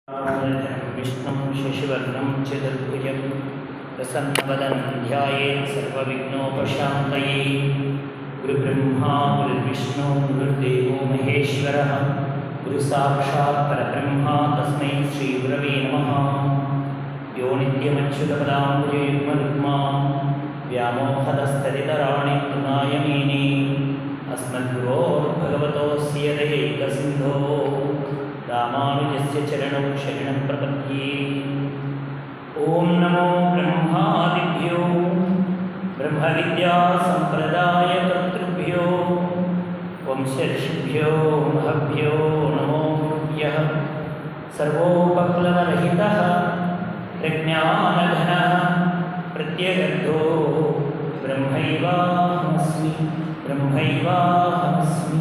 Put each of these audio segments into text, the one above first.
विष्णुं शशिवर्णं चतुर्भुजं प्रसन्नवदनं ध्यायेत् सर्वविघ्नोपशान्तये गुरुब्रह्मा गुरुर्विष्णु गुरुर्देवो महेश्वरः गुरुसाक्षात् परब्रह्मा तस्मै श्रीगुरवे नमः यो नित्यमच्युतपदाम्बुजयुग्मरुग्मा व्यामोहदस्तरितराणि कृणायमेने अस्मद्गुरोर्भगवतोऽस्य दयैकसिन्धो रामानुजस्य चरणौ शरणं प्रपद्ये ॐ नमो ब्रह्मादिभ्यो ब्रह्मविद्यासम्प्रदायकर्तृभ्यो वंशर्षिभ्यो महभ्यो नमो गुरुभ्यः सर्वोपप्लवरहितः प्रज्ञानघनः प्रत्यगर्थो ब्रह्मैवाहमस्मि ब्रह्मैवाहमस्मि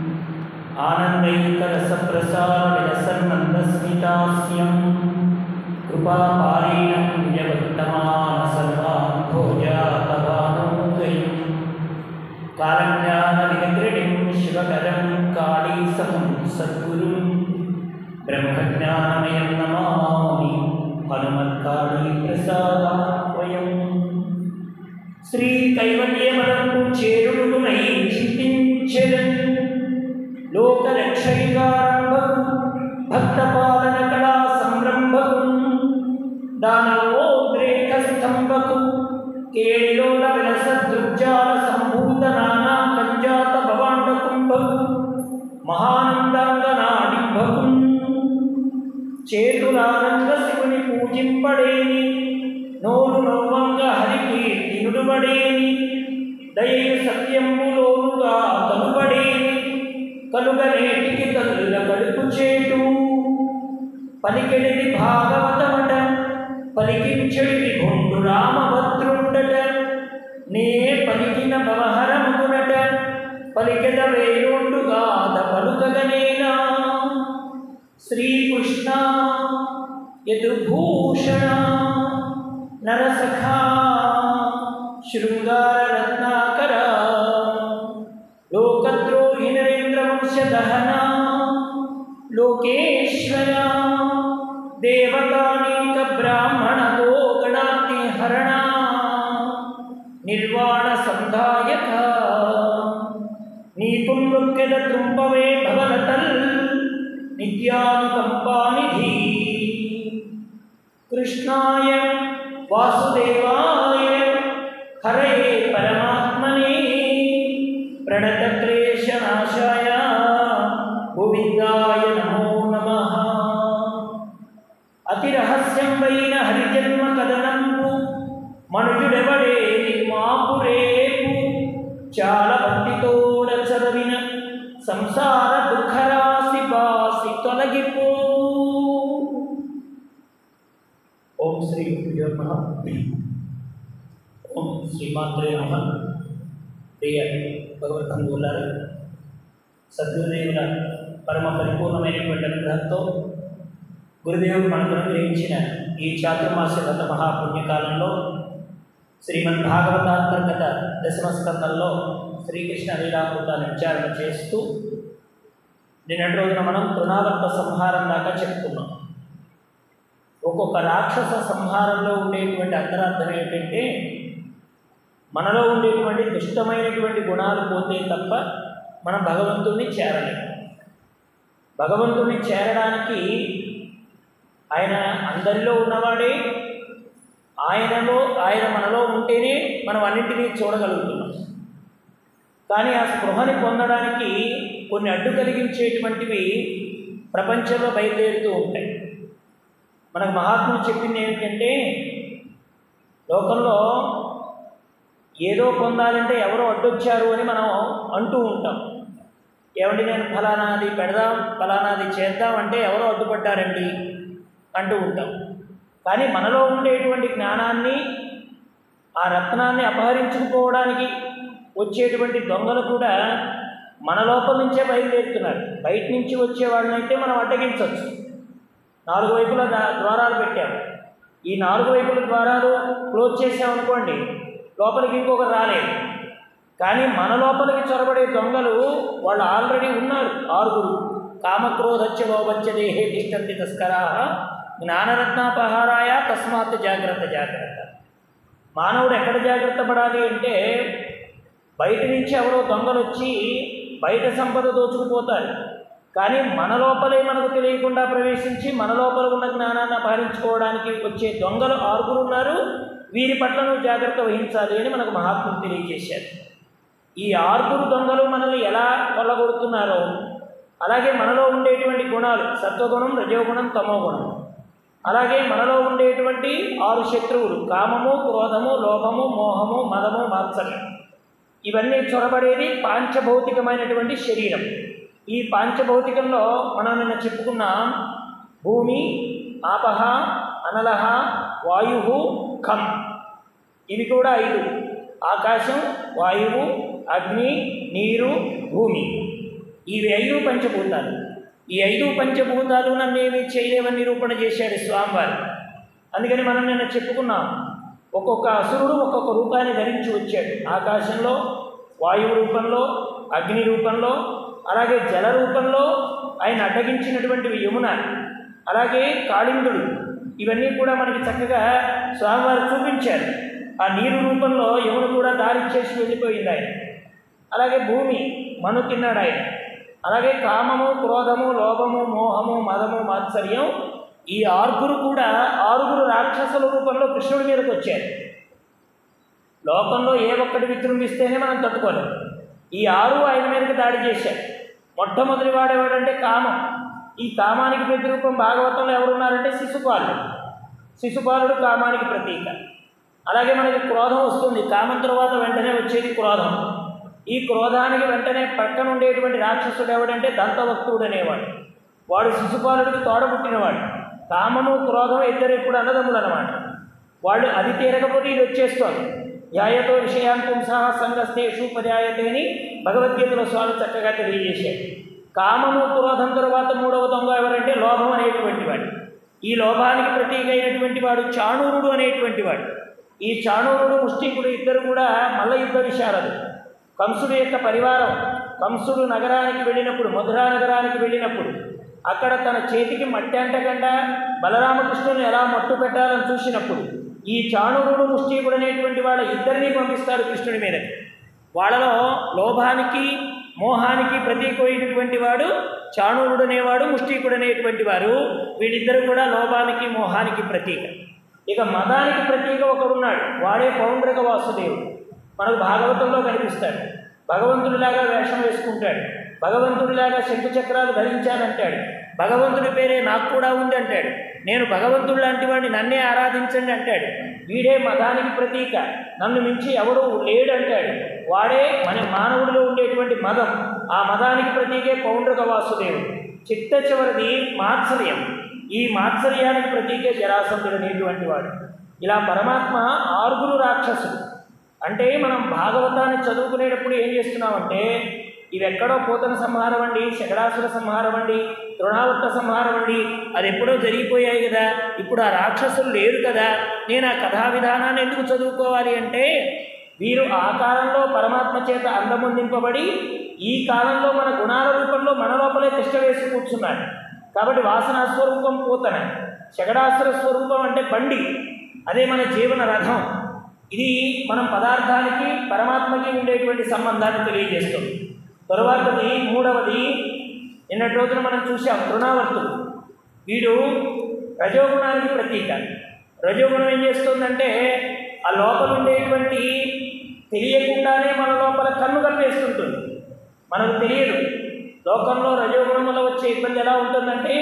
आनन्दैकरसप्रसारविलसन्मन्दस्मितास्यं कृपापारीणं निजवर्तमानसर्वान् भोजातवानोदयम् कालज्ञानविदग्रणिं शिवकरं काळीसहं सद्गुरुं ब्रह्मज्ञानमयं नमामि हनुमत्काळीप्रसादात्वयम् శ్రీకైవల్యమలకు చేరుడునై చింతించెదన్ లోకరక్షైకారంభకు భక్తపాలన కళా సంరంభకు దానవోద్రేక స్తంభకు కేళిలోల విలస దుర్జాల సంభూత నానా కంజాత భవాండ కుంభకు మహానందాంగనాడింభకు చేతులానంద శివుని పూజింపడేని నోరు నవ్వంగ హరికి తినుడుబడేని దయయు సత్యములోనుగా కనుబడేని కనుక నేటికి తల్లుల కడుపు చేటు పలికెడిది భాగవతమట పలికించెడిది భొండు రామభద్రుండట నే పలికిన భవహరముగునట పలికెద వేరుండుగా పలుకగనేనా శ్రీకృష్ణ యదుభూషణ నరసఖా శృంగారరత్నాకర లోకద్రోహి నరేంద్రవంశదహన లోకేశ్వర దేవతానీక బ్రాహ్మణ గోగణాతి హరణ నిర్వాణ సంధాయక నీకు నృత్యద తుంపవే భవనతల్ నిత్యానుకంపానిధి కృష్ణాయ వాసుదేవాయ హరే పరమాత్మనే ప్రణతక్లేశనాశాయ గోవిందాయ నమో నమ అతి రహస్యం వైన హరిజన్మ కథనంపు మనుజుడెవడే మాపురేపు చాలా భక్తితోడ చదివిన సంసార దుఃఖరాశి బాసి తొలగిపో ఓం శ్రీ గురుభ్యో నమః ఓం శ్రీమాత్రే నమ ప్రియ భగవద్బంధువులారు సద్గురుదేవుల పరమ పరిపూర్ణమైనటువంటి అనుగ్రహంతో గురుదేవుడు మనకు అనుగ్రహించిన ఈ చాతుర్మాస గత మహాపుణ్యకాలంలో శ్రీమద్ భాగవతాంతర్గత దశమస్కందంలో శ్రీకృష్ణ లీలామృతాన్ని విచారణ చేస్తూ నిన్నటి రోజున మనం తృణావర్త సంహారం దాకా చెప్పుకున్నాం ఒక్కొక్క రాక్షస సంహారంలో ఉండేటువంటి అంతరార్థం ఏంటంటే మనలో ఉండేటువంటి దుష్టమైనటువంటి గుణాలు పోతే తప్ప మనం భగవంతుణ్ణి చేరలేము భగవంతుణ్ణి చేరడానికి ఆయన అందరిలో ఉన్నవాడే ఆయనలో ఆయన మనలో ఉంటేనే మనం అన్నింటినీ చూడగలుగుతున్నాం కానీ ఆ స్పృహని పొందడానికి కొన్ని అడ్డు కలిగించేటువంటివి ప్రపంచంలో బయలుదేరుతూ ఉంటాయి మనకు మహాత్ములు చెప్పింది ఏమిటంటే లోకంలో ఏదో పొందాలంటే ఎవరో అడ్డొచ్చారు అని మనం అంటూ ఉంటాం ఏమండి నేను ఫలానాది పెడదాం ఫలానాది చేద్దాం అంటే ఎవరో అడ్డుపడ్డారండి అంటూ ఉంటాం కానీ మనలో ఉండేటువంటి జ్ఞానాన్ని ఆ రత్నాన్ని అపహరించుకుపోవడానికి వచ్చేటువంటి దొంగలు కూడా మన లోపల నుంచే బయలుదేరుతున్నారు బయట నుంచి వచ్చే వాళ్ళనైతే మనం అడ్డగించవచ్చు నాలుగు వైపుల ద్వారాలు పెట్టాము ఈ నాలుగు వైపుల ద్వారాలు క్లోజ్ చేసామనుకోండి లోపలికి ఇంకొకరు రాలేదు కానీ మన లోపలికి చొరబడే దొంగలు వాళ్ళు ఆల్రెడీ ఉన్నారు ఆరుగురు కామక్రోధచ్చ లోభచ్చ దేహే తిష్టంతి తస్కరా జ్ఞానరత్నాపహారాయ తస్మాత్ జాగ్రత్త జాగ్రత్త మానవుడు ఎక్కడ జాగ్రత్త పడాలి అంటే బయట నుంచి ఎవరో దొంగలు వచ్చి బయట సంపద దోచుకుపోతారు కానీ మన లోపలే మనకు తెలియకుండా ప్రవేశించి మన లోపల ఉన్న జ్ఞానాన్ని అపహరించుకోవడానికి వచ్చే దొంగలు ఆరుగురు ఉన్నారు వీరి పట్ల నువ్వు జాగ్రత్త వహించాలి అని మనకు మహాత్ములు తెలియజేశారు ఈ ఆరుగురు దొంగలు మనల్ని ఎలా కొల్లగొడుతున్నారో అలాగే మనలో ఉండేటువంటి గుణాలు సత్వగుణం రజోగుణం తమోగుణం అలాగే మనలో ఉండేటువంటి ఆరు శత్రువులు కామము క్రోధము లోభము మోహము మదము మాత్సర్యం ఇవన్నీ చొరబడేది పాంచభౌతికమైనటువంటి శరీరం ఈ పాంచభౌతికంలో మనం నిన్న చెప్పుకున్నాం భూమి ఆపహ అనలహ వాయు ఖం ఇవి కూడా ఐదు ఆకాశం వాయువు అగ్ని నీరు భూమి ఇవి ఐదు పంచభూతాలు ఈ ఐదు పంచభూతాలు నన్నేమి చేయలేవని నిరూపణ చేశాడు స్వామివారు అందుకని మనం నిన్న చెప్పుకున్నాం ఒక్కొక్క అసురుడు ఒక్కొక్క రూపాన్ని ధరించి వచ్చాడు ఆకాశంలో వాయువు రూపంలో అగ్ని రూపంలో అలాగే జల రూపంలో ఆయన అడ్డగించినటువంటివి యమున అలాగే కాళిందుడు ఇవన్నీ కూడా మనకి చక్కగా స్వామివారు చూపించారు ఆ నీరు రూపంలో యమున కూడా దారి చేసి వెళ్ళిపోయింది ఆయన అలాగే భూమి మను తిన్నాడు ఆయన అలాగే కామము క్రోధము లోభము మోహము మదము మాత్సర్యం ఈ ఆరుగురు కూడా ఆరుగురు రాక్షసుల రూపంలో కృష్ణుడి మీదకి వచ్చారు లోకంలో ఏ ఒక్కటి విజృంభిస్తేనే మనం తట్టుకోలేం ఈ ఆరు ఆయన మీదకి దాడి చేశారు మొట్టమొదటి వాడేవాడంటే కామం ఈ కామానికి ప్రతిరూపం భాగవతంలో ఎవరున్నారంటే శిశుపాలుడు శిశుపాలుడు కామానికి ప్రతీక అలాగే మనకి క్రోధం వస్తుంది కామం తర్వాత వెంటనే వచ్చేది క్రోధం ఈ క్రోధానికి వెంటనే పక్కన ఉండేటువంటి రాక్షసుడు ఎవడంటే దంతవక్తుడు అనేవాడు వాడు శిశుపాలుడికి తోడబుట్టినవాడు కామము క్రోధం ఇద్దరు ఇప్పుడు అన్నదమ్ములు అనమాట వాళ్ళు అది తీరకపోతే ఇది వచ్చేస్తోంది ధ్యాయతో విషయాంతం సహా సంగస్తేషు పర్యాయతే అని భగవద్గీతలో స్వామి చక్కగా తెలియజేశాడు కామము క్రోధం తరువాత మూడవ దొంగ ఎవరంటే లోభం అనేటువంటి వాడు ఈ లోభానికి ప్రతీక అయినటువంటి వాడు చాణూరుడు అనేటువంటి వాడు ఈ చాణూరుడు ముష్టికుడు ఇద్దరు కూడా మల్ల యుద్ధ విశారదు కంసుడు యొక్క పరివారం కంసుడు నగరానికి వెళ్ళినప్పుడు మధురా నగరానికి వెళ్ళినప్పుడు అక్కడ తన చేతికి మట్టి అంటకుండా బలరామకృష్ణుని ఎలా మట్టు పెట్టాలని చూసినప్పుడు ఈ చాణురుడు ముష్టికుడు అనేటువంటి వాళ్ళ ఇద్దరిని పంపిస్తారు కృష్ణుడి మీదకి వాళ్ళలో లోభానికి మోహానికి ప్రతీకమైనటువంటి వాడు చాణూరుడు అనేవాడు ముష్టికుడు అనేటువంటి వారు వీళ్ళిద్దరు కూడా లోభానికి మోహానికి ప్రతీక ఇక మదానికి ప్రతీక ఒకడున్నాడు వాడే పౌండ్రక వాసుదేవుడు మనకు భాగవతంలో కనిపిస్తాడు భగవంతుడిలాగా వేషం వేసుకుంటాడు భగవంతుడిలాగా శంకు చక్రాలు ధరించానంటాడు భగవంతుడి పేరే నాకు కూడా ఉంది అంటాడు నేను భగవంతుడు లాంటి వాడిని నన్నే ఆరాధించండి అంటాడు వీడే మతానికి ప్రతీక నన్ను మించి ఎవడు లేడు అంటాడు వాడే మన మానవుడిలో ఉండేటువంటి మదం ఆ మదానికి ప్రతీకే పౌండ్రక వాసుదేవుడు చిట్ట చివరిది మాత్సర్యం ఈ మాత్సర్యానికి ప్రతీకే జరాసంధుడు అనేటువంటి వాడు ఇలా పరమాత్మ ఆరుగురు రాక్షసుడు అంటే మనం భాగవతాన్ని చదువుకునేటప్పుడు ఏం చేస్తున్నామంటే ఇవి ఎక్కడో పోతన సంహారం అండి శకడాసుర సంహారం అండి తృణావర్త సంహారం అండి అది ఎప్పుడో జరిగిపోయాయి కదా ఇప్పుడు ఆ రాక్షసులు లేరు కదా నేను ఆ కథా విధానాన్ని ఎందుకు చదువుకోవాలి అంటే వీరు ఆ కాలంలో పరమాత్మ చేత అందముందింపబడి ఈ కాలంలో మన గుణాల రూపంలో మన లోపలే తిష్ట వేసి కూర్చున్నారు కాబట్టి వాసన స్వరూపం పూతన శకడాసుర స్వరూపం అంటే బండి అదే మన జీవన రథం ఇది మనం పదార్థానికి పరమాత్మకి ఉండేటువంటి సంబంధాన్ని తెలియజేస్తుంది తరువాతది మూడవది నిన్నటి రోజున మనం చూసాం తృణావర్తుడు వీడు రజోగుణానికి ప్రతీక రజోగుణం ఏం చేస్తుందంటే ఆ లోపల ఉండేటువంటి తెలియకుండానే మన లోపల కన్ను కప్పేస్తుంటుంది మనకు తెలియదు లోకంలో రజోగుణం వల్ల వచ్చే ఇబ్బంది ఎలా ఉంటుందంటే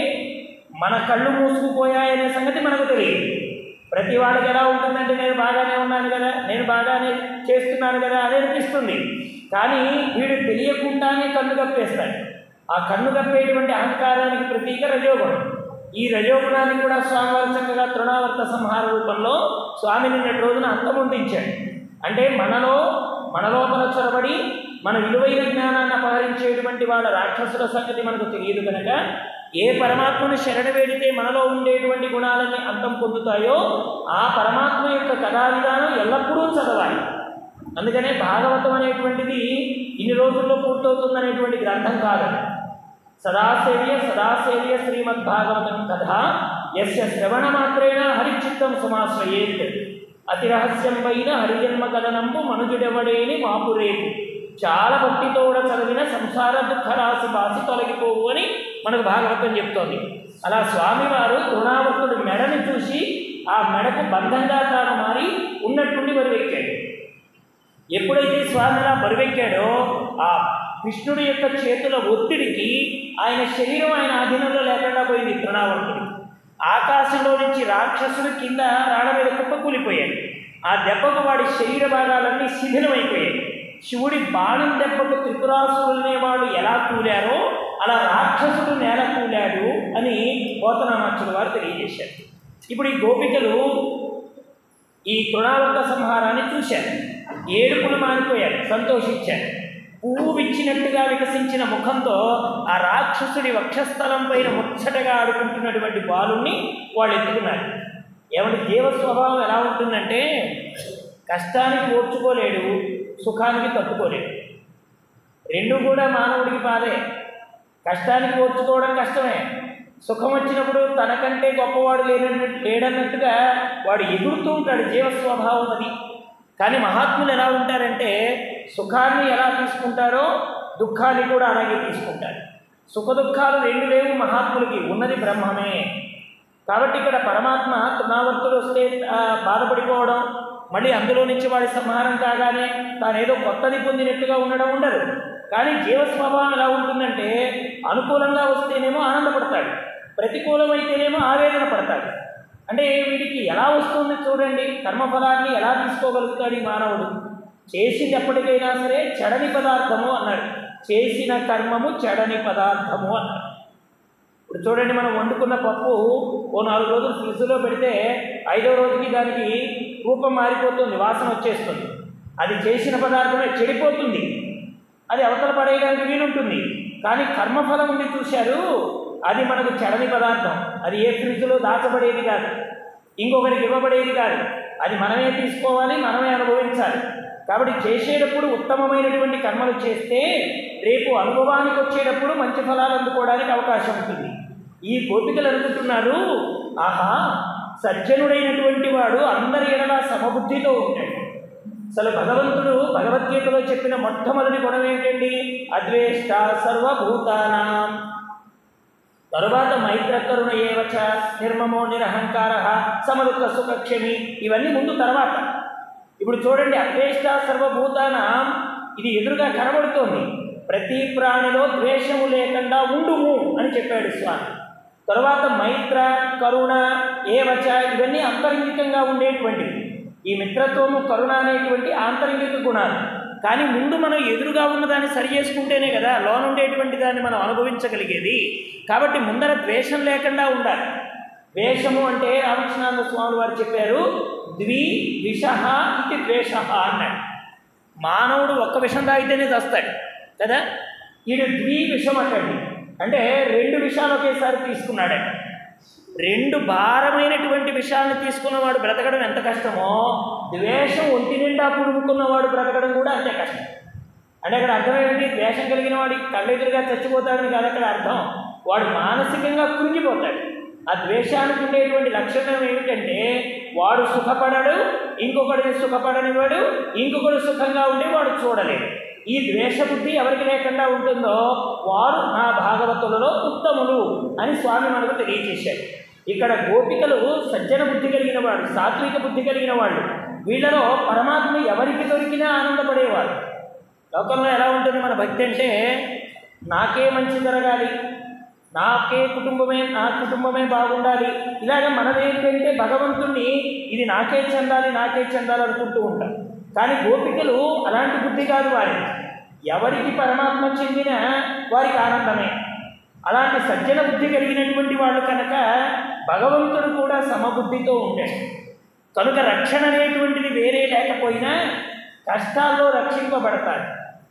మన కళ్ళు మూసుకుపోయాయనే సంగతి మనకు తెలియదు ప్రతి వాడికి ఎలా ఉంటుందంటే నేను బాగానే ఉన్నాను కదా నేను బాగానే చేస్తున్నాను కదా అని అనిపిస్తుంది కానీ వీడు తెలియకుండానే కన్ను కప్పేస్తాడు ఆ కన్ను కప్పేటువంటి అహంకారానికి ప్రతీక రజోగుణం ఈ రజోగుణాన్ని కూడా స్వామివారి చక్కగా తృణావర్త సంహార రూపంలో స్వామి నిన్నటి రోజున అంతమొందించాడు అంటే మనలో మన లోపల చొరబడి మన విలువైన జ్ఞానాన్ని అపహరించేటువంటి వాళ్ళ రాక్షసుల సంగతి మనకు తెలియదు కనుక ఏ పరమాత్మను శరణ వేడితే మనలో ఉండేటువంటి గుణాలన్నీ అంతం పొందుతాయో ఆ పరమాత్మ యొక్క కథా విధానం ఎల్లప్పుడూ చదవాలి అందుకనే భాగవతం అనేటువంటిది ఇన్ని రోజుల్లో పూర్తవుతుందనేటువంటి గ్రంథం కాదు సదాసేవ్య సదాసేవ్య శ్రీమద్భాగవతం కథ యస్య శ్రవణమాత్రేణ హరిచిత్తం సమాశ్రయేత్ అతిరహస్యం పైన హరిజన్మ కథనంబు మనుజుడెవడేని మాపురేపు చాలా భక్తితోడ చదివిన సంసార దుఃఖరాశి బాసి తొలగిపోవు అని మనకు భాగవతం చెప్తోంది అలా స్వామివారు తృణావర్తుడి మెడని చూసి ఆ మెడకు బంధంగా తాను మారి ఉన్నట్టుండి బరువెక్కాడు ఎప్పుడైతే స్వామి అలా బరువెక్కాడో ఆ కృష్ణుడి యొక్క చేతుల ఒత్తిడికి ఆయన శరీరం ఆయన ఆధీనంలో లేకుండా పోయింది తృణావర్తుడి ఆకాశంలో నుంచి రాక్షసుడు కింద రాళ్ళ మీద కుప్ప కూలిపోయాడు ఆ దెబ్బకు వాడి శరీర భాగాలన్నీ శిథిలమైపోయాయి శివుడి బాణం దెబ్బకు త్రిపురాసురులనే వాళ్ళు ఎలా కూలారో అలా రాక్షసుడు నేల కూలాడు అని పోతనామాచుడు వారు తెలియజేశారు ఇప్పుడు ఈ గోపికలు ఈ తృణావర్త సంహారాన్ని చూశారు ఏడుపులు మారిపోయారు సంతోషించారు పువ్వు విచ్చినట్టుగా వికసించిన ముఖంతో ఆ రాక్షసుడి వక్షస్థలం పైన ముచ్చటగా ఆడుకుంటున్నటువంటి బాలుణ్ణి వాళ్ళు ఎత్తుకున్నారు ఏమంటే జీవ స్వభావం ఎలా ఉంటుందంటే కష్టానికి ఓర్చుకోలేడు సుఖానికి తట్టుకోలేడు రెండు కూడా మానవుడికి బాధే కష్టానికి ఓర్చుకోవడం కష్టమే సుఖం వచ్చినప్పుడు తనకంటే గొప్పవాడు లేనట్టు లేడన్నట్టుగా వాడు ఎగురుతూ ఉంటాడు జీవ స్వభావం అది కానీ మహాత్ములు ఎలా ఉంటారంటే సుఖాన్ని ఎలా తీసుకుంటారో దుఃఖాన్ని కూడా అలాగే తీసుకుంటారు సుఖ దుఃఖాలు రెండు లేవు మహాత్ములకి ఉన్నది బ్రహ్మమే కాబట్టి ఇక్కడ పరమాత్మ తృణావర్తులు వస్తే ఆ, బాధపడిపోవడం మళ్ళీ అందులో నుంచి వాడి సంహారం కాగానే తానేదో కొత్తది పొందినట్టుగా ఉండడం ఉండదు కానీ జీవ స్వభావం ఎలా ఉంటుందంటే అనుకూలంగా వస్తేనేమో ఆనందపడతాడు ప్రతికూలమైతేనేమో ఆవేదన పడతాడు అంటే వీడికి ఎలా వస్తుంది చూడండి కర్మఫలాన్ని ఎలా తీసుకోగలుగుతాడు ఈ మానవుడు చేసింది ఎప్పటికైనా సరే చెడని పదార్థము అన్నాడు చేసిన కర్మము చెడని పదార్థము అన్నాడు ఇప్పుడు చూడండి మనం వండుకున్న పప్పు ఓ నాలుగు రోజులు ఫ్రిడ్జ్లో పెడితే ఐదో రోజుకి దానికి రూపం మారిపోతుంది వాసన వచ్చేస్తుంది అది చేసిన పదార్థమే చెడిపోతుంది అది అవతల పడేయడానికి వీలుంటుంది కానీ కర్మఫలం ఉంది చూశారు అది మనకు చెడని పదార్థం అది ఏ ఫ్రిడ్జ్లో దాచబడేది కాదు ఇంకొకరికి ఇవ్వబడేది కాదు అది మనమే తీసుకోవాలి మనమే అనుభవించాలి కాబట్టి చేసేటప్పుడు ఉత్తమమైనటువంటి కర్మలు చేస్తే రేపు అనుభవానికి వచ్చేటప్పుడు మంచి ఫలాలు అందుకోవడానికి అవకాశం ఉంటుంది ఈ గోపికలు అనుకుంటున్నారు ఆహా సజ్జనుడైనటువంటి వాడు అందరి ఎడలా సమబుద్ధితో ఉంటాడు అసలు భగవంతుడు భగవద్గీతలో చెప్పిన మొట్టమొదటి గుణం ఏంటండి అద్వేష్ట సర్వభూతానాం తరువాత మైత్రకరుణ ఏవచ నిర్మమో నిరహంకార సమదుఃఖ సుఖక్షమి ఇవన్నీ ముందు తర్వాత ఇప్పుడు చూడండి అద్వేష్ట సర్వభూతానాం ఇది ఎదురుగా కనబడుతోంది ప్రతి ప్రాణిలో ద్వేషము లేకుండా ఉండుము అని చెప్పాడు స్వామి తరువాత మైత్ర కరుణ ఏవచ ఇవన్నీ అంతరంగికంగా ఉండేటువంటివి ఈ మిత్రత్వము కరుణ అనేటువంటి ఆంతరంగిక గుణాలు కానీ ముందు మనం ఎదురుగా ఉన్న దాన్ని సరి చేసుకుంటేనే కదా లోన్ ఉండేటువంటి దాన్ని మనం అనుభవించగలిగేది కాబట్టి ముందర ద్వేషం లేకుండా ఉండాలి ద్వేషము అంటే రామకృష్ణానంద స్వామి వారు చెప్పారు ద్వి విష ఇది ద్వేష అన్నాడు మానవుడు ఒక్క విషం తాగితేనే చస్తాడు కదా ఈడు ద్వి విషం అంటాడు అంటే రెండు విషయాలు ఒకేసారి తీసుకున్నాడట రెండు భారమైనటువంటి విషయాలను తీసుకున్నవాడు బ్రతకడం ఎంత కష్టమో ద్వేషం ఒంటి నిండా పుడుకున్నవాడు బ్రతకడం కూడా అంతే కష్టం అంటే అక్కడ అర్థం ఏంటి ద్వేషం కలిగిన వాడి కళ్ళెదురుగా చచ్చిపోతాడని కాదు అక్కడ అర్థం వాడు మానసికంగా కృంగిపోతాడు ఆ ద్వేషానికి ఉండేటువంటి లక్షణం ఏమిటంటే వాడు సుఖపడడు ఇంకొకడిని సుఖపడనివాడు ఇంకొకడు సుఖంగా ఉండి వాడు చూడలేడు ఈ ద్వేషబుద్ధి ఎవరికి లేకుండా ఉంటుందో వారు నా భాగవతులలో ఉత్తములు అని స్వామి మనకు తెలియజేశారు ఇక్కడ గోపికలు సజ్జన బుద్ధి కలిగిన వాడు సాత్విక బుద్ధి కలిగిన వాళ్ళు వీళ్ళలో పరమాత్మ ఎవరికి దొరికినా ఆనందపడేవారు లోకంలో ఎలా ఉంటుంది మన భక్తి అంటే నాకే మంచి జరగాలి నాకే కుటుంబమే నా కుటుంబమే బాగుండాలి ఇలాగ మనదేంటంటే భగవంతుణ్ణి ఇది నాకే చెందాలి నాకే చెందాలి అనుకుంటూ ఉంటాం కానీ గోపికలు అలాంటి బుద్ధి కాదు వారి ఎవరికి పరమాత్మ చెందిన వారికి ఆనందమే అలాంటి సజ్జన బుద్ధి కలిగినటువంటి వాళ్ళు కనుక భగవంతుడు కూడా సమబుద్ధితో ఉంటాడు కనుక రక్షణ అనేటువంటిది వేరే లేకపోయినా కష్టాల్లో రక్షింపబడతారు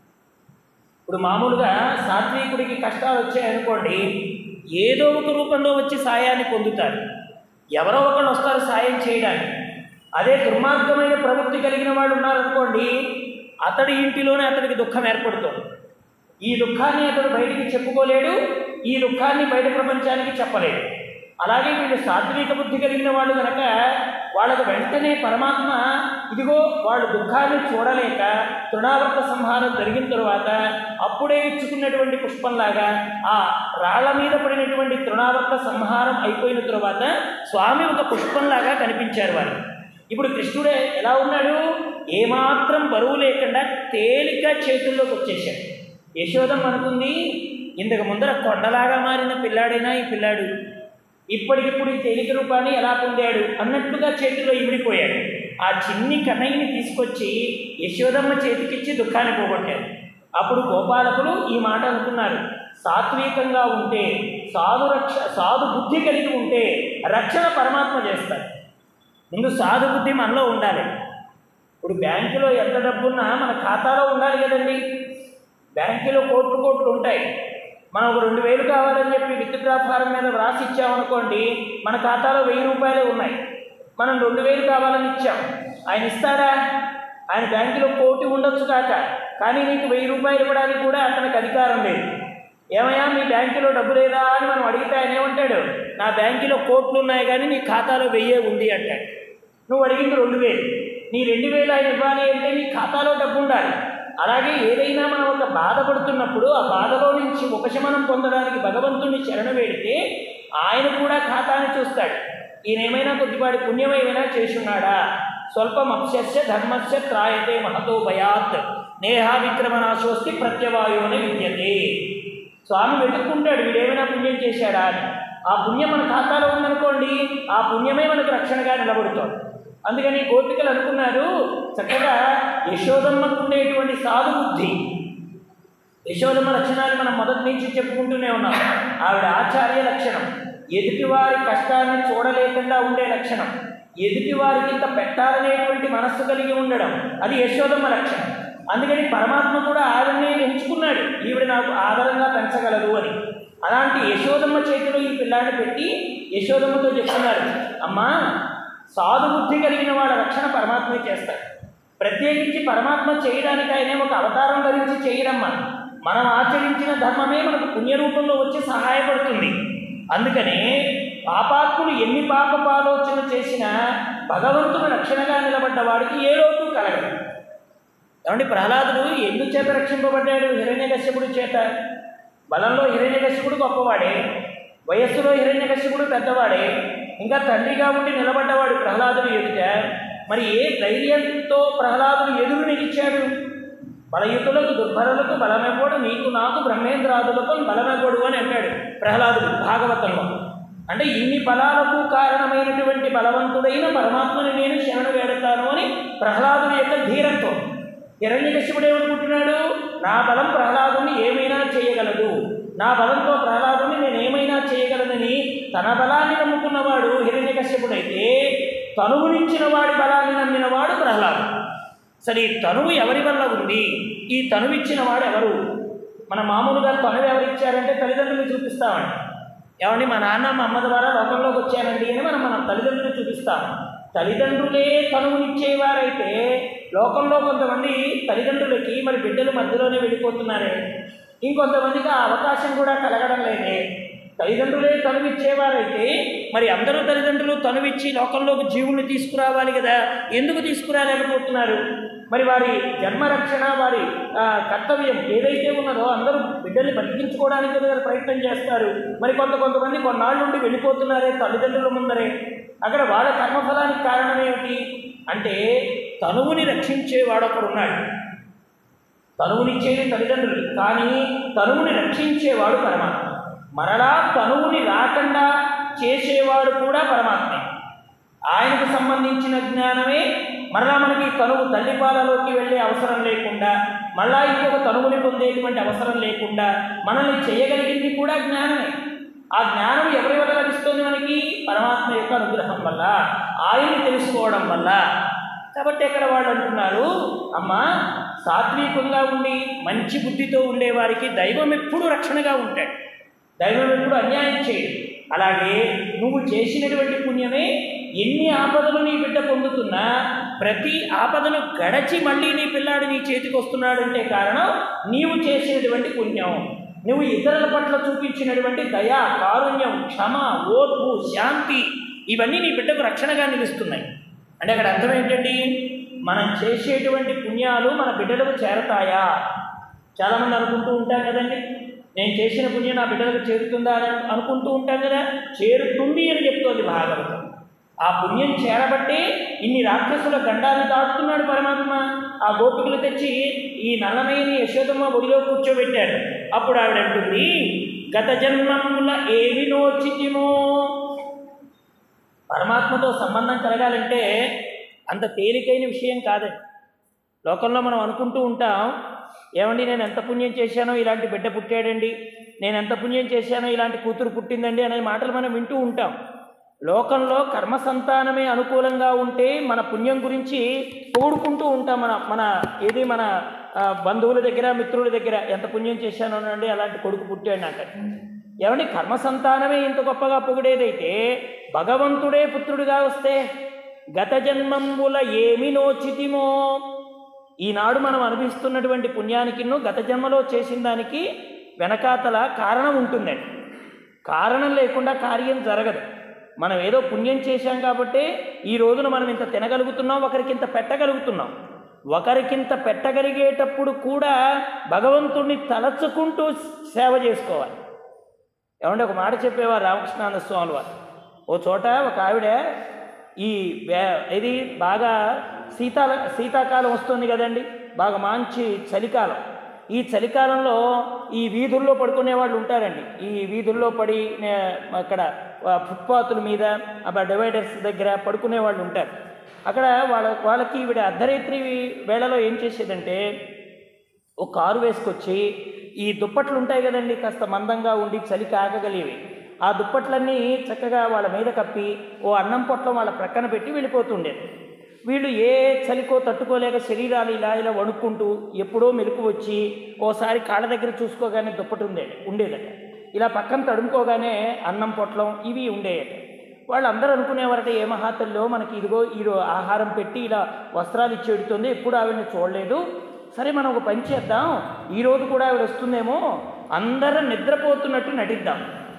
ఇప్పుడు మామూలుగా సాత్వికుడికి కష్టాలు వచ్చాయనుకోండి ఏదో ఒక రూపంలో వచ్చి సాయాన్ని పొందుతారు ఎవరో ఒకళ్ళు వస్తారు సాయం చేయడానికి అదే దుర్మార్గమైన ప్రవృత్తి కలిగిన వాళ్ళు ఉన్నారనుకోండి అతడి ఇంటిలోనే అతడికి దుఃఖం ఏర్పడుతుంది ఈ దుఃఖాన్ని అతడు బయటికి చెప్పుకోలేడు ఈ దుఃఖాన్ని బయట ప్రపంచానికి చెప్పలేడు అలాగే వీళ్ళు సాత్విక బుద్ధి కలిగిన వాళ్ళు కనుక వాళ్ళకు వెంటనే పరమాత్మ ఇదిగో వాళ్ళు దుఃఖాన్ని చూడలేక తృణావర్త సంహారం జరిగిన తరువాత అప్పుడే ఇచ్చుకున్నటువంటి పుష్పంలాగా ఆ రాళ్ల మీద పడినటువంటి తృణావర్త సంహారం అయిపోయిన తరువాత స్వామి ఒక పుష్పంలాగా కనిపించారు వారు ఇప్పుడు కృష్ణుడే ఎలా ఉన్నాడు ఏమాత్రం బరువు లేకుండా తేలిక చేతుల్లోకి వచ్చేసాడు యశోదం అనుకుంది ఇంతకు ముందర కొండలాగా మారిన పిల్లాడైనా ఈ పిల్లాడు ఇప్పటికిప్పుడు ఈ తేలిక రూపాన్ని ఎలా పొందాడు అన్నట్లుగా చేతిలో ఇమిడిపోయాడు ఆ చిన్ని కన్నయ్యని తీసుకొచ్చి యశోదమ్మ చేతికిచ్చి దుఃఖాన్ని పోగొట్టాడు అప్పుడు గోపాలకులు ఈ మాట అనుకున్నారు సాత్వికంగా ఉంటే సాధు రక్ష సాధు బుద్ధి కలిగి ఉంటే రక్షణ పరమాత్మ చేస్తాడు ముందు సాధు బుద్ధి మనలో ఉండాలి ఇప్పుడు బ్యాంకులో ఎంత డబ్బున్నా మన ఖాతాలో ఉండాలి కదండి బ్యాంకులో కోట్లు కోట్లు ఉంటాయి మనం ఒక రెండు వేలు కావాలని చెప్పి విత్డ్రా ఫారం మీద వ్రాసి ఇచ్చామనుకోండి మన ఖాతాలో వెయ్యి రూపాయలే ఉన్నాయి మనం రెండు వేలు కావాలని ఇచ్చాం ఆయన ఇస్తాడా ఆయన బ్యాంకులో కోటి ఉండొచ్చు కాక కానీ నీకు వెయ్యి రూపాయలు ఇవ్వడానికి కూడా అతనికి అధికారం లేదు ఏమయ్యా మీ బ్యాంకులో డబ్బు లేదా అని మనం అడిగితే ఆయన ఏమంటాడు నా బ్యాంకులో కోట్లు ఉన్నాయి కానీ నీ ఖాతాలో వెయ్యే ఉంది అంటాడు నువ్వు అడిగింది రెండు వేలు నీ రెండు వేలు ఆయన ఇవ్వాలి అంటే నీ ఖాతాలో డబ్బు ఉండాలి అలాగే ఏదైనా మనం ఒక బాధపడుతున్నప్పుడు ఆ బాధలో నుంచి ఉపశమనం పొందడానికి భగవంతుని శరణ వేడితే ఆయన కూడా ఖాతాని చూస్తాడు ఈయన ఏమైనా కొద్దిపాటి పుణ్యం ఏమైనా చేసున్నాడా స్వల్పం అప్స్య ధర్మస్య త్రాయతే మహతో భయాత్ నేహా విక్రమనాశోస్తి ప్రత్యవాయువుని విద్యతే స్వామి వెతుక్కుంటాడు వీడేమైనా పుణ్యం చేశాడా అని ఆ పుణ్యం మన ఖాతాలో ఉందనుకోండి ఆ పుణ్యమే మనకు రక్షణగా నిలబడుతోంది అందుకని గోపికలు అనుకున్నారు చక్కగా యశోదమ్మకు ఉండేటువంటి సాధు బుద్ధి యశోదమ్మ లక్షణాలు మనం మొదటి నుంచి చెప్పుకుంటూనే ఉన్నాం ఆవిడ ఆచార్య లక్షణం ఎదుటివారి కష్టాన్ని చూడలేకుండా ఉండే లక్షణం ఎదుటివారికి ఇంత పెట్టాలనేటువంటి మనస్సు కలిగి ఉండడం అది యశోదమ్మ లక్షణం అందుకని పరమాత్మ కూడా ఆవిడనే ఎంచుకున్నాడు ఈవిడ నాకు ఆదరంగా పెంచగలదు అని అలాంటి యశోదమ్మ చేతిలో ఈ పిల్లాడిని పెట్టి యశోదమ్మతో చెప్తున్నారు అమ్మా సాధు బుద్ధి కలిగిన వాడు రక్షణ పరమాత్మే చేస్తాడు ప్రత్యేకించి పరమాత్మ చేయడానికి ఆయనే ఒక అవతారం ధరించి చేయడమ్మా మనం ఆచరించిన ధర్మమే మనకు పుణ్యరూపంలో వచ్చి సహాయపడుతుంది అందుకనే పాపాత్ములు ఎన్ని పాపపాలోచన చేసినా భగవంతుడు రక్షణగా నిలబడ్డ వాడికి ఏ లోటు కలగదు ఏమంటే ప్రహ్లాదుడు ఎందుకు చేత రక్షింపబడ్డాడు హిరణ్యకశ్యపుడు చేత బలంలో హిరణ్యకశ్యపుడు గొప్పవాడే వయస్సులో హిరణ్యకశ్యపుడు పెద్దవాడే ఇంకా తండ్రిగా ఉండి నిలబడ్డవాడు ప్రహ్లాదుడు ఎదుట మరి ఏ ధైర్యంతో ప్రహ్లాదుడు ఎదురు నిలిచాడు బలయుతులకు దుర్భరులకు బలమెవ్వడు నీకు నాకు బ్రహ్మేంద్రాదులకు బలమెవ్వడు అని అంటాడు ప్రహ్లాదుడు భాగవతంలో అంటే ఇన్ని బలాలకు కారణమైనటువంటి బలవంతుడైన పరమాత్మని నేను శరణు వేడతాను అని ప్రహ్లాదుని యొక్క ధీరత్వం హిరణ్యకశ్యపుడు ఏమనుకుంటున్నాడు నా బలం ప్రహ్లాదుని ఏమైనా చేయగలదు నా బలంతో ప్రహ్లాదుని నేను ఏమైనా చేయగలనని తన బలాన్ని నమ్ముకున్నవాడు హిరణ్యకశ్యపుడైతే తనువునిచ్చిన వాడి బలాన్ని నమ్మినవాడు ప్రహ్లాదు సరే ఈ తనువు ఎవరి వల్ల ఉంది ఈ తనువిచ్చిన వాడు ఎవరు మన మామూలుగా తనువు ఎవరిచ్చారంటే తల్లిదండ్రులు చూపిస్తామండి ఏమండి మా నాన్న మా అమ్మ ద్వారా లోకంలోకి వచ్చానండి అని మనం మన తల్లిదండ్రులు చూపిస్తాం తల్లిదండ్రులే తనువునిచ్చేవారైతే లోకంలో కొంతమంది తల్లిదండ్రులకి మరి బిడ్డలు మధ్యలోనే వెళ్ళిపోతున్నారే ఇంకొంతమందికి ఆ అవకాశం కూడా కలగడం లేదే తల్లిదండ్రులే తనువిచ్చేవారైతే మరి అందరూ తల్లిదండ్రులు తనువిచ్చి లోకంలోకి జీవుల్ని తీసుకురావాలి కదా ఎందుకు తీసుకురాలేకపోతున్నారు మరి వారి జన్మరక్షణ వారి ఆ, కర్తవ్యం ఏదైతే ఉన్నదో అందరూ బిడ్డల్ని బతికించుకోవడానికి కదా ప్రయత్నం చేస్తారు మరి కొంత కొంతమంది కొన్నాళ్ళ నుండి వెళ్ళిపోతున్నారే తల్లిదండ్రుల ముందరే అక్కడ వాళ్ళ కర్మఫలానికి కారణం ఏమిటి అంటే తనువుని రక్షించేవాడు ఒకడు ఉన్నాడు తనువునిచ్చేది తల్లిదండ్రులు కానీ తనువుని రక్షించేవాడు పరమాత్మ మరలా తనువుని రాకుండా చేసేవాడు కూడా పరమాత్మే ఆయనకు సంబంధించిన జ్ఞానమే మరలా మనకి తనువు తల్లిపాలలోకి వెళ్ళే అవసరం లేకుండా మళ్ళా ఇంకొక తనువుని పొందేటువంటి అవసరం లేకుండా మనల్ని చేయగలిగింది కూడా జ్ఞానమే ఆ జ్ఞానం ఎవరి వల్ల లభిస్తుంది మనకి పరమాత్మ యొక్క అనుగ్రహం వల్ల ఆయన్ని తెలుసుకోవడం వల్ల కాబట్టి ఇక్కడ వాళ్ళు అంటున్నారు అమ్మా సాత్వికంగా ఉండి మంచి బుద్ధితో ఉండేవారికి దైవం ఎప్పుడూ రక్షణగా ఉంటాడు దైవం ఎప్పుడు అన్యాయం చేయడు అలాగే నువ్వు చేసినటువంటి పుణ్యమే ఎన్ని ఆపదలు నీ బిడ్డ పొందుతున్నా ప్రతి ఆపదను గడచి మళ్ళీ నీ పిల్లాడు నీ చేతికి వస్తున్నాడంటే కారణం నీవు చేసినటువంటి పుణ్యం నువ్వు ఇతరుల పట్ల చూపించినటువంటి దయ కారుణ్యం క్షమ ఓర్పు శాంతి ఇవన్నీ నీ బిడ్డకు రక్షణగా నిలుస్తున్నాయి అంటే అక్కడ అర్థం ఏంటండి మనం చేసేటువంటి పుణ్యాలు మన బిడ్డలకు చేరతాయా చాలామంది అనుకుంటూ ఉంటాం కదండి నేను చేసిన పుణ్యం నా బిడ్డలకు చేరుతుందా అని అనుకుంటూ ఉంటాం కదా చేరుతుంది అని చెప్తోంది భాగవతం ఆ పుణ్యం చేరబట్టి ఇన్ని రాక్షసుల గండాన్ని దాటుతున్నాడు పరమాత్మ ఆ గోపికలు తెచ్చి ఈ నల్లనయ్యని యశోదమ్మ ఒడిలో కూర్చోబెట్టాడు అప్పుడు ఆవిడ అంటుంది గత జన్మముల ఏవి నోచితిమో పరమాత్మతో సంబంధం కలగాలంటే అంత తేలికైన విషయం కాదండి లోకంలో మనం అనుకుంటూ ఉంటాం ఏమండి నేను ఎంత పుణ్యం చేశానో ఇలాంటి బిడ్డ పుట్టాడండి నేను ఎంత పుణ్యం చేశానో ఇలాంటి కూతురు పుట్టిందండి అనే మాటలు మనం వింటూ ఉంటాం లోకంలో కర్మ సంతానమే అనుకూలంగా ఉంటే మన పుణ్యం గురించి తోడుకుంటూ ఉంటాం మన మన ఏది మన ఆ, బంధువుల దగ్గర మిత్రుల దగ్గర ఎంత పుణ్యం చేశానోనండి అలాంటి కొడుకు పుట్టాడు నాకు ఏమండి కర్మ సంతానమే ఇంత గొప్పగా పొగిడేదైతే భగవంతుడే పుత్రుడిగా వస్తే గత జన్మంబుల ఏమి నోచితిమో ఈనాడు మనం అనుభవిస్తున్నటువంటి పుణ్యానికిను గత జన్మలో చేసిన దానికి వెనకాతల కారణం ఉంటుందండి కారణం లేకుండా కార్యం జరగదు మనం ఏదో పుణ్యం చేశాం కాబట్టి ఈ రోజున మనం ఇంత తినగలుగుతున్నాం ఒకరికి ఇంత పెట్టగలుగుతున్నాం ఒకరికింత పెట్టగలిగేటప్పుడు కూడా భగవంతుణ్ణి తలచుకుంటూ సేవ చేసుకోవాలి ఏమంటే ఒక మాట చెప్పేవారు రామకృష్ణానంద స్వామి వారు ఓ చోట ఒక ఆవిడ ఈ వే- ఇది బాగా శీతాల శీతాకాలం వస్తుంది కదండి బాగా మంచి చలికాలం ఈ చలికాలంలో ఈ వీధుల్లో పడుకునే వాళ్ళు ఉంటారండి ఈ వీధుల్లో పడి నే- అక్కడ ఆ, ఫుట్పాతుల మీద అక్కడ డివైడర్స్ దగ్గర పడుకునే వాళ్ళు ఉంటారు అక్కడ వాళ్ళ వాళ్ళకి ఈవిడ అర్ధరాత్రి వేళలో ఏం చేసేదంటే ఒక కారు వేసుకొచ్చి ఈ దుప్పట్లు ఉంటాయి కదండి కాస్త మందంగా ఉండి చలికి ఆగగలిగేవి ఆ దుప్పట్లన్నీ చక్కగా వాళ్ళ మీద కప్పి ఓ అన్నం పొట్లం వాళ్ళ ప్రక్కన పెట్టి వెళ్ళిపోతుండేది వీళ్ళు ఏ చలికో తట్టుకోలేక శరీరాలు ఇలా ఇలా వణుక్కుంటూ ఎప్పుడో మెలకు వచ్చి ఓసారి కాళ్ళ దగ్గర చూసుకోగానే దుప్పటి ఉండేది ఉండేదట ఇలా పక్కన తడుముకోగానే అన్నం పొట్లం ఇవి ఉండేయట వాళ్ళందరూ అనుకునేవారట ఏ మహాతల్లో మనకి ఇదిగో ఈ ఆహారం పెట్టి ఇలా వస్త్రాలు ఇచ్చేడుతుంది ఎప్పుడు ఆవిడని చూడలేదు సరే మనం ఒక పని చేద్దాం ఈరోజు కూడా ఆవిడ వస్తుందేమో అందరం నిద్రపోతున్నట్టు నటిద్దాం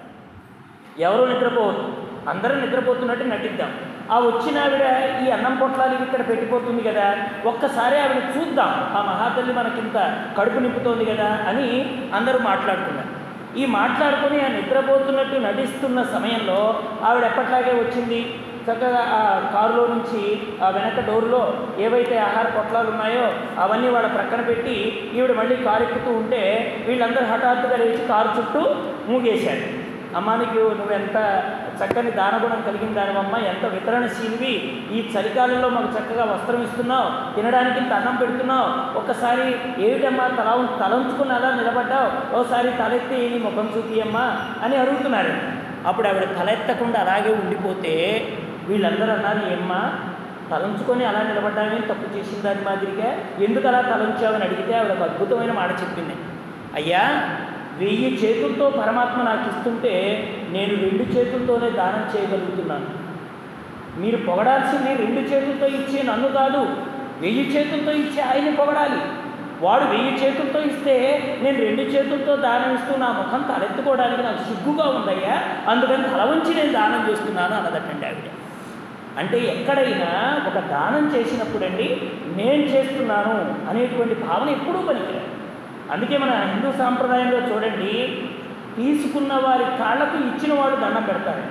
ఎవరు నిద్రపోవద్దు అందరం నిద్రపోతున్నట్టు నటిద్దాం ఆ వచ్చిన ఆవిడ ఈ అన్నం పొట్లాలు ఇవి ఇక్కడ పెట్టిపోతుంది కదా ఒక్కసారి ఆవిడ చూద్దాం ఆ మహాతల్లి మనకింత కడుపు నింపుతోంది కదా అని అందరూ మాట్లాడుకున్నారు ఈ మాట్లాడుకొని ఆ నిద్రపోతున్నట్టు నటిస్తున్న సమయంలో ఆవిడ ఎప్పట్లాగే వచ్చింది చక్కగా ఆ కారులో నుంచి ఆ వెనక డోర్లో ఏవైతే ఆహార పొట్లాలు ఉన్నాయో అవన్నీ వాళ్ళ ప్రక్కన పెట్టి ఈవిడ మళ్ళీ కారు ఎక్కుతూ ఉంటే వీళ్ళందరూ హఠాత్తుగా లేచి కారు చుట్టూ మూగేశారు అమ్మ నీకు నువ్వెంత చక్కని దానగుణం కలిగిన దానివమ్మ ఎంత వితరణశీలివి ఈ చలికాలంలో మాకు చక్కగా వస్త్రం ఇస్తున్నావు తినడానికి ఇంత అన్నం పెడుతున్నావు ఒక్కసారి ఏమిటమ్మా తల తలంచుకుని అలా నిలబడ్డావు ఓసారి తలెత్తి నీ ముఖం చూపియమ్మా అని అడుగుతున్నారు అప్పుడు ఆవిడ తలెత్తకుండా అలాగే ఉండిపోతే వీళ్ళందరూ అన్నారు ఏమ్మా తలంచుకొని అలా నిలబడ్డామే తప్పు చేసిన దాని మాదిరిగా ఎందుకు అలా తలంచావని అడిగితే ఆవిడ ఒక అద్భుతమైన మాట చెప్పింది అయ్యా వెయ్యి చేతులతో పరమాత్మ నాకు ఇస్తుంటే నేను రెండు చేతులతోనే దానం చేయగలుగుతున్నాను మీరు పొగడాల్సింది రెండు చేతులతో ఇచ్చే నన్ను కాదు వెయ్యి చేతులతో ఇచ్చే ఆయన్ని పొగడాలి వాడు వెయ్యి చేతులతో ఇస్తే నేను రెండు చేతులతో దానం ఇస్తూ నా ముఖం తలెత్తుకోవడానికి నాకు సిగ్గుగా ఉందయ్యా అందుకని తల వంచి నేను దానం చేస్తున్నాను అన్నదటండి ఆవిడ అంటే ఎక్కడైనా ఒక దానం చేసినప్పుడండి నేను చేస్తున్నాను అనేటువంటి భావన ఎప్పుడూ పనికిరాదు అందుకే మన హిందూ సాంప్రదాయంలో చూడండి తీసుకున్న వారి కాళ్ళకు ఇచ్చిన వాడు దండం పెడతాడు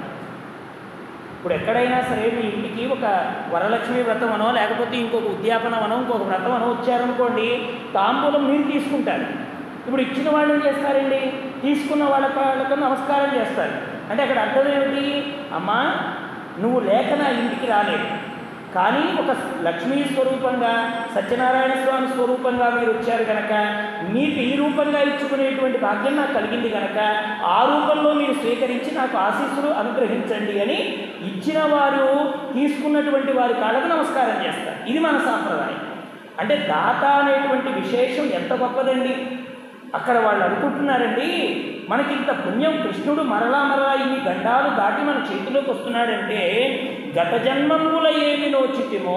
ఇప్పుడు ఎక్కడైనా సరే మీ ఇంటికి ఒక వరలక్ష్మి వ్రతం అనో లేకపోతే ఇంకొక ఉద్యాపనం అనో ఇంకొక వ్రతం అనో వచ్చారనుకోండి తాంబూలం మీరు తీసుకుంటారు ఇప్పుడు ఇచ్చిన వాళ్ళు ఏం చేస్తారండి తీసుకున్న వాళ్ళ వాళ్ళకు నమస్కారం చేస్తారు అంటే అక్కడ అర్థం ఏమిటి అమ్మా నువ్వు లేక నా ఇంటికి రాలేదు కానీ ఒక లక్ష్మీ స్వరూపంగా సత్యనారాయణ స్వామి స్వరూపంగా మీరు వచ్చారు కనుక మీకు ఈ రూపంగా ఇచ్చుకునేటువంటి భాగ్యం నాకు కలిగింది కనుక ఆ రూపంలో మీరు స్వీకరించి నాకు ఆశీస్సులు అనుగ్రహించండి అని ఇచ్చిన వారు తీసుకున్నటువంటి వారి కాళ్ళకు నమస్కారం చేస్తారు ఇది మన సాంప్రదాయం అంటే దాత అనేటువంటి విశేషం ఎంత గొప్పదండి అక్కడ వాళ్ళు అనుకుంటున్నారండి మనకింత పుణ్యం కృష్ణుడు మరలా మరలా ఇన్ని గండాలు దాటి మన చేతిలోకి వస్తున్నాడంటే గత జన్మముల ఏమి నోచితిమో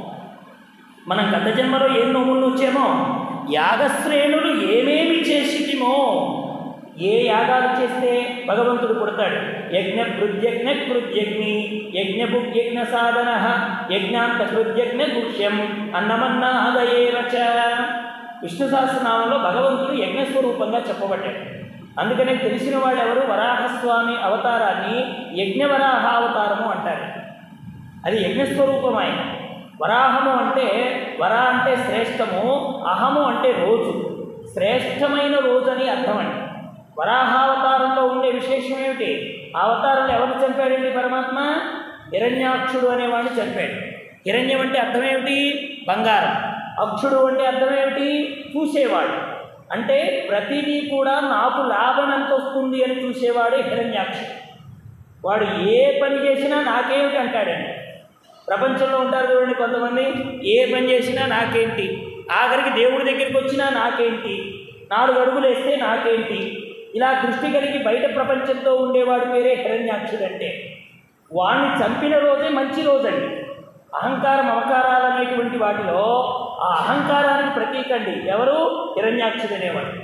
మనం గత జన్మలో ఏం నోములు నోచామో యాగశ్రేణులు ఏమేమి చేసిటిమో ఏ యాగాలు చేస్తే భగవంతుడు పుడతాడు యజ్ఞ కృద్యజ్ఞ కృద్యగ్ని యజ్ఞభుగ్యజ్ఞ సాధన యజ్ఞాంత కృద్యజ్ఞ గుహ్యం అన్నమన్నాదయేవచ విష్ణు సహస్రనామంలో భగవంతుడు యజ్ఞస్వరూపంగా చెప్పబడ్డాడు అందుకనే తెలిసిన వాళ్ళు ఎవరు వరాహస్వామి అవతారాన్ని యజ్ఞవరాహ అవతారము అంటారు అది యజ్ఞస్వరూపం ఆయన వరాహము అంటే వర అంటే శ్రేష్టము అహము అంటే రోజు శ్రేష్టమైన రోజు అని అర్థం అండి వరాహావతారంలో ఉండే విశేషం ఏమిటి ఆ అవతారంలో ఎవరు చంపాడండి పరమాత్మ హిరణ్యాక్షుడు అనేవాడిని చంపాడు హిరణ్యం అంటే అర్థం ఏమిటి బంగారం అక్షుడు అంటే అర్థం ఏమిటి చూసేవాడు అంటే ప్రతిదీ కూడా నాకు లాభం ఎంత వస్తుంది అని చూసేవాడే హిరణ్యాక్షుడు వాడు ఏ పని చేసినా నాకేమిటి అంటాడండి ప్రపంచంలో ఉంటారు చూడండి కొంతమంది ఏ పని చేసినా నాకేంటి ఆఖరికి దేవుడి దగ్గరికి వచ్చినా నాకేంటి నాలుగు అడుగులు వేస్తే నాకేంటి ఇలా దృష్టి కలిగి బయట ప్రపంచంతో ఉండేవాడి పేరే హిరణ్యాక్షుడు అంటే వాణ్ణి చంపిన రోజే మంచి రోజండి అహంకారం అవకారాలు అనేటువంటి వాటిలో ఆ అహంకారానికి ప్రతీకండి ఎవరు హిరణ్యాక్షుడు అనేవాడు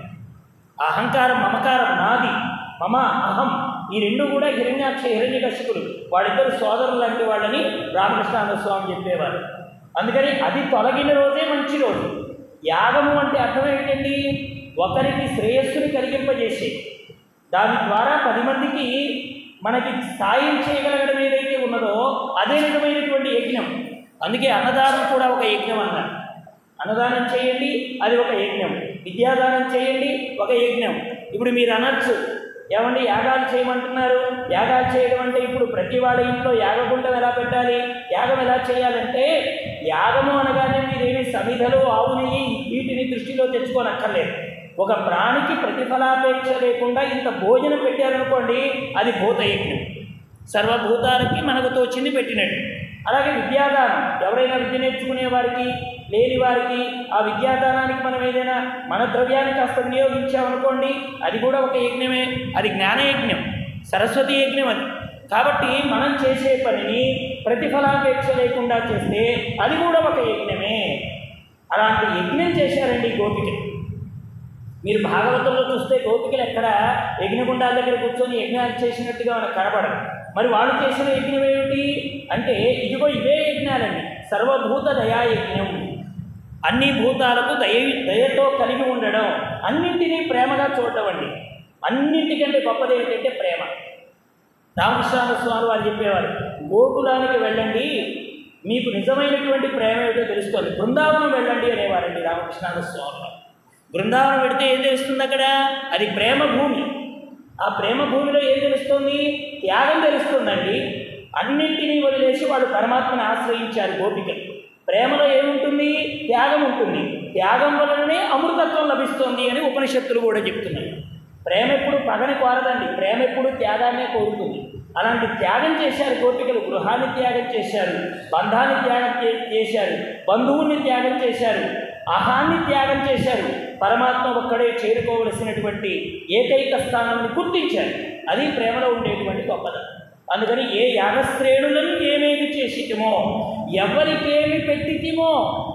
ఆ అహంకారం మమకారం నాది మమ అహం ఈ రెండు కూడా హిరణ్యాక్ష హిరణ్యకశిపులు వాళ్ళిద్దరు సోదరులు లాంటి వాళ్ళని రామకృష్ణానంద స్వామి చెప్పేవారు అందుకని అది తొలగిన రోజే మంచి రోజు యాగము అంటే అర్థం ఏంటండి ఒకరికి శ్రేయస్సుని కలిగింపజేసే దాని ద్వారా పది మందికి మనకి సాయం చేయగలగడం ఏదైతే ఉన్నదో అదే విధమైనటువంటి యజ్ఞం అందుకే అన్నదానం కూడా ఒక యజ్ఞం అన్నారు అన్నదానం చేయండి అది ఒక యజ్ఞం విద్యాదానం చేయండి ఒక యజ్ఞం ఇప్పుడు మీరు అనొచ్చు ఏమండి యాగాలు చేయమంటున్నారు యాగాలు చేయడం అంటే ఇప్పుడు ప్రతి వాళ్ళ ఇంట్లో యాగగుండం ఎలా పెట్టాలి యాగం ఎలా చేయాలంటే యాగము అనగానే మీరేమి సమిధలు ఆవు నెయ్యి వీటిని దృష్టిలో తెచ్చుకోనక్కర్లేదు ఒక ప్రాణికి ప్రతిఫలాపేక్ష లేకుండా ఇంత భోజనం పెట్టారనుకోండి అది భూతయజ్ఞం సర్వభూతాలకి మనకు తోచింది పెట్టినట్టు అలాగే విద్యాదానం ఎవరైనా విద్య నేర్చుకునే వారికి లేని వారికి ఆ విద్యాదానానికి మనం ఏదైనా మన ద్రవ్యాన్ని కాస్త వినియోగించామనుకోండి అది కూడా ఒక యజ్ఞమే అది జ్ఞానయజ్ఞం సరస్వతి యజ్ఞం అది కాబట్టి మనం చేసే పనిని ప్రతిఫలాపేక్ష లేకుండా చేస్తే అది కూడా ఒక యజ్ఞమే అలాంటి యజ్ఞం చేశారండి గోపికలు మీరు భాగవతంలో చూస్తే గోపికలు ఎక్కడ యజ్ఞగుండాల దగ్గర కూర్చొని యజ్ఞాలు చేసినట్టుగా మనకు కనపడదు మరి వాళ్ళు చేసిన యజ్ఞం ఏమిటి అంటే ఇదిగో ఇవే యజ్ఞాలండి సర్వభూత దయాయజ్ఞం అన్ని భూతాలకు దయ దయతో కలిగి ఉండడం అన్నింటినీ ప్రేమగా చూడటం అండి అన్నింటికంటే గొప్పది ఏంటంటే ప్రేమ రామకృష్ణ స్వామి వారు చెప్పేవారు గోకులానికి వెళ్ళండి మీకు నిజమైనటువంటి ప్రేమ ఏమిటో తెలుస్తుంది బృందావనం వెళ్ళండి అనేవారండి రామకృష్ణ స్వామి వారు బృందావనం పెడితే ఏం తెలుస్తుంది అక్కడ అది ప్రేమ భూమి ఆ ప్రేమ భూమిలో ఏం తెలుస్తుంది త్యాగం తెలుస్తుందండి అన్నింటినీ వదిలేసి వాళ్ళు పరమాత్మని ఆశ్రయించారు గోపికలు ప్రేమలో ఏముంటుంది త్యాగం ఉంటుంది త్యాగం వలననే అమృతత్వం లభిస్తుంది అని ఉపనిషత్తులు కూడా చెప్తున్నాయి ప్రేమ ఎప్పుడు పగని కోరదండి ప్రేమ ఎప్పుడు త్యాగాన్నే కోరుతుంది అలాంటి త్యాగం చేశారు గోపికలు గృహాన్ని త్యాగం చేశారు బంధాన్ని త్యాగం చే- చేశారు బంధువుల్ని త్యాగం చేశారు అహాన్ని త్యాగం చేశారు పరమాత్మ ఒక్కడే చేరుకోవలసినటువంటి ఏకైక స్థానాన్ని గుర్తించారు అది ప్రేమలో ఉండేటువంటి గొప్పదనం అందుకని ఏ యాగశ్రేణులను ఏమేమి చేసిటిమో ఎవరికేమి పెట్టితిమో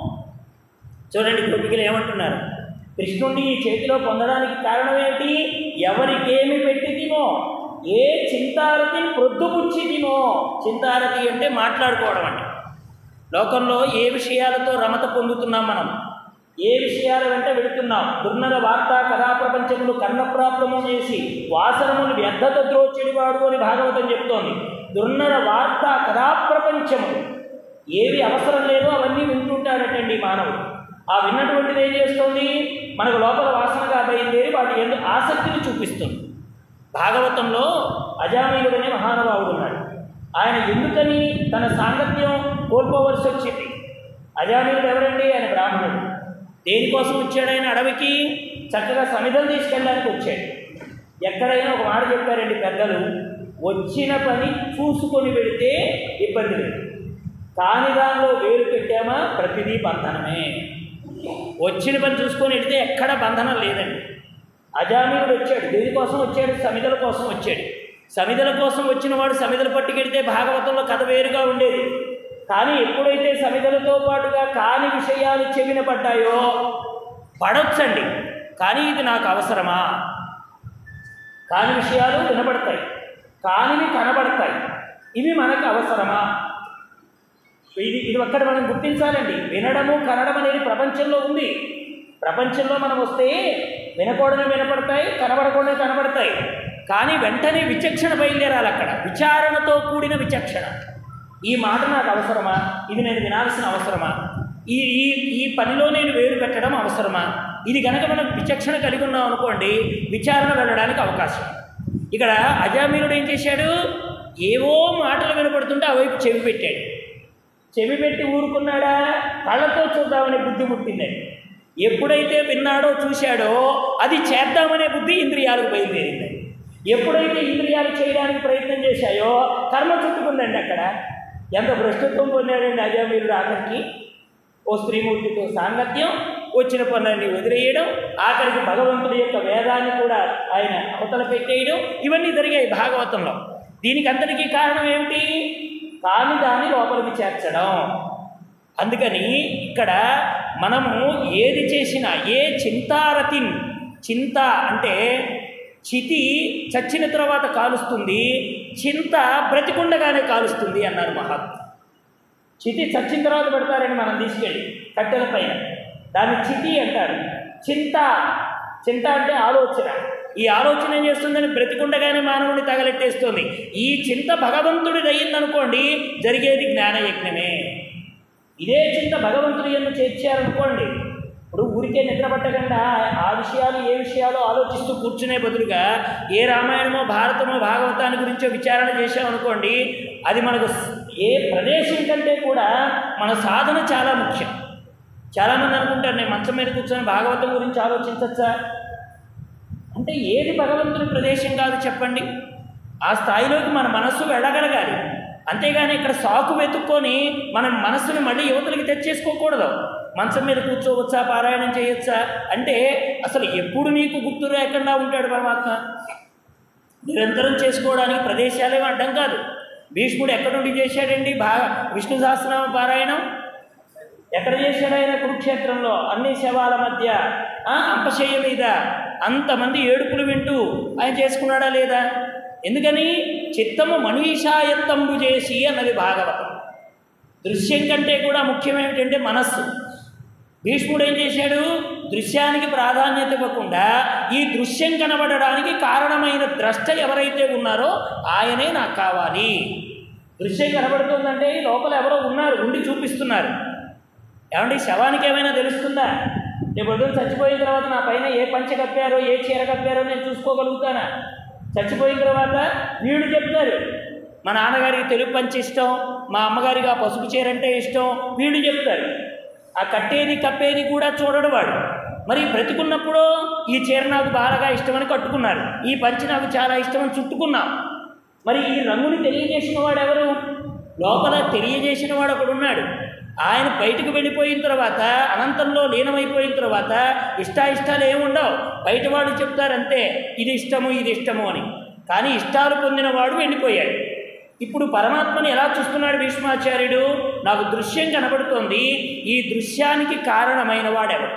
చూడండి గోపికలు ఏమంటున్నారు కృష్ణుడిని ఈ చేతిలో పొందడానికి కారణం ఏంటి ఎవరికేమి పెట్టితిమో ఏ చింతారతిని ప్రొద్దుపుచ్చితిమో చింతారతి అంటే మాట్లాడుకోవడం అంటే లోకంలో ఏ విషయాలతో రమత పొందుతున్నాం మనం ఏ విషయాల వెంట వెళుతున్నాం దుర్నర వార్తా కథా ప్రపంచములు కర్ణప్రాప్తము చేసి వాసనములు వ్యర్థత ద్రోచెడివాడు అని భాగవతం చెప్తోంది దుర్నర వార్తా కథా ప్రపంచములు ఏవి అవసరం లేదో అవన్నీ వింటుంటాడటండి మానవుడు ఆ విన్నటువంటిది ఏం చేస్తుంది మనకు లోపల వాసనగా బయలుదేరి వాటి ఎందుకు ఆసక్తిని చూపిస్తుంది భాగవతంలో అజామీయుడు అనే మహానుభావుడు ఉన్నాడు ఆయన ఎందుకని తన సాంగత్యం కోల్పోవలసి వచ్చింది అజామీయుడు ఎవరండి ఆయన బ్రాహ్మణుడు దేనికోసం వచ్చాడు ఆయన అడవికి చక్కగా సమిధలు తీసుకెళ్ళడానికి వచ్చాడు ఎక్కడైనా ఒక మాట చెప్పారండి పెద్దలు వచ్చిన పని చూసుకొని పెడితే ఇబ్బంది లేదు కాని దానిలో వేలు పెట్టామా ప్రతిదీ బంధనమే వచ్చిన పని చూసుకొని వెడితే ఎక్కడ బంధనం లేదండి అజామీయుడు వచ్చాడు దేనికోసం వచ్చాడు సమిధల కోసం వచ్చాడు సమిధల కోసం వచ్చిన వాడు సమిధలు పట్టుకెడితే భాగవతంలో కథ వేరుగా ఉండేది కానీ ఎప్పుడైతే సమిధలతో పాటుగా కాని విషయాలు చెవిన పడ్డాయో పడొచ్చండి కానీ ఇది నాకు అవసరమా కాని విషయాలు వినబడతాయి కానివి కనబడతాయి ఇవి మనకు అవసరమా ఇది ఇది ఒక్కడ మనం గుర్తించాలండి వినడము కనడం అనేది ప్రపంచంలో ఉంది ప్రపంచంలో మనం వస్తే వినకూడని వినపడతాయి కనబడకూడని కనబడతాయి కానీ వెంటనే విచక్షణ బయలుదేరాలి అక్కడ విచారణతో కూడిన విచక్షణ ఈ మాట నాకు అవసరమా ఇది నేను వినాల్సిన అవసరమా ఈ ఈ ఈ పనిలో నేను వేలు పెట్టడం అవసరమా ఇది కనుక మనం విచక్షణ కలిగి ఉన్నాం అనుకోండి విచారణ వెళ్ళడానికి అవకాశం ఇక్కడ అజామీనుడు ఏం చేశాడు ఏవో మాటలు వినపడుతుంటే ఆ వైపు చెవి పెట్టాడు చెవి పెట్టి ఊరుకున్నాడా కళ్ళతో చూద్దామనే బుద్ధి పుట్టిందని ఎప్పుడైతే విన్నాడో చూశాడో అది చేద్దామనే బుద్ధి ఇంద్రియాలకు బయలుదేరింది ఎప్పుడైతే ఇంద్రియాలు చేయడానికి ప్రయత్నం చేశాయో కర్మ చుట్టుకుందండి అక్కడ ఎంత భ్రష్టత్వం పొందాడండి అజామీరుడు ఆఖరికి ఓ స్త్రీమూర్తితో సాంగత్యం వచ్చిన పనులన్నీ వదిలేయడం ఆఖరికి భగవంతుడి యొక్క వేదాన్ని కూడా ఆయన అవతల పెట్టేయడం ఇవన్నీ జరిగాయి భాగవతంలో దీనికి అంతటికీ కారణం ఏమిటి కాని దాన్ని లోపలికి చేర్చడం అందుకని ఇక్కడ మనము ఏది చేసినా ఏ చింతారతిన్ చింత అంటే చితి చచ్చిన తర్వాత కాలుస్తుంది చింత బ్రతికుండగానే కాలుస్తుంది అన్నారు మహాత్ములు చితి చచ్చిన తర్వాత పెడతారని మనం తీసుకెళ్ళి కట్టెల పైన దాన్ని చితి అంటారు చింత చింత అంటే ఆలోచన ఈ ఆలోచన ఏం చేస్తుందని బ్రతికుండగానే మానవుడిని తగలెట్టేస్తుంది ఈ చింత భగవంతుడిది అయ్యిందనుకోండి జరిగేది జ్ఞానయజ్ఞమే ఇదే చింత భగవంతుడి ఎందు చేర్చారనుకోండి ఇప్పుడు ఊరికే నిద్ర పట్టకుండా ఆ విషయాలు ఏ విషయాలు ఆలోచిస్తూ కూర్చునే బదులుగా ఏ రామాయణమో భారతమో భాగవతాన్ని గురించో విచారణ చేసామనుకోండి అది మనకు ఏ ప్రదేశం కంటే కూడా మన సాధన చాలా ముఖ్యం చాలామంది అనుకుంటారు నేను మంచం మీద కూర్చొని భాగవతం గురించి ఆలోచించచ్చా అంటే ఏది భగవంతుని ప్రదేశం కాదు చెప్పండి ఆ స్థాయిలోకి మన మనస్సు వెళ్ళగలగాలి అంతేగాని ఇక్కడ సాకు వెతుక్కొని మన మనస్సుని మళ్ళీ యువతలకి తెచ్చేసుకోకూడదు మంచం మీద కూర్చోవచ్చా పారాయణం చేయొచ్చా అంటే అసలు ఎప్పుడు నీకు గుర్తు లేకుండా ఉంటాడు పరమాత్మ నిరంతరం చేసుకోవడానికి ప్రదేశాలేమీ అడ్డం కాదు భీష్ముడు ఎక్కడి నుండి చేశాడండి బాగా విష్ణు సహస్రనామ పారాయణం ఎక్కడ చేశాడు ఆయన కురుక్షేత్రంలో అన్ని శవాల మధ్య ఆ, అంపశయ్య మీద అంతమంది ఏడుపులు వింటూ ఆయన చేసుకున్నాడా లేదా ఎందుకని చిత్తము మనీషాయత్తంబు చేసి అన్నది భాగవతం దృశ్యం కంటే కూడా ముఖ్యమేమిటంటే మనస్సు భీష్ముడు ఏం చేశాడు దృశ్యానికి ప్రాధాన్యత ఇవ్వకుండా ఈ దృశ్యం కనబడడానికి కారణమైన ద్రష్ట ఎవరైతే ఉన్నారో ఆయనే నాకు కావాలి దృశ్యం కనబడుతుందంటే ఈ లోపల ఎవరో ఉన్నారు ఉండి చూపిస్తున్నారు ఏమండి శవానికి ఏమైనా తెలుస్తుందా రేపు పొద్దున చచ్చిపోయిన తర్వాత నా పైన ఏ పంచ కప్పారో ఏ చీర కప్పారో నేను చూసుకోగలుగుతానా చచ్చిపోయిన తర్వాత వీడు చెప్తారు మా నాన్నగారికి తెలుగు పంచి ఇష్టం మా అమ్మగారికి ఆ పసుపు చీర అంటే ఇష్టం వీళ్ళు చెప్తారు ఆ కట్టేది కప్పేది కూడా చూడడు వాడు మరి బ్రతికున్నప్పుడు ఈ చీర నాకు బాగా ఇష్టమని కట్టుకున్నారు ఈ పంచి నాకు చాలా ఇష్టమని చుట్టుకున్నాం మరి ఈ రంగుని తెలియజేసిన వాడు ఎవరు లోపల తెలియజేసిన వాడు ఒకడు ఉన్నాడు ఆయన బయటకు వెళ్ళిపోయిన తర్వాత అనంతంలో లీనమైపోయిన తర్వాత ఇష్టాయిష్టాలు ఏముండవు బయట వాళ్ళు చెప్తారంతే ఇది ఇష్టము ఇది ఇష్టము అని కానీ ఇష్టాలు పొందినవాడు వెళ్ళిపోయాడు ఇప్పుడు పరమాత్మని ఎలా చూస్తున్నాడు భీష్మాచార్యుడు నాకు దృశ్యం కనబడుతోంది ఈ దృశ్యానికి కారణమైన వాడెవడు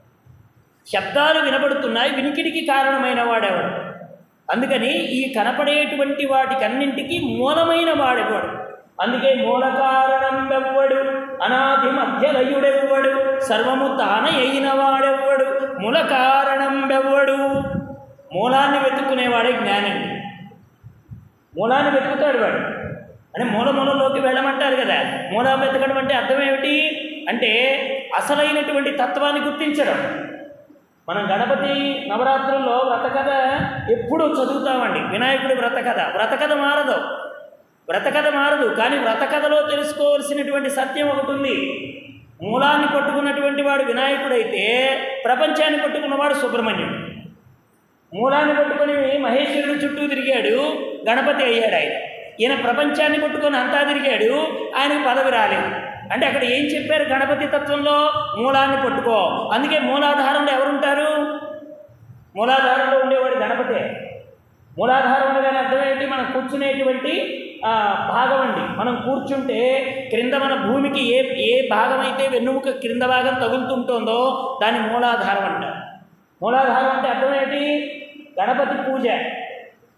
శబ్దాలు వినబడుతున్నాయి వినికిడికి కారణమైన వాడెవడు అందుకని ఈ కనపడేటువంటి వాటికన్నింటికి మూలమైన వాడెవడు అందుకే మూల కారణం వెవ్వడు అనాది మధ్యలయుడెవ్వడు సర్వము తాన అయిన వాడెవ్వడు మూల కారణం వెవ్వడు మూలాన్ని వెతుక్కునేవాడే జ్ఞానండి మూలాన్ని వెతుకుతాడు వాడు అంటే మూల మూలంలోకి వెళ్ళమంటారు కదా మూలం వెతకడం అంటే అర్థం ఏమిటి అంటే అసలైనటువంటి తత్వాన్ని గుర్తించడం మనం గణపతి నవరాత్రుల్లో వ్రతకథ ఎప్పుడూ చదువుతామండి వినాయకుడి వ్రతకథ వ్రతకథ మారదు వ్రతకథ మారదు కానీ వ్రతకథలో తెలుసుకోవాల్సినటువంటి సత్యం ఒకటి ఉంది మూలాన్ని పట్టుకున్నటువంటి వాడు వినాయకుడైతే ప్రపంచాన్ని పట్టుకున్నవాడు సుబ్రహ్మణ్యుడు మూలాన్ని పట్టుకొని మహేశ్వరుడు చుట్టూ తిరిగాడు గణపతి అయ్యాడు ఆయన ఈయన ప్రపంచాన్ని పట్టుకొని అంతా తిరిగాడు ఆయనకు పదవి రాలేదు అంటే అక్కడ ఏం చెప్పారు గణపతి తత్వంలో మూలాన్ని పట్టుకో అందుకే మూలాధారంలో ఎవరుంటారు మూలాధారంలో ఉండేవాడు గణపతే మూలాధారం ఉండగానే అర్థం ఏంటి మనం కూర్చునేటువంటి ఆ, భాగం అండి మనం కూర్చుంటే క్రింద మన భూమికి ఏ ఏ భాగం అయితే వెన్నుముక క్రింద భాగం తగులుతుంటుందో దాన్ని మూలాధారం అంటారు మూలాధారం అంటే అర్థం ఏంటి గణపతి పూజ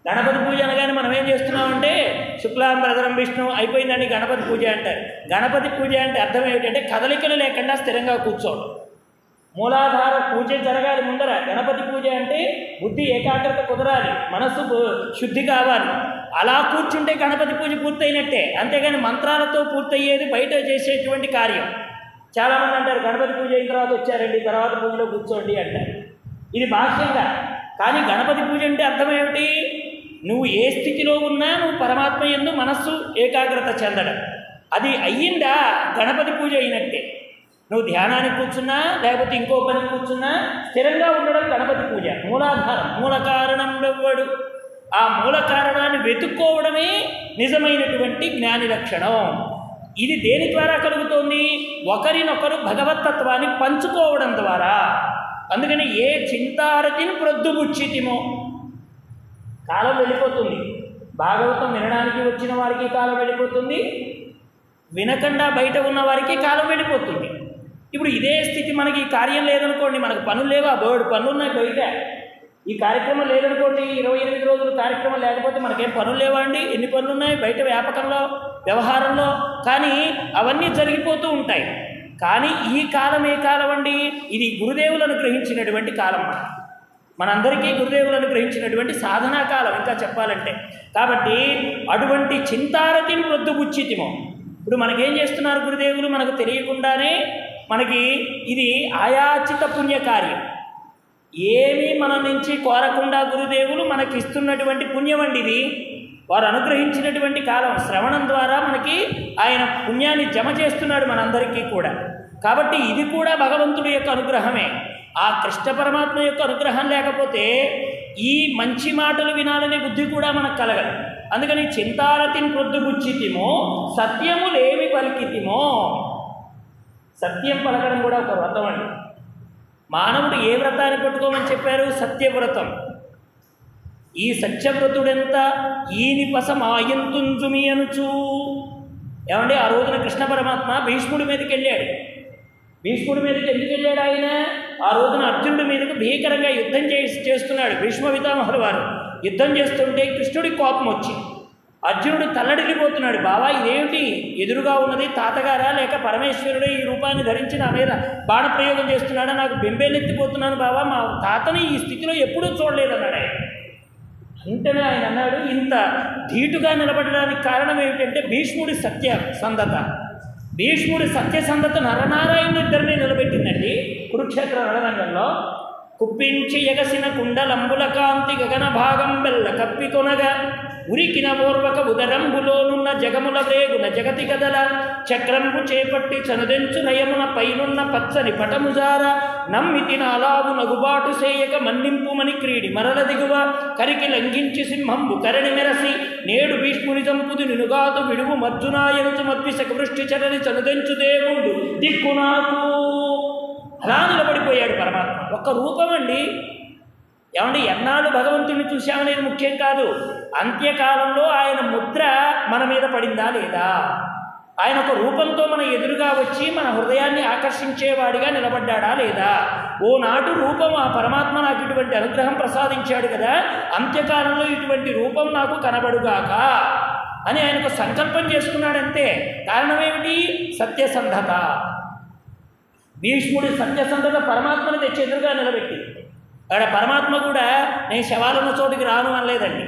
గణపతి పూజ అనగానే మనం ఏం చేస్తున్నామంటే శుక్లాం ప్రధరం విష్ణు అయిపోయిందండి గణపతి పూజ అంటారు గణపతి పూజ అంటే అర్థం ఏమిటంటే కదలికలు లేకుండా స్థిరంగా కూర్చోవడం మూలాధార పూజ జరగాలి ముందర గణపతి పూజ అంటే బుద్ధి ఏకాగ్రత కుదరాలి మనస్సు పు- శుద్ధి కావాలి అలా కూర్చుంటే గణపతి పూజ పూర్తయినట్టే అంతేగాని మంత్రాలతో పూర్తయ్యేది బయట చేసేటువంటి కార్యం చాలామంది అంటారు గణపతి పూజ అయిన తర్వాత వచ్చారండి తర్వాత పూజలో కూర్చోండి అంటారు ఇది బాహ్యంగా కానీ గణపతి పూజ అంటే అర్థం ఏమిటి నువ్వు ఏ స్థితిలో ఉన్నా నువ్వు పరమాత్మ ఎందు మనస్సు ఏకాగ్రత చెందడం అది అయ్యిందా గణపతి పూజ అయినట్టే నువ్వు ధ్యానానికి కూర్చున్నా లేకపోతే ఇంకో పని కూర్చున్నా స్థిరంగా ఉండడం గణపతి పూజ మూలాధారం మూల కారణం ఎవ్వడు ఆ మూల కారణాన్ని వెతుక్కోవడమే నిజమైనటువంటి జ్ఞాని లక్షణం ఇది దేని ద్వారా కలుగుతోంది ఒకరినొకరు భగవతత్వాన్ని పంచుకోవడం ద్వారా అందుకని ఏ చింతారతిని ప్రొద్దుబుచ్చితిమో కాలం వెళ్ళిపోతుంది భాగవతం వినడానికి వచ్చిన వారికి కాలం వెళ్ళిపోతుంది వినకుండా బయట ఉన్న వారికి కాలం వెళ్ళిపోతుంది ఇప్పుడు ఇదే స్థితి మనకి ఈ కార్యం లేదనుకోండి మనకు పనులు లేవా బోర్డు పనులు ఉన్నాయి బయట ఈ కార్యక్రమం లేదనుకోండి ఇరవై ఎనిమిది రోజులు కార్యక్రమం లేకపోతే మనకేం పనులు లేవా అండి ఎన్ని పనులు ఉన్నాయి బయట వ్యాపకంలో వ్యవహారంలో కానీ అవన్నీ జరిగిపోతూ ఉంటాయి కానీ ఈ కాలం ఏ కాలం అండి ఇది గురుదేవులు అనుగ్రహించినటువంటి కాలం మనకి మనందరికీ గురుదేవులు అనుగ్రహించినటువంటి సాధనా కాలం ఇంకా చెప్పాలంటే కాబట్టి అటువంటి చింతారతిని ప్రొద్దుబుచ్చితిమో ఇప్పుడు మనకేం చేస్తున్నారు గురుదేవులు మనకు తెలియకుండానే మనకి ఇది ఆయాచిత పుణ్యకార్యం ఏమీ మన నుంచి కోరకుండా గురుదేవులు మనకి ఇస్తున్నటువంటి పుణ్యం అండి ఇది వారు అనుగ్రహించినటువంటి కాలం శ్రవణం ద్వారా మనకి ఆయన పుణ్యాన్ని జమ చేస్తున్నాడు మనందరికీ కూడా కాబట్టి ఇది కూడా భగవంతుడి యొక్క అనుగ్రహమే ఆ కృష్ణ పరమాత్మ యొక్క అనుగ్రహం లేకపోతే ఈ మంచి మాటలు వినాలనే బుద్ధి కూడా మనకు కలగదు అందుకని చింతారతిని ప్రొద్దుబుచ్చితిమో సత్యము లేమి పలికితిమో సత్యం పలకడం కూడా ఒక వ్రతం అండి మానవుడు ఏ వ్రతాన్ని పట్టుకోమని చెప్పారు సత్యవ్రతం ఈ సత్యవ్రతుడెంత ఈని పసమాయంతుంజుమి అనుచు ఏమండి ఆ రోజున కృష్ణ పరమాత్మ భీష్ముడి మీదకి వెళ్ళాడు భీష్ముడి మీదకి ఎందుకు వెళ్ళాడు ఆయన ఆ రోజున అర్జునుడి మీదకి భీకరంగా యుద్ధం చేసి చేస్తున్నాడు భీష్మ పితామహుల వారు యుద్ధం చేస్తుంటే కృష్ణుడికి కోపం వచ్చింది అర్జునుడు తల్లడిల్లిపోతున్నాడు బావా ఇదేమిటి ఎదురుగా ఉన్నది తాతగారా లేక పరమేశ్వరుడు ఈ రూపాన్ని ధరించి నా మీద బాణప్రయోగం చేస్తున్నాడా నాకు బెంబేలెత్తిపోతున్నాను బావా మా తాతని ఈ స్థితిలో ఎప్పుడూ చూడలేదన్నాడు ఆయన వెంటనే ఆయన అన్నాడు ఇంత ధీటుగా నిలబడడానికి కారణం ఏమిటంటే భీష్ముడి సత్య సంధత భీష్ముడి సత్యసంధత నరనారాయణ ఇద్దరిని నిలబెట్టిందండి కురుక్షేత్ర రణరంగంలో కుప్పించి ఎగసిన కుండలంబుల కాంతి గగన భాగం బెల్ల కప్పికొనగా ఉరికిన ఓర్వక ఉదరంబులోనున్న జగముల రేగున జగతి కదల చక్రంబు చేపట్టి చనుదెంచు నయమున పైనున్న పచ్చని పటముజార నమ్మితి నాలావు నగుబాటు సేయక మన్నింపుమని క్రీడి మరల దిగువ కరికి లంఘించి సింహంబు కరణి మెరసి నేడు భీష్ముని చంపుది నినుగాదు విడువు మర్జునాయనుచు మద్విశక వృష్టి చరని చనుదెంచు దేవుడు దిక్కు నాకు అలా నిలబడిపోయాడు పరమాత్మ ఒక్క రూపం అండి ఏమండి ఎన్నాళ్ళు భగవంతుడిని చూశామనేది ముఖ్యం కాదు అంత్యకాలంలో ఆయన ముద్ర మన మీద పడిందా లేదా ఆయన ఒక రూపంతో మన ఎదురుగా వచ్చి మన హృదయాన్ని ఆకర్షించేవాడిగా నిలబడ్డాడా లేదా ఓనాటు రూపం ఆ పరమాత్మ నాకు ఇటువంటి అనుగ్రహం ప్రసాదించాడు కదా అంత్యకాలంలో ఇటువంటి రూపం నాకు కనబడుగాక అని ఆయనకు సంకల్పం చేసుకున్నాడంతే కారణం ఏమిటి సత్యసంధత భీష్ముడి సత్యసంధత పరమాత్మను తెచ్చి ఎదురుగా నిలబెట్టి అక్కడ పరమాత్మ కూడా నేను శవాలున్న చోటికి రాను అనలేదండి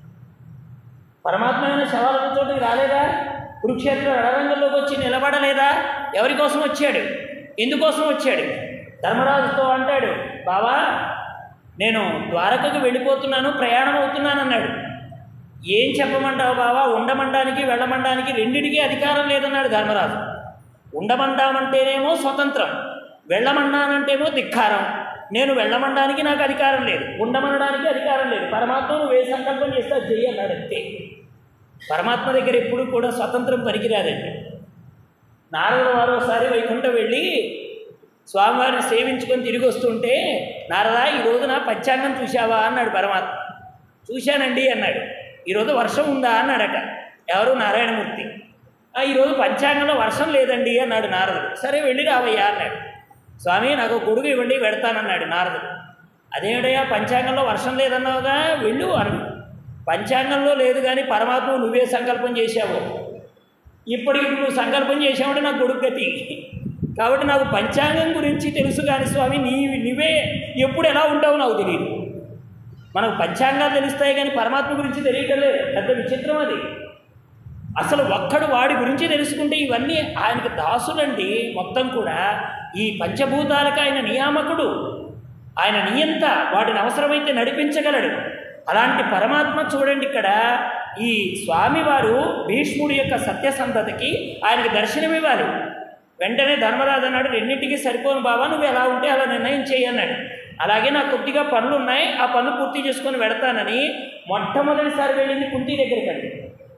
పరమాత్మ అయిన శవాలున్న చోటికి రాలేదా కురుక్షేత్ర రణరంగంలోకి వచ్చి నిలబడలేదా ఎవరి కోసం వచ్చాడు ఎందుకోసం వచ్చాడు ధర్మరాజుతో అంటాడు బావా నేను ద్వారకకు వెళ్ళిపోతున్నాను ప్రయాణం అవుతున్నాను అన్నాడు ఏం చెప్పమంటావు బావా ఉండమండానికి వెళ్ళమండానికి రెండిటికీ అధికారం లేదన్నాడు ధర్మరాజు ఉండమంటామంటేనేమో స్వతంత్రం వెళ్ళమన్నానంటేమో ధిక్కారం నేను వెళ్ళమనడానికి నాకు అధికారం లేదు ఉండమనడానికి అధికారం లేదు పరమాత్మ నువ్వు ఏ సంకల్పం చేస్తే అది చెయ్యి అన్నాడు అంతే పరమాత్మ దగ్గర ఎప్పుడు కూడా స్వతంత్రం పనికిరాదండి నారదుల వారు ఒకసారి వైకుంఠం వెళ్ళి స్వామివారిని సేవించుకొని తిరిగి వస్తుంటే నారదా ఈ రోజున పంచాంగం చూశావా అన్నాడు పరమాత్మ చూశానండి అన్నాడు ఈరోజు వర్షం ఉందా అన్నాడట ఎవరు నారాయణమూర్తి "ఆ, ఈరోజు పంచాంగంలో వర్షం లేదండి అన్నాడు నారదుడు సరే వెళ్ళి రావయ్యా అన్నాడు స్వామి నాకు ఒక గొడుగు ఇవ్వండి పెడతానన్నాడు నారదుడు అదేమిటయ్యా పంచాంగంలో వర్షం లేదన్నావుగా వెళ్ళు అన్నాడు పంచాంగంలో లేదు కానీ పరమాత్మ నువ్వే సంకల్పం చేశావు ఇప్పటికి నువ్వు సంకల్పం చేసావంటే నాకు కొడుకు గతి కాబట్టి నాకు పంచాంగం గురించి తెలుసు కానీ స్వామి నీ నువ్వే ఎప్పుడు ఎలా ఉంటావో నాకు తెలియదు మనకు పంచాంగాలు తెలుస్తాయి కానీ పరమాత్మ గురించి తెలియటం లేదు పెద్ద విచిత్రం అది అసలు ఒక్కడు వాడి గురించి తెలుసుకుంటే ఇవన్నీ ఆయనకు దాసులండి మొత్తం కూడా ఈ పంచభూతాలకు ఆయన నియామకుడు ఆయన నియంత వాటిని అవసరమైతే నడిపించగలడు అలాంటి పరమాత్మ చూడండి ఇక్కడ ఈ స్వామివారు భీష్ముడి యొక్క సత్యసంధతకి ఆయనకి దర్శనమివ్వాలి వెంటనే ధర్మరాజు అన్నాడు రెండింటికి సరిపోను బాబా నువ్వు ఎలా ఉంటే అలా నిర్ణయం చేయి అన్నాడు అలాగే నాకు కొద్దిగా పనులు ఉన్నాయి ఆ పనులు పూర్తి చేసుకొని వెడతానని మొట్టమొదటిసారి వెళ్ళింది కుంతి దగ్గరికి అండి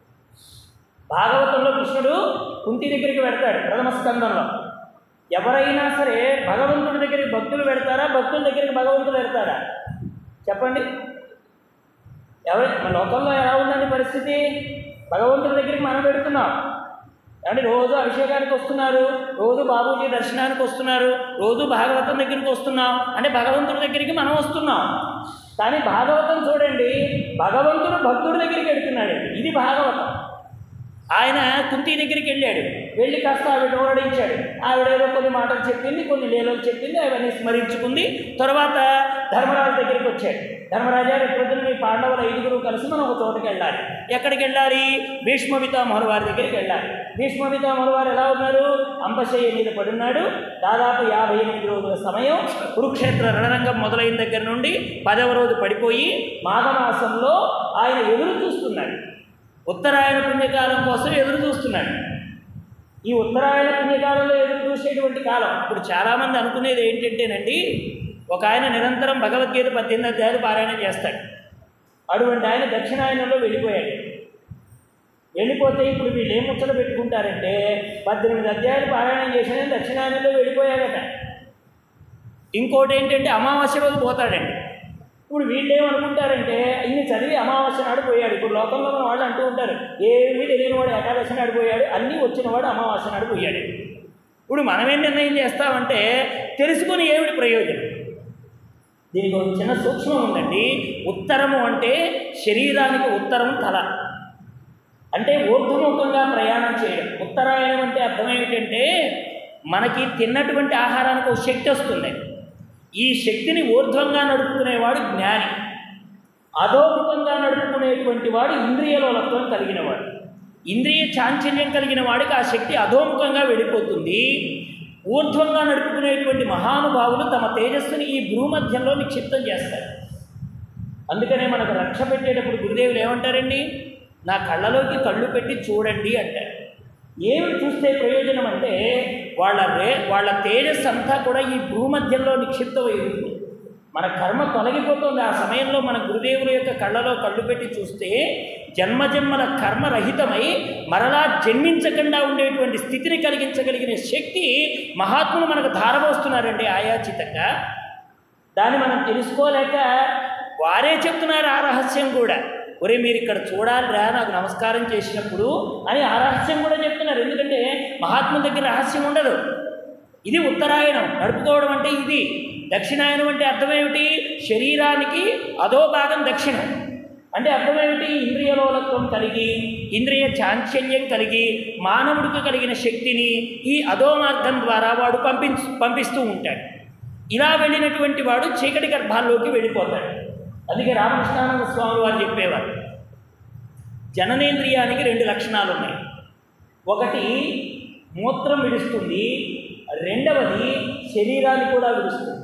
భాగవతంలో కృష్ణుడు కుంతి దగ్గరికి వెడతాడు ప్రథమ స్కందంలో ఎవరైనా సరే భగవంతుడి దగ్గరికి భక్తులు పెడతారా భక్తుల దగ్గరికి భగవంతుడు పెడతారా చెప్పండి ఎవరి మన లోకంలో ఎలా ఉందండి పరిస్థితి భగవంతుడి దగ్గరికి మనం పెడుతున్నాం అంటే రోజు అభిషేకానికి వస్తున్నారు రోజు బాబూజీ దర్శనానికి వస్తున్నారు రోజు భాగవతం దగ్గరికి వస్తున్నాం అంటే భగవంతుడి దగ్గరికి మనం వస్తున్నాం కానీ భాగవతం చూడండి భగవంతుడు భక్తుడి దగ్గరికి వెళ్తున్నాడు ఇది భాగవతం ఆయన కుంతి దగ్గరికి వెళ్ళాడు వెళ్ళి కాస్త ఆవిడ ఓరడించాడు ఆవిడ ఏదో కొన్ని మాటలు చెప్పింది కొన్ని లీలలు చెప్పింది అవన్నీ స్మరించుకుంది తర్వాత ధర్మరాజు దగ్గరికి వచ్చాడు ధర్మరాజా రేపు పొద్దున్న మీ పాండవులు ఐదుగురు కలిసి మనం ఒక చోటుకి వెళ్ళాలి ఎక్కడికి వెళ్ళాలి భీష్మ పితామహుల వారి దగ్గరికి వెళ్ళాలి భీష్మ పితామహుల వారు ఎలా ఉన్నారు అంబశయ్య మీద పడున్నాడు దాదాపు యాభై ఎనిమిది రోజుల సమయం కురుక్షేత్ర రణరంగం మొదలైన దగ్గర నుండి పదవ రోజు పడిపోయి మాఘమాసంలో ఆయన ఎదురు చూస్తున్నాడు ఉత్తరాయణ పుణ్యకాలం కోసం ఎదురు చూస్తున్నాడు ఈ ఉత్తరాయణ పుణ్యకాలంలో ఎదురు చూసేటువంటి కాలం ఇప్పుడు చాలామంది అనుకునేది ఏంటంటేనండి ఒక ఆయన నిరంతరం భగవద్గీత పద్దెనిమిది అధ్యాయులు పారాయణ చేస్తాడు అటువంటి ఆయన దక్షిణాయనంలో వెళ్ళిపోయాడు వెళ్ళిపోతే ఇప్పుడు వీళ్ళు ఏం ముచ్చట పెట్టుకుంటారంటే పద్దెనిమిది అధ్యాయులు పారాయణం చేసిన దక్షిణాయనంలో వెళ్ళిపోయాడట ఇంకోటి ఏంటంటే అమావాస్య రోజు పోతాడండి ఇప్పుడు వీళ్ళు ఏమనుకుంటారంటే ఇన్ని చదివి అమావాస్య నాడు పోయాడు ఇప్పుడు లోకంలో మన వాళ్ళు అంటూ ఉంటారు ఏమీ తెలియని వాడు ఏకాదశి నాడు పోయాడు అన్నీ వచ్చిన వాడు అమావాస్య నాడు పోయాడు ఇప్పుడు మనమేం నిర్ణయం చేస్తామంటే తెలుసుకొని ఏమిటి ప్రయోజనం దీనికి ఒక చిన్న సూక్ష్మం ఉందండి ఉత్తరము అంటే శరీరానికి ఉత్తరం తల అంటే ఊర్ధముఖంగా ప్రయాణం చేయడం ఉత్తరాయణం అంటే అర్థం ఏమిటంటే మనకి తిన్నటువంటి ఆహారానికి ఒక శక్తి వస్తుంది ఈ శక్తిని ఊర్ధ్వంగా నడుపుకునేవాడు జ్ఞాని అధోముఖంగా నడుపుకునేటువంటి వాడు ఇంద్రియలోలత్వం కలిగినవాడు ఇంద్రియ చాంచల్యం కలిగిన వాడికి ఆ శక్తి అధోముఖంగా వెళ్ళిపోతుంది ఊర్ధ్వంగా నడుపుకునేటువంటి మహానుభావులు తమ తేజస్సుని ఈ భూమధ్యంలో నిక్షిప్తం చేస్తారు అందుకనే మనకు రక్ష పెట్టేటప్పుడు గురుదేవులు ఏమంటారండి నా కళ్ళలోకి కళ్ళు పెట్టి చూడండి అంటారు ఏమి చూస్తే ప్రయోజనం అంటే వాళ్ళ రే వాళ్ళ తేజస్సు అంతా కూడా ఈ భూమధ్యంలో నిక్షిప్తమై ఉంటుంది మన కర్మ తొలగిపోతుంది ఆ సమయంలో మన గురుదేవుల యొక్క కళ్ళలో కళ్ళు పెట్టి చూస్తే జన్మజన్మల కర్మ రహితమై మరలా జన్మించకుండా ఉండేటువంటి స్థితిని కలిగించగలిగిన శక్తి మహాత్ములు మనకు ధారపోస్తున్నారండి ఆయాచితంగా దాన్ని మనం తెలుసుకోలేక వారే చెప్తున్నారు ఆ రహస్యం కూడా ఒరే మీరు ఇక్కడ చూడాలిరా నాకు నమస్కారం చేసినప్పుడు అని ఆ రహస్యం కూడా చెప్తున్నారు ఎందుకంటే మహాత్ముల దగ్గర రహస్యం ఉండదు ఇది ఉత్తరాయణం నడుపుకోవడం అంటే ఇది దక్షిణాయనం అంటే అర్థమేమిటి శరీరానికి అదో భాగం దక్షిణం అంటే అర్థమేమిటి ఇంద్రియలోలత్వం కలిగి ఇంద్రియ చాంచల్యం కలిగి మానవుడికి కలిగిన శక్తిని ఈ అధో మార్గం ద్వారా వాడు పంపించు పంపిస్తూ ఉంటాడు ఇలా వెళ్ళినటువంటి వాడు చీకటి గర్భాల్లోకి వెళ్ళిపోతాడు అందుకే రామకృష్ణానంద స్వామి వారు చెప్పేవారు జననేంద్రియానికి రెండు లక్షణాలు ఉన్నాయి ఒకటి మూత్రం విడుస్తుంది రెండవది శరీరాన్ని కూడా విడుస్తుంది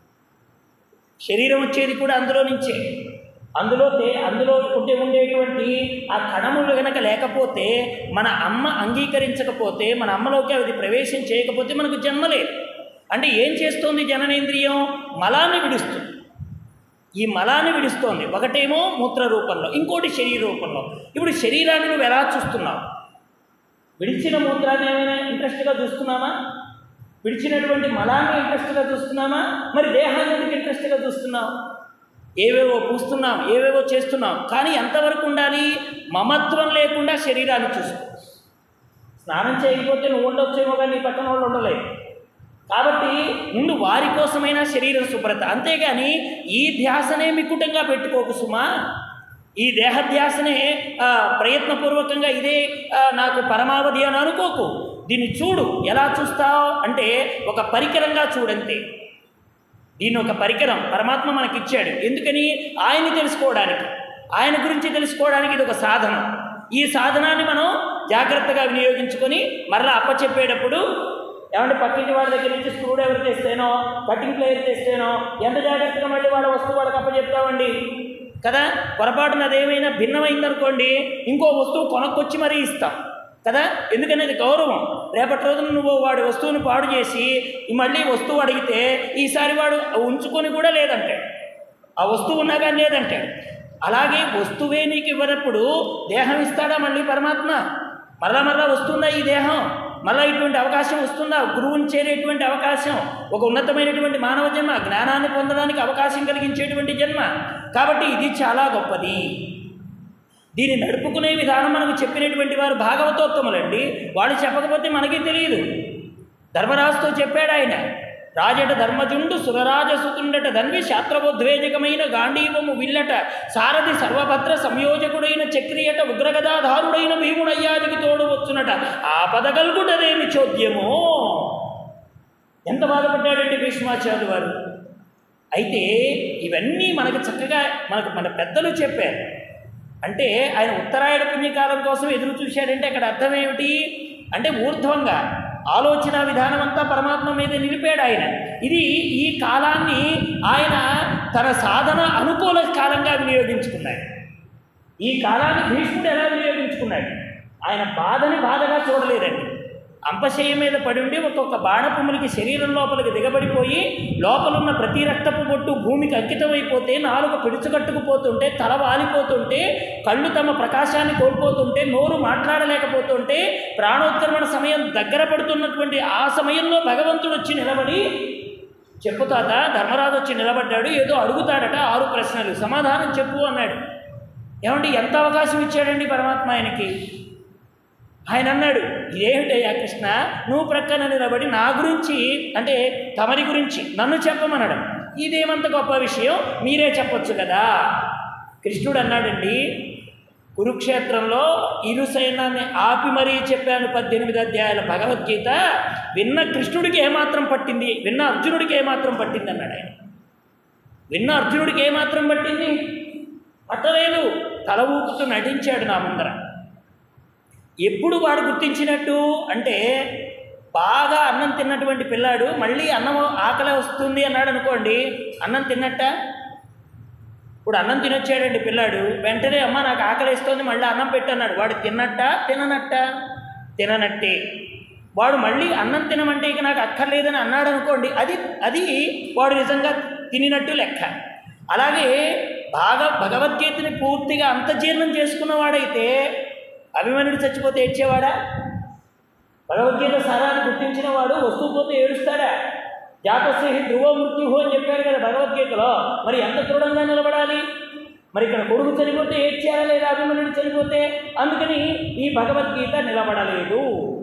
శరీరం వచ్చేది కూడా అందులో నుంచే అందులో తే అందులో ఉండే ఉండేటువంటి ఆ కణములు కనుక లేకపోతే మన అమ్మ అంగీకరించకపోతే మన అమ్మలోకి అది ప్రవేశం చేయకపోతే మనకు జన్మ లేదు అంటే ఏం చేస్తోంది జననేంద్రియం మలాన్ని విడుస్తుంది ఈ మలాన్ని విడుస్తోంది ఒకటేమో మూత్ర రూపంలో ఇంకోటి శరీర రూపంలో ఇప్పుడు శరీరాన్ని నువ్వు ఎలా చూస్తున్నావు విడిచిన మూత్రాన్ని ఏమైనా ఇంట్రెస్ట్గా చూస్తున్నామా విడిచినటువంటి మలాన్ని ఇంట్రెస్ట్గా చూస్తున్నామా మరి దేహాన్ని ఎందుకు ఇంట్రెస్ట్గా చూస్తున్నావు ఏవేవో పూస్తున్నాం ఏవేవో చేస్తున్నాం కానీ ఎంతవరకు ఉండాలి మమత్వం లేకుండా శరీరాన్ని చూసుకో స్నానం చేయకపోతే నువ్వు ఉండొచ్చేమో కానీ నీ పక్కన వాళ్ళు ఉండలేదు కాబట్టి ముందు వారి కోసమైనా శరీరం శుభ్రత అంతేగాని ఈ ధ్యాసనే మికుటంగా పెట్టుకోకు సుమా ఈ దేహధ్యాసనే ఆ, ప్రయత్నపూర్వకంగా ఇదే ఆ, నాకు పరమావధి అని అనుకోకు దీన్ని చూడు ఎలా చూస్తావు అంటే ఒక పరికరంగా చూడంతే దీన్ని ఒక పరికరం పరమాత్మ మనకిచ్చాడు ఎందుకని ఆయన్ని తెలుసుకోవడానికి ఆయన గురించి తెలుసుకోవడానికి ఇది ఒక సాధనం ఈ సాధనాన్ని మనం జాగ్రత్తగా వినియోగించుకొని మరలా అప్పచెప్పేటప్పుడు ఏమంటే పక్కింటి వాడి దగ్గర నుంచి స్క్రూ డ్రైవర్ తెస్తేనో కటింగ్ ప్లేయర్ తెస్తేనో ఎంత జాగ్రత్తగా మళ్ళీ వాళ్ళ వస్తువు వాళ్ళకి అప్పచెప్తామండి కదా పొరపాటున అదేమైనా భిన్నమైందనుకోండి ఇంకో వస్తువు కొనక్కొచ్చి మరీ ఇస్తాం కదా ఎందుకని అది గౌరవం రేపటి రోజున నువ్వు వాడి వస్తువుని పాడు చేసి మళ్ళీ వస్తువు అడిగితే ఈసారి వాడు ఉంచుకొని కూడా లేదంటాడు ఆ వస్తువు ఉన్నా కానీ లేదంటాడు అలాగే వస్తువే నీకు ఇవ్వనప్పుడు దేహం ఇస్తాడా మళ్ళీ పరమాత్మ మరలా మరలా వస్తుందా ఈ దేహం మళ్ళీ ఇటువంటి అవకాశం వస్తుందా గురువుని చేరేటువంటి అవకాశం ఒక ఉన్నతమైనటువంటి మానవ జన్మ జ్ఞానాన్ని పొందడానికి అవకాశం కలిగించేటువంటి జన్మ కాబట్టి ఇది చాలా గొప్పది దీన్ని నడుపుకునే విధానం మనకు చెప్పినటువంటి వారు భాగవతోత్తములండి వాళ్ళు చెప్పకపోతే మనకి తెలియదు ధర్మరాజుతో చెప్పాడు ఆయన రాజట ధర్మజుండు సురరాజసుతుండట ధన్వి శాస్త్రబోద్వేజకమైన గాంధీవము విల్లట సారథి సర్వభద్ర సంయోజకుడైన చక్రియట ఉగ్రగదాధారుడైన భీముడయ్యాదికి తోడు వచ్చునట ఆపదగల్గుటదేమి చోద్యమో ఎంత బాధపడ్డాడండి భీష్మాచార్యులు వారు అయితే ఇవన్నీ మనకు చక్కగా మనకు మన పెద్దలు చెప్పారు అంటే ఆయన ఉత్తరాయణ పుణ్యకాలం కోసం ఎదురు చూశాడంటే అక్కడ అర్థం ఏమిటి అంటే ఊర్ధ్వంగా ఆలోచన విధానం అంతా పరమాత్మ మీద నిలిపాడు ఆయన ఇది ఈ కాలాన్ని ఆయన తన సాధన అనుకూల కాలంగా వినియోగించుకున్నాడు ఈ కాలాన్ని భీష్ముడు ఎలా వినియోగించుకున్నాడు ఆయన బాధని బాధగా చూడలేదండి అంపశయ్య మీద పడి ఉండి ఒక్కొక్క బాణపుములకి శరీరం లోపలికి దిగబడిపోయి లోపలున్న ప్రతి రక్తపు బొట్టు భూమికి అంకితమైపోతే నాలుగు పిడుచుకట్టుకుపోతుంటే తల వాలిపోతుంటే కళ్ళు తమ ప్రకాశాన్ని కోల్పోతుంటే నోరు మాట్లాడలేకపోతుంటే ప్రాణోత్క్రమణ సమయం దగ్గర పడుతున్నటువంటి ఆ సమయంలో భగవంతుడు వచ్చి నిలబడి చెప్పు తాత ధర్మరాజు వచ్చి నిలబడ్డాడు ఏదో అడుగుతాడట ఆరు ప్రశ్నలు సమాధానం చెప్పు అన్నాడు ఏమండి ఎంత అవకాశం ఇచ్చాడండి పరమాత్మ ఆయనకి ఆయన అన్నాడు ఇదేమిటయ్యా కృష్ణ నువ్వు ప్రక్కన నిలబడి నా గురించి అంటే తమరి గురించి నన్ను చెప్పమనడం ఇదేమంత గొప్ప విషయం మీరే చెప్పొచ్చు కదా కృష్ణుడు అన్నాడండి కురుక్షేత్రంలో ఇరు సైన్యాన్ని ఆపి మరీ చెప్పాను పద్దెనిమిది అధ్యాయాల భగవద్గీత విన్న కృష్ణుడికి ఏమాత్రం పట్టింది విన్న అర్జునుడికి ఏమాత్రం పట్టింది అన్నాడు ఆయన విన్న అర్జునుడికి ఏమాత్రం పట్టింది పట్టలేదు తల ఊపుతూ నటించాడు నా ముందర ఎప్పుడు వాడు గుర్తించినట్టు అంటే బాగా అన్నం తిన్నటువంటి పిల్లాడు మళ్ళీ అన్నం ఆకలి వస్తుంది అన్నాడు అనుకోండి అన్నం తిన్నట్ట ఇప్పుడు అన్నం తినొచ్చాడండి పిల్లాడు వెంటనే అమ్మ నాకు ఆకలి వేస్తుంది మళ్ళీ అన్నం పెట్టన్నాడు వాడు తిన్నట్ట తిననట్ట తిననట్టే వాడు మళ్ళీ అన్నం తినమంటే ఇక నాకు అక్కర్లేదని అన్నాడు అనుకోండి అది అది వాడు నిజంగా తినినట్టు లెక్క అలాగే బాగా భగవద్గీతని పూర్తిగా అంత జీర్ణం చేసుకున్నవాడైతే అభిమన్యుడు చచ్చిపోతే ఏడ్చేవాడా భగవద్గీత సారాన్ని గుర్తించిన వాడు వస్తువు పోతే ఏడుస్తాడా జాతస్య ధ్రువ మృత్యు అని చెప్పారు కదా భగవద్గీతలో మరి ఎంత దృఢంగా నిలబడాలి మరి ఇక్కడ కొడుకు చనిపోతే ఏడ్చేయాలా లేదా అభిమన్యుడు చనిపోతే అందుకని ఈ భగవద్గీత నిలబడలేదు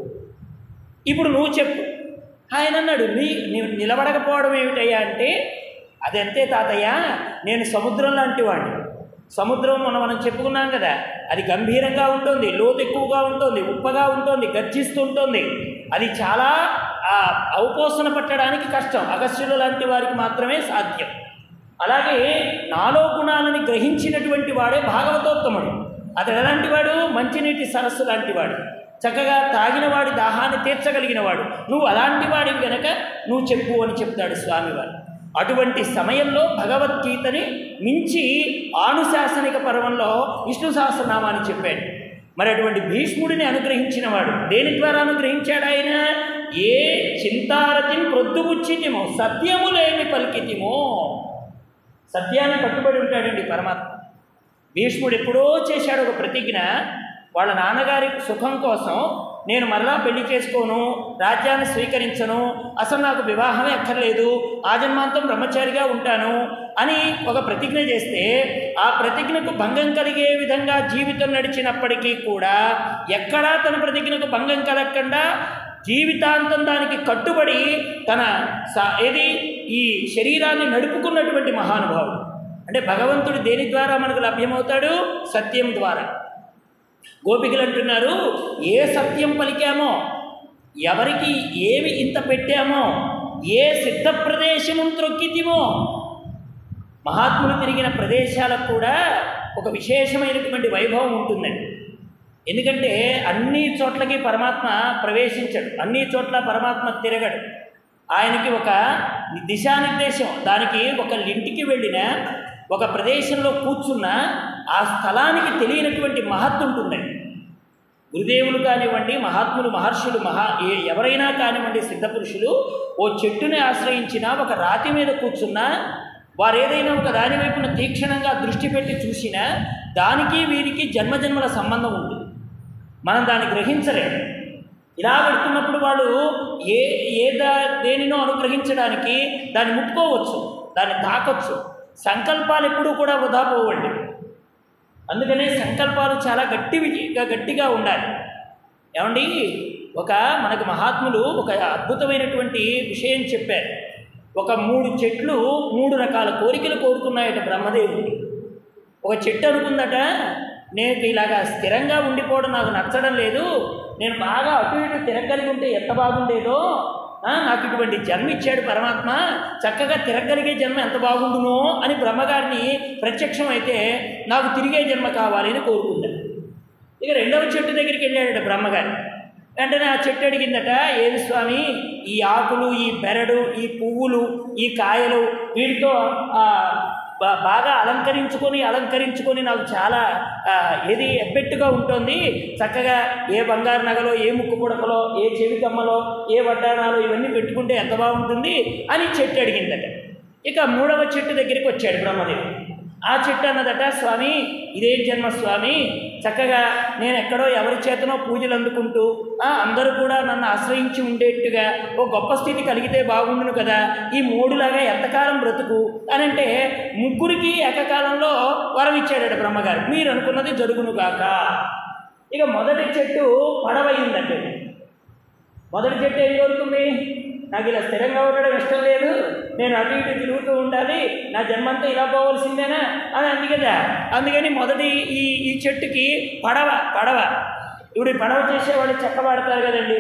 ఇప్పుడు నువ్వు చెప్పు ఆయన అన్నాడు నీ నీవు నిలబడకపోవడం ఏమిటయ్యా అంటే అదంతే తాతయ్య నేను సముద్రం లాంటి వాడిని సముద్రం మనం మనం చెప్పుకున్నాం కదా అది గంభీరంగా ఉంటుంది లోతు ఎక్కువగా ఉంటుంది ఉప్పగా ఉంటుంది గర్జిస్తుంటుంది అది చాలా ఆ, అవపోసన పట్టడానికి కష్టం అగస్త్యులు లాంటి వారికి మాత్రమే సాధ్యం అలాగే నాలో గుణాలని గ్రహించినటువంటి వాడే భాగవతోత్తముడు అతడు ఎలాంటి వాడు మంచినీటి సరస్సు లాంటి వాడు చక్కగా తాగిన వాడి దాహాన్ని తీర్చగలిగిన వాడు నువ్వు అలాంటి వాడివి గనక నువ్వు చెప్పు అని చెప్తాడు స్వామివారు అటువంటి సమయంలో భగవద్గీతని మించి ఆనుశాసనిక పర్వంలో విష్ణు సహస్రనామాన్ని చెప్పాడు మరి అటువంటి భీష్ముడిని అనుగ్రహించిన వాడు దేని ద్వారా అనుగ్రహించాడు ఆయన ఏ చింతారతిని ప్రొద్దుపుచ్చితిమో సత్యములేమి పలికితిమో సత్యాన్ని కట్టుబడి ఉంటాడండి పరమాత్మ భీష్ముడు ఎప్పుడో చేశాడు ఒక ప్రతిజ్ఞ వాళ్ళ నాన్నగారి సుఖం కోసం నేను మరలా పెళ్లి చేసుకోను రాజ్యాన్ని స్వీకరించను అసలు నాకు వివాహమే అక్కర్లేదు ఆజన్మాంతం బ్రహ్మచారిగా ఉంటాను అని ఒక ప్రతిజ్ఞ చేస్తే ఆ ప్రతిజ్ఞకు భంగం కలిగే విధంగా జీవితం నడిచినప్పటికీ కూడా ఎక్కడా తన ప్రతిజ్ఞకు భంగం కలగకుండా జీవితాంతం దానికి కట్టుబడి తన స ఏది ఈ శరీరాన్ని నడుపుకున్నటువంటి మహానుభావుడు అంటే భగవంతుడు దేని ద్వారా మనకు లభ్యమవుతాడు సత్యం ద్వారా గోపికలు అంటున్నారు ఏ సత్యం పలికామో ఎవరికి ఏమి ఇంత పెట్టామో ఏ సిద్ధ ప్రదేశము త్రొక్కితిమో మహాత్ములు తిరిగిన ప్రదేశాలకు కూడా ఒక విశేషమైనటువంటి వైభవం ఉంటుందండి ఎందుకంటే అన్ని చోట్లకి పరమాత్మ ప్రవేశించడు అన్ని చోట్ల పరమాత్మ తిరగడు ఆయనకి ఒక దిశానిర్దేశం దానికి ఒక లింటికి వెళ్ళిన ఒక ప్రదేశంలో కూర్చున్న ఆ స్థలానికి తెలియనటువంటి మహత్తు ఉంటుందండి గురుదేవులు కానివ్వండి మహాత్ములు మహర్షులు మహా ఏ ఎవరైనా కానివ్వండి సిద్ధపురుషులు ఓ చెట్టుని ఆశ్రయించినా ఒక రాతి మీద కూర్చున్నా వారు ఏదైనా ఒక దాని వైపున తీక్షణంగా దృష్టి పెట్టి చూసినా దానికి వీరికి జన్మజన్మల సంబంధం ఉంది మనం దాన్ని గ్రహించలేము ఇలా పెడుతున్నప్పుడు వాళ్ళు ఏ ఏ దా దేనినో అనుగ్రహించడానికి దాన్ని ముట్టుకోవచ్చు దాన్ని తాకొచ్చు సంకల్పాలు ఎప్పుడూ కూడా వృధా పోవండి అందుకనే సంకల్పాలు చాలా గట్టిగా గట్టిగా ఉండాలి ఏమండి ఒక మనకు మహాత్ములు ఒక అద్భుతమైనటువంటి విషయం చెప్పారు ఒక మూడు చెట్లు మూడు రకాల కోరికలు కోరుకున్నాయట బ్రహ్మదేవుడు ఒక చెట్టు అనుకుందట నేను ఇలాగా స్థిరంగా ఉండిపోవడం నాకు నచ్చడం లేదు నేను బాగా అటు ఇటు తిరగలిగి ఉంటే ఎంత బాగుండేదో ఆ, నాకు ఇటువంటి జన్మ ఇచ్చాడు పరమాత్మ చక్కగా తిరగలిగే జన్మ ఎంత బాగుండునో అని బ్రహ్మగారిని ప్రత్యక్షం అయితే నాకు తిరిగే జన్మ కావాలి అని కోరుకుంటాడు ఇక రెండవ చెట్టు దగ్గరికి వెళ్ళాడట బ్రహ్మగారి వెంటనే ఆ చెట్టు అడిగిందట ఏమి స్వామి ఈ ఆకులు ఈ బెరడు ఈ పువ్వులు ఈ కాయలు వీటితో ఆ, బా- బాగా అలంకరించుకొని అలంకరించుకొని నాకు చాలా ఆ, ఏది ఎబ్బెట్టుగా ఉంటుంది చక్కగా ఏ బంగారు నగలో ఏ ముక్కు పుడకలో ఏ చెవి కమ్మలో ఏ వడ్డాణాలో ఇవన్నీ పెట్టుకుంటే ఎంత బాగుంటుంది అని చెట్టు అడిగిందట ఇక మూడవ చెట్టు దగ్గరికి వచ్చాడు బ్రహ్మదేవుడు ఆ చెట్టు అన్నదట స్వామి ఇదేం జన్మ స్వామి చక్కగా నేను ఎక్కడో ఎవరి చేతనో పూజలు అందుకుంటూ ఆ, అందరూ కూడా నన్ను ఆశ్రయించి ఉండేట్టుగా ఓ గొప్ప స్థితి కలిగితే బాగుండును కదా ఈ మూడులాగా ఎంతకాలం బ్రతుకు అని అంటే ముగ్గురికి ఏకకాలంలో వరం ఇచ్చాడట బ్రహ్మగారు మీరు అనుకున్నది జరుగునుగాక ఇక మొదటి చెట్టు పడవయిందంటే మొదటి చెట్టు ఏం కోరుకుంది నాకు ఇలా స్థిరంగా ఉండడం ఇష్టం లేదు నేను అటు ఇటు తిరుగుతూ ఉండాలి నా జన్మంతా ఇలా పోవలసిందేనా అని అంది కదా అందుకని మొదటి ఈ ఈ చెట్టుకి పడవ పడవ ఇప్పుడు ఈ పడవ చేసేవాళ్ళు చెక్కబడతారు కదండి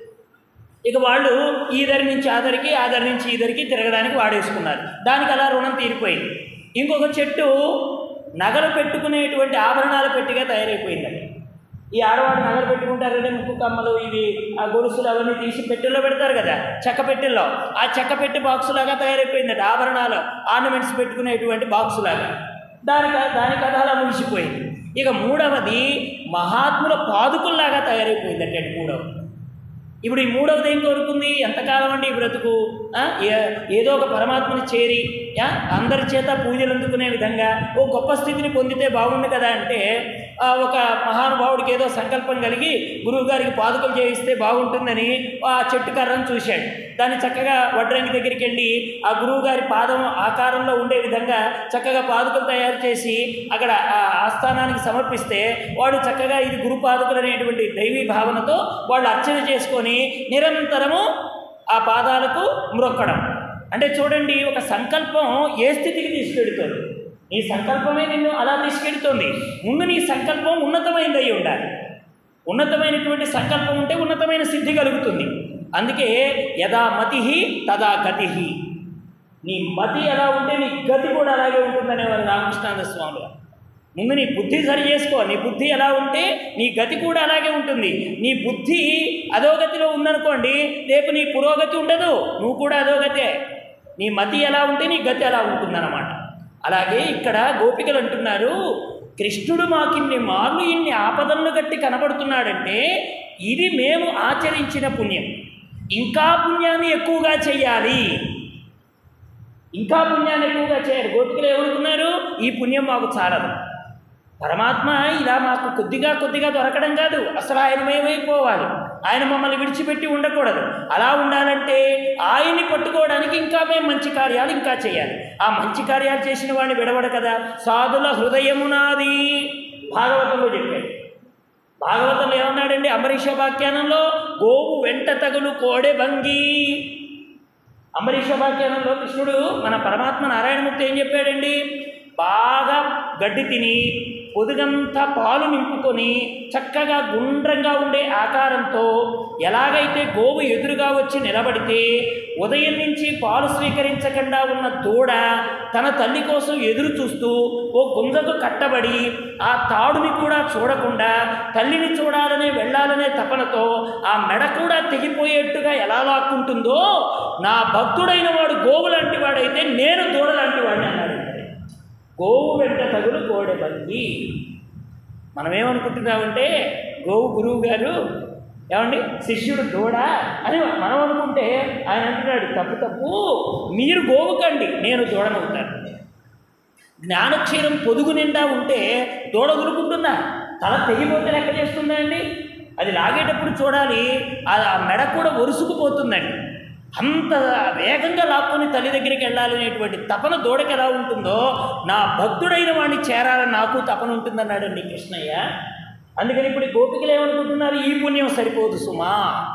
ఇక వాళ్ళు ఈ దరి నుంచి ఆ దరికి ఆ దరి నుంచి ఈ దరికి తిరగడానికి వాడేసుకున్నారు దానికి అలా రుణం తీరిపోయింది ఇంకొక చెట్టు నగలు పెట్టుకునేటువంటి ఆభరణాల పెట్టిగా తయారైపోయిందండి ఈ ఆడవాళ్ళు నగలు పెట్టుకుంటారు కదా ముక్కు కమ్మలు ఇవి ఆ గొలుసులు అవన్నీ తీసి పెట్టెల్లో పెడతారు కదా చెక్క పెట్టెల్లో ఆ చెక్క పెట్టి బాక్సు లాగా తయారైపోయిందట ఆభరణాలు ఆర్నమెంట్స్ పెట్టుకునేటువంటి బాక్సు లాగా దానికి దాని కథ అలా ముగిసిపోయింది ఇక మూడవది మహాత్ముల పాదుకుల్లాగా తయారైపోయిందట మూడవది ఇప్పుడు ఈ మూడవది ఏం కోరుకుంది ఎంతకాలం అండి ఈ బ్రతుకు ఆ? ఏ- ఏదో ఒక పరమాత్మని చేరి ఆ? అందరి చేత పూజలు అందుకునే విధంగా ఓ గొప్ప స్థితిని పొందితే బాగుండు కదా అంటే ఆ, ఒక మహానుభావుడికి ఏదో సంకల్పం కలిగి గురువు గారికి పాదుకలు చేయిస్తే బాగుంటుందని ఆ చెట్టు కర్రను చూశాడు దాన్ని చక్కగా వడ్రంగి దగ్గరికి వెళ్ళి ఆ గురువు గారి పాదం ఆకారంలో ఉండే విధంగా చక్కగా పాదుకలు తయారు చేసి అక్కడ ఆ ఆస్థానానికి సమర్పిస్తే వాడు చక్కగా ఇది గురు పాదుకలు అనేటువంటి దైవీ భావనతో వాళ్ళు అర్చన చేసుకొని నిరంతరము ఆ పాదాలకు మ్రొక్కడం అంటే చూడండి ఒక సంకల్పం ఏ స్థితికి తీసుకెడుతుంది నీ సంకల్పమే నిన్ను అలా తీసుకెడుతుంది ముందు నీ సంకల్పం ఉన్నతమైనది అయి ఉండాలి ఉన్నతమైనటువంటి సంకల్పం ఉంటే ఉన్నతమైన సిద్ధి కలుగుతుంది అందుకే యథా మతి తదా గతి నీ మతి ఎలా ఉంటే నీ గతి కూడా అలాగే ఉంటుందనేవారు రామకృష్ణానంద స్వామి గారు. ముందు నీ బుద్ధి సరి చేసుకో నీ బుద్ధి ఎలా ఉంటే నీ గతి కూడా అలాగే ఉంటుంది నీ బుద్ధి అధోగతిలో ఉందనుకోండి రేపు నీ పురోగతి ఉండదు నువ్వు కూడా అధోగతే నీ మతి ఎలా ఉంటే నీ గతి అలా ఉంటుందన్నమాట అలాగే ఇక్కడ గోపికలు అంటున్నారు కృష్ణుడు మాకిన్ని మార్లు ఇన్ని ఆపదలను గట్టి కనబడుతున్నాడంటే ఇది మేము ఆచరించిన పుణ్యం ఇంకా పుణ్యాన్ని ఎక్కువగా చెయ్యాలి ఇంకా పుణ్యాన్ని ఎక్కువగా చేయాలి గోపికలు ఏమనుకున్నారు ఈ పుణ్యం మాకు చాలదు పరమాత్మ ఇలా మాకు కొద్దిగా కొద్దిగా దొరకడం కాదు అసలు ఆయన మేమైపోవాలి ఆయన మమ్మల్ని విడిచిపెట్టి ఉండకూడదు అలా ఉండాలంటే ఆయన్ని పట్టుకోవడానికి ఇంకా మేము మంచి కార్యాలు ఇంకా చేయాలి ఆ మంచి కార్యాలు చేసిన వాడిని విడవడు కదా సాధుల హృదయమునాది భాగవతంలో చెప్పాడు భాగవతంలో ఏమన్నాడండి అంబరీషోపాఖ్యానంలో గోవు వెంట తగులు కోడె భంగి అంబరీషోపాఖ్యానంలో కృష్ణుడు మన పరమాత్మ నారాయణమూర్తి ఏం చెప్పాడండి బాగా గడ్డి తిని పొదుగంతా పాలు నింపుకొని చక్కగా గుండ్రంగా ఉండే ఆకారంతో ఎలాగైతే గోవు ఎదురుగా వచ్చి నిలబడితే ఉదయం నుంచి పాలు స్వీకరించకుండా ఉన్న దూడ తన తల్లి కోసం ఎదురు చూస్తూ ఓ గుంజకు కట్టబడి ఆ తాడుని కూడా చూడకుండా తల్లిని చూడాలనే వెళ్ళాలనే తపనతో ఆ మెడ కూడా తెగిపోయేట్టుగా ఎలా లాక్కుంటుందో నా భక్తుడైన వాడు గోవు లాంటి వాడైతే నేను దూడ లాంటి వాడిని అన్నాడు గోవు వెంట తగులు కోడెబంది మనం ఏమనుకుంటున్నామంటే గోవు గురువు గారు ఏమండి శిష్యుడు దూడ అని మనం అనుకుంటే ఆయన అంటున్నాడు తప్పు తప్పు మీరు గోవుకండి నేను దూడనవుతాను జ్ఞానక్షీరం పొదుగు నిండా ఉంటే దూడ ఉరుకుంటుందా తల తెగిపోతే లెక్క చేస్తుందా అండి అది లాగేటప్పుడు చూడాలి ఆ మెడ కూడా ఒరుసుకుపోతుందండి అంత వేగంగా లాక్కొని తల్లి దగ్గరికి వెళ్ళాలనేటువంటి తపన దూడకి ఎలా ఉంటుందో నా భక్తుడైన వాడిని చేరాలని నాకు తపన ఉంటుందన్నాడండి కృష్ణయ్య అందుకని ఇప్పుడు ఈ గోపికలు ఏమనుకుంటున్నారు ఈ పుణ్యం సరిపోదు సుమా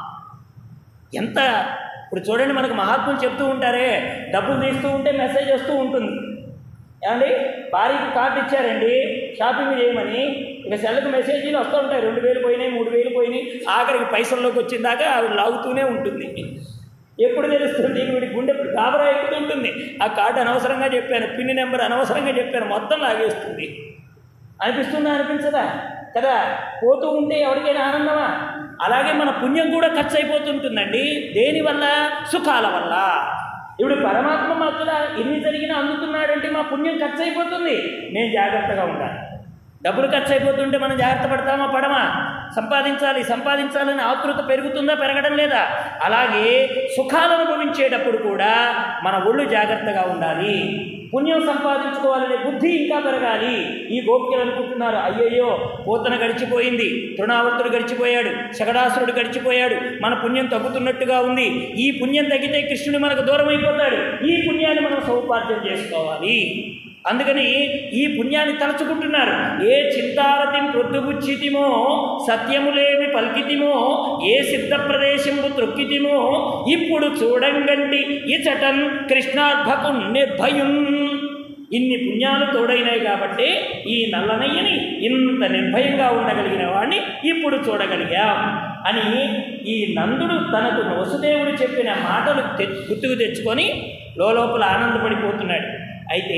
ఎంత ఇప్పుడు చూడండి మనకు మహాత్ములు చెప్తూ ఉంటారే డబ్బులు తీస్తూ ఉంటే మెసేజ్ వస్తూ ఉంటుంది ఏమండి భార్యకి కార్డు ఇచ్చారండి షాపింగ్ చేయమని ఇక సెల్లకు మెసేజీలు వస్తూ ఉంటాయి రెండు వేలు పోయినాయి మూడు వేలు పోయినాయి ఆఖరికి పైసల్లోకి వచ్చిందాక అవి లాగుతూనే ఉంటుంది ఎప్పుడు తెలుస్తుంది వీడి గుండె గాబరా ఎక్కుతుంటుంది ఆ కార్డు అనవసరంగా చెప్పాను పిన్ నెంబర్ అనవసరంగా చెప్పాను మొత్తం లాగేస్తుంది అనిపిస్తుందా అనిపించదా కదా పోతూ ఉంటే ఎవరికైనా ఆనందమా అలాగే మన పుణ్యం కూడా ఖర్చు అయిపోతుంటుందండి దేనివల్ల సుఖాల వల్ల ఇప్పుడు పరమాత్మ మాత్రం ఎన్ని జరిగినా అందుతున్నాడంటే మా పుణ్యం ఖర్చు అయిపోతుంది నేను జాగ్రత్తగా ఉండాలి డబ్బులు ఖర్చు అయిపోతుంటే మనం జాగ్రత్త పడతామా పడమా సంపాదించాలి సంపాదించాలని ఆతృత పెరుగుతుందా పెరగడం లేదా అలాగే సుఖాలు అనుభవించేటప్పుడు కూడా మన ఒళ్ళు జాగ్రత్తగా ఉండాలి పుణ్యం సంపాదించుకోవాలనే బుద్ధి ఇంకా పెరగాలి ఈ గోపికలు అనుకుంటున్నారు అయ్యయ్యో పోతన గడిచిపోయింది తృణావర్తుడు గడిచిపోయాడు శకడాసురుడు గడిచిపోయాడు మన పుణ్యం తగ్గుతున్నట్టుగా ఉంది ఈ పుణ్యం తగ్గితే కృష్ణుడు మనకు దూరం అయిపోతాడు ఈ పుణ్యాన్ని మనం సౌపార్జన చేసుకోవాలి అందుకని ఈ పుణ్యాన్ని తలుచుకుంటున్నారు ఏ చింతారతిం ప్రొద్దుబుచ్చితిమో సత్యములేమి పలికితిమో ఏ సిద్ధ ప్రదేశము త్రొక్కితిమో ఇప్పుడు చూడంగంటి ఇచటన్ కృష్ణార్భకు నిర్భయం ఇన్ని పుణ్యాలు తోడైనాయి కాబట్టి ఈ నల్లనయ్యని ఇంత నిర్భయంగా ఉండగలిగిన వాడిని ఇప్పుడు చూడగలిగాం అని ఈ నందుడు తనకు వసుదేవుడు చెప్పిన మాటలు తె గుర్తుకు తెచ్చుకొని లోపల ఆనందపడిపోతున్నాడు అయితే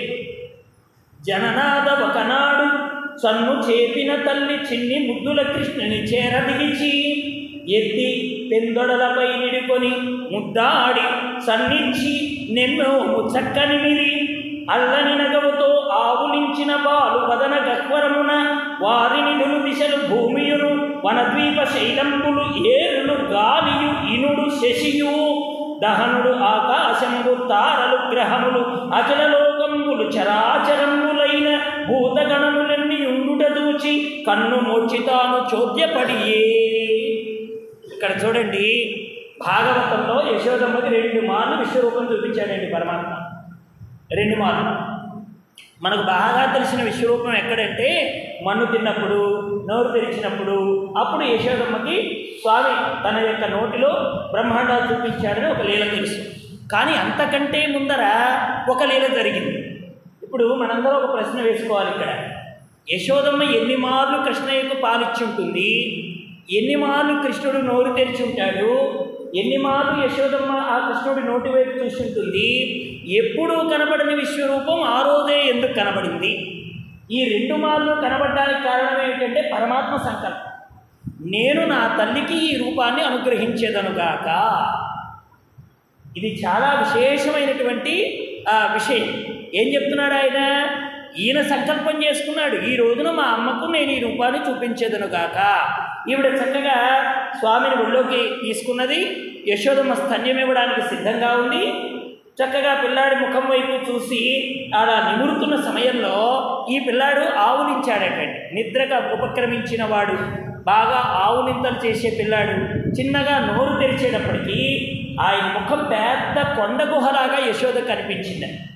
జననాద ఒకనాడు సన్ను చేపిన తల్లి చిన్ని ముద్దుల కృష్ణుని చేరదిగిచి ఎత్తి పెందొడలపై నిడుకొని ముద్దాడి సన్నించి నెమ్మోము చక్కని మిరి అల్లని నగవుతో ఆవులించిన బాలు వదన గహ్వరమున వారిని నులు దిశలు భూమియును వనద్వీప శైలంబులు ఏరులు గాలియు ఇనుడు శశియు దహనుడు ఆకాశములు తారలు గ్రహములు అచల లోకంబులు చరాచరములైన భూతగణములన్నీ ఉండుట దూచి కన్ను మోచి తాను చోద్యపడియే ఇక్కడ చూడండి భాగవతంలో యశోదమ్మకి రెండు మార్లు విశ్వరూపం చూపించాడండి పరమాత్మ రెండు మార్లు మనకు బాగా తెలిసిన విశ్వరూపం ఎక్కడంటే మన్ను తిన్నప్పుడు నోరు తెరిచినప్పుడు అప్పుడు యశోదమ్మకి స్వామి తన యొక్క నోటిలో బ్రహ్మాండాలు చూపించాడని ఒక లీల తెలుసు కానీ అంతకంటే ముందర ఒక లీల జరిగింది ఇప్పుడు మనందరం ఒక ప్రశ్న వేసుకోవాలి ఇక్కడ యశోదమ్మ ఎన్ని మార్లు కృష్ణయ్యకు పాలిచ్చి ఉంటుంది ఎన్ని మార్లు కృష్ణుడు నోరు తెరిచి ఉంటాడు ఎన్ని మార్లు యశోదమ్మ ఆ కృష్ణుడి నోటి వైపు చూస్తుంటుంది ఎప్పుడూ కనబడని విశ్వరూపం ఆ రోజే ఎందుకు కనబడింది ఈ రెండు మార్లు కనబడడానికి కారణం ఏమిటంటే పరమాత్మ సంకల్పం నేను నా తల్లికి ఈ రూపాన్ని అనుగ్రహించేదనుగాక ఇది చాలా విశేషమైనటువంటి ఆ, విషయం ఏం చెప్తున్నాడు ఆయన ఈయన సంకల్పం చేసుకున్నాడు ఈ రోజున మా అమ్మకు నేను ఈ రూపాన్ని చూపించేదను గాక ఈవిడ చక్కగా స్వామిని ఒళ్ళోకి తీసుకున్నది యశోదమ్మ స్తన్యం ఇవ్వడానికి సిద్ధంగా ఉంది చక్కగా పిల్లాడి ముఖం వైపు చూసి అలా నిమురుతున్న సమయంలో ఈ పిల్లాడు ఆవులించాడటండి నిద్రగా ఉపక్రమించిన వాడు బాగా ఆవులింతలు చేసే పిల్లాడు చిన్నగా నోరు తెరిచేటప్పటికీ ఆయన ముఖం పెద్ద కొండ గుహలాగా యశోద కనిపించింది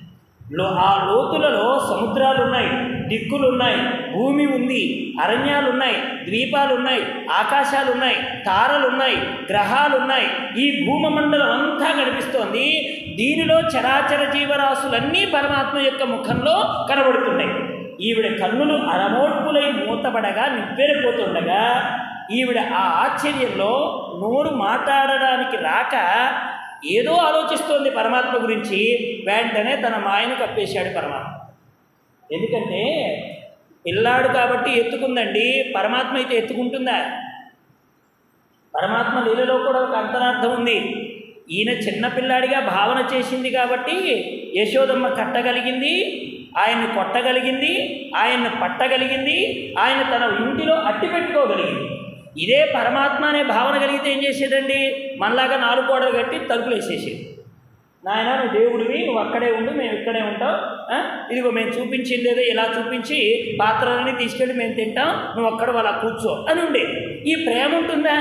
లో ఆ లోతులలో సముద్రాలు ఉన్నాయి దిక్కులు ఉన్నాయి భూమి ఉంది అరణ్యాలు ఉన్నాయి ద్వీపాలు ఉన్నాయి ఆకాశాలు ఉన్నాయి తారలు ఉన్నాయి గ్రహాలు ఉన్నాయి ఈ భూమమండలం అంతా కనిపిస్తోంది దీనిలో చరాచర జీవరాశులన్నీ పరమాత్మ యొక్క ముఖంలో కనబడుతున్నాయి ఈవిడ కన్నులు అరమోడ్పులై మూతబడగా నివ్వెరపోతుండగా ఈవిడ ఆ ఆశ్చర్యంలో నోరు మాట్లాడడానికి రాక ఏదో ఆలోచిస్తోంది పరమాత్మ గురించి వెంటనే తన మాయను కప్పేశాడు పరమాత్మ ఎందుకంటే పిల్లాడు కాబట్టి ఎత్తుకుందండి పరమాత్మ అయితే ఎత్తుకుంటుందా పరమాత్మ లీలలో కూడా ఒక అంతరార్థం ఉంది ఈయన చిన్నపిల్లాడిగా భావన చేసింది కాబట్టి యశోదమ్మ కట్టగలిగింది ఆయన్ని కొట్టగలిగింది ఆయన్ని పట్టగలిగింది ఆయన తన ఇంటిలో అట్టి పెట్టుకోగలిగింది ఇదే పరమాత్మ అనే భావన కలిగితే ఏం చేసేదండి మనలాగా నాలుగు గోడలు కట్టి తలుపులు వేసేసేది నాయన నువ్వు దేవుడివి నువ్వు అక్కడే ఉండు మేము ఇక్కడే ఉంటాం ఆ? ఇదిగో మేము చూపించింది ఏదో ఇలా చూపించి పాత్రలన్నీ తీసుకెళ్ళి మేము తింటాం నువ్వు అక్కడ వాళ్ళ కూర్చో అని ఉండేది ఈ ప్రేమ ఉంటుందా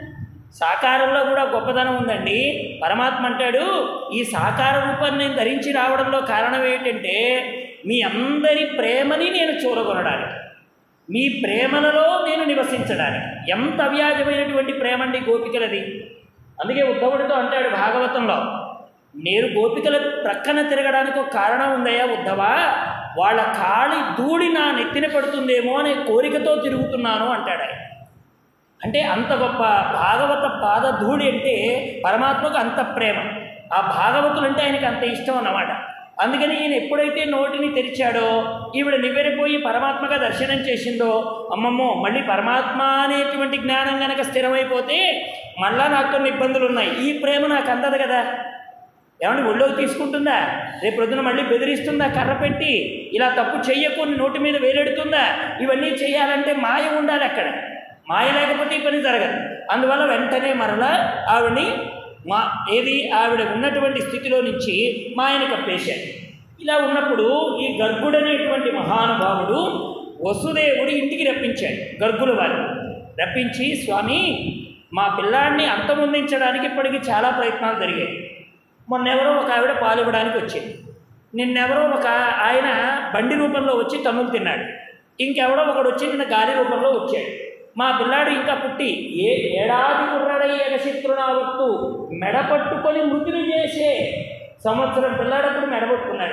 సాకారంలో కూడా గొప్పతనం ఉందండి పరమాత్మ అంటాడు ఈ సాకార రూపాన్ని నేను ధరించి రావడంలో కారణం ఏంటంటే మీ అందరి ప్రేమని నేను చూరగొనడానికి మీ ప్రేమలలో నేను నివసించడానికి ఎంత అవ్యాజమైనటువంటి ప్రేమ అండి గోపికలది అందుకే ఉద్ధవుడితో అంటాడు భాగవతంలో నేను గోపికల ప్రక్కన తిరగడానికి ఒక కారణం ఉందయ్యా ఉద్ధవా వాళ్ళ కాళి ధూళి నా నెత్తిన పడుతుందేమో అనే కోరికతో తిరుగుతున్నాను అంటాడు ఆయన అంటే అంత గొప్ప భాగవత పాద ధూళి అంటే పరమాత్మకు అంత ప్రేమ ఆ భాగవతులు అంటే ఆయనకి అంత ఇష్టం అన్నమాట అందుకని ఈయన ఎప్పుడైతే నోటిని తెరిచాడో ఈవిడ నివ్వెరపోయి పరమాత్మగా దర్శనం చేసిందో అమ్మమ్మో మళ్ళీ పరమాత్మ అనేటువంటి జ్ఞానం కనుక స్థిరమైపోతే మళ్ళా నాకు కొన్ని ఇబ్బందులు ఉన్నాయి ఈ ప్రేమ నాకు అందదు కదా ఏమండి ఒళ్ళోకి తీసుకుంటుందా రేపు ప్రొద్దున మళ్ళీ బెదిరిస్తుందా కర్ర పెట్టి ఇలా తప్పు చెయ్యకు నీ నోటి మీద వేలెడుతుందా ఇవన్నీ చేయాలంటే మాయ ఉండాలి అక్కడ మాయ లేకపోతే ఈ పని జరగదు అందువల్ల వెంటనే మరలా ఆవిడని మా ఏది ఆవిడ ఉన్నటువంటి స్థితిలో నుంచి మాయని కప్పేశాడు ఇలా ఉన్నప్పుడు ఈ గర్గుడనేటువంటి మహానుభావుడు వసుదేవుడు ఇంటికి రప్పించాడు గర్గుల వారిని రప్పించి స్వామి మా పిల్లాడిని అంతమొందించడానికి ఇప్పటికి చాలా ప్రయత్నాలు జరిగాయి మొన్నెవరో ఒక ఆవిడ పాలు ఇవ్వడానికి వచ్చింది నిన్నెవరో ఒక ఆయన బండి రూపంలో వచ్చి తన్నులు తిన్నాడు ఇంకెవడో ఒకడు వచ్చి నిన్న గాలి రూపంలో వచ్చాడు మా పిల్లాడు ఇంకా పుట్టి ఏ ఏడాది కుర్రాడై ఎగశత్రునావత్తు మెడ పట్టుకొని మృతిని చేసే సంవత్సరం పిల్లాడప్పుడు మెడపట్టుకున్నాడు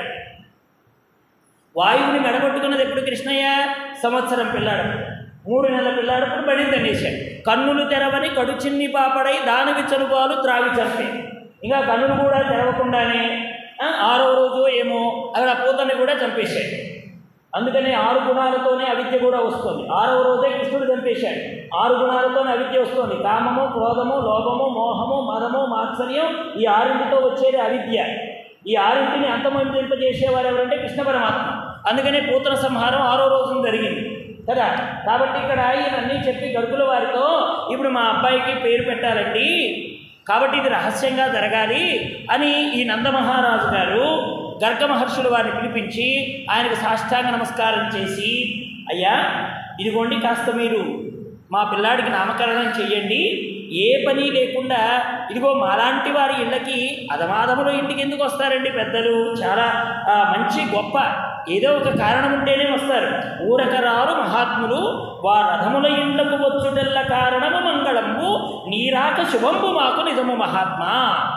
వాయువుని మెడగొట్టుకున్నది ఎప్పుడు కృష్ణయ్య సంవత్సరం పిల్లాడు మూడు నెలల పిల్లాడప్పుడు బడిని తన్నేశాడు కన్నులు తెరవని కడు చిన్ని పాపడై దానివి చనుబాలు త్రావి చంపే ఇంకా కన్నులు కూడా తెరవకుండానే ఆ, ఆరో రోజు ఏమో అక్కడ పూతని కూడా చంపేశాడు అందుకని ఆరు గుణాలతోనే అవిద్య కూడా వస్తుంది ఆరవ రోజే కృష్ణుడు చంపేశాడు ఆరు గుణాలతోనే అవిద్య వస్తుంది కామము క్రోధము లోభము మోహము మదము మాత్సర్యం ఈ ఆరింటితో వచ్చేది అవిద్య ఈ ఆరింటిని అంతమొందింపజేసేవారు ఎవరంటే కృష్ణ పరమాత్మ అందుకనే పూతన సంహారం ఆరో రోజున జరిగింది కదా కాబట్టి ఇక్కడ ఈయన అన్నీ చెప్పి గడుపుల వారితో ఇప్పుడు మా అబ్బాయికి పేరు పెట్టాలండి కాబట్టి ఇది రహస్యంగా జరగాలి అని ఈ నందమహారాజు గారు గర్గ మహర్షులు వారిని పిలిపించి ఆయనకు సాష్టాంగ నమస్కారం చేసి అయ్యా ఇదిగోండి కాస్త మీరు మా పిల్లాడికి నామకరణం చెయ్యండి ఏ పని లేకుండా ఇదిగో మాలాంటి వారి ఇళ్ళకి అధమాధములు ఇంటికి ఎందుకు వస్తారండి పెద్దలు చాలా ఆ, మంచి గొప్ప ఏదో ఒక కారణం ఉంటేనే వస్తారు ఊరకరారు మహాత్ములు వారు రథముల ఇండ్లకు వచ్చుటెల్ల కారణము మంగళంబు నీరాక శుభంబు మాకు నిజము మహాత్మా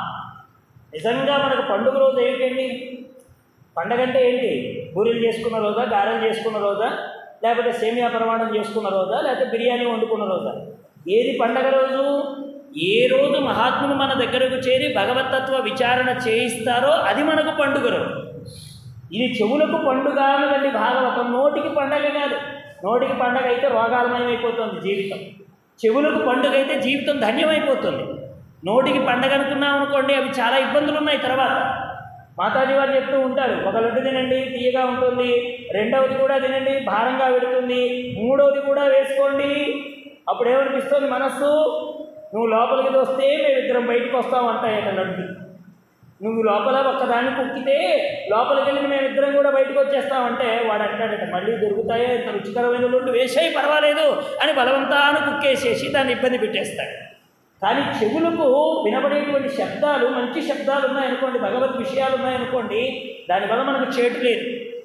నిజంగా మనకు పండుగ రోజు ఏంటండి పండగ అంటే ఏంటి బూరెలు చేసుకున్న రోజా గారెలు చేసుకున్న రోజా లేకపోతే సేమియా ప్రమాణం చేసుకున్న రోజా లేకపోతే బిర్యానీ వండుకున్న రోజా ఏది పండగ రోజు ఏ రోజు మహాత్ములు మన దగ్గరకు చేరి భగవతత్వ విచారణ చేయిస్తారో అది మనకు పండుగ రోజు ఇది చెవులకు పండుగ అన్నదండి భాగవతం నోటికి పండగ కాదు నోటికి పండగ అయితే రోగాలమయమైపోతుంది జీవితం చెవులకు పండుగ అయితే జీవితం ధన్యమైపోతుంది నోటికి పండగ అనుకున్నాం అనుకోండి అవి చాలా ఇబ్బందులు ఉన్నాయి తర్వాత మాతాజీ వారు చెప్తూ ఉంటారు ఒక లడ్డు తినండి తీయగా ఉంటుంది రెండవది కూడా తినండి భారంగా పెడుతుంది మూడవది కూడా వేసుకోండి అప్పుడు ఏమనిపిస్తుంది మనస్సు నువ్వు లోపలికి వస్తే మేమిద్దరం బయటకు వస్తాం అంటాయట లడ్డు నువ్వు లోపల ఒక్కదాన్ని కుక్కితే లోపలికి వెళ్ళి మేమిద్దరం కూడా బయటకు వచ్చేస్తామంటే వాడు అంటాడట మళ్ళీ దొరుకుతాయో ఇంత రుచికరమైన లడ్డు వేసేయి పర్వాలేదు అని బలవంతాను కుక్కేసేసి దాన్ని ఇబ్బంది పెట్టేస్తాడు కానీ చెవులకు వినబడేటువంటి శబ్దాలు మంచి శబ్దాలు ఉన్నాయనుకోండి భగవద్ విషయాలు ఉన్నాయనుకోండి దానివల్ల మనకు చేటు లేదు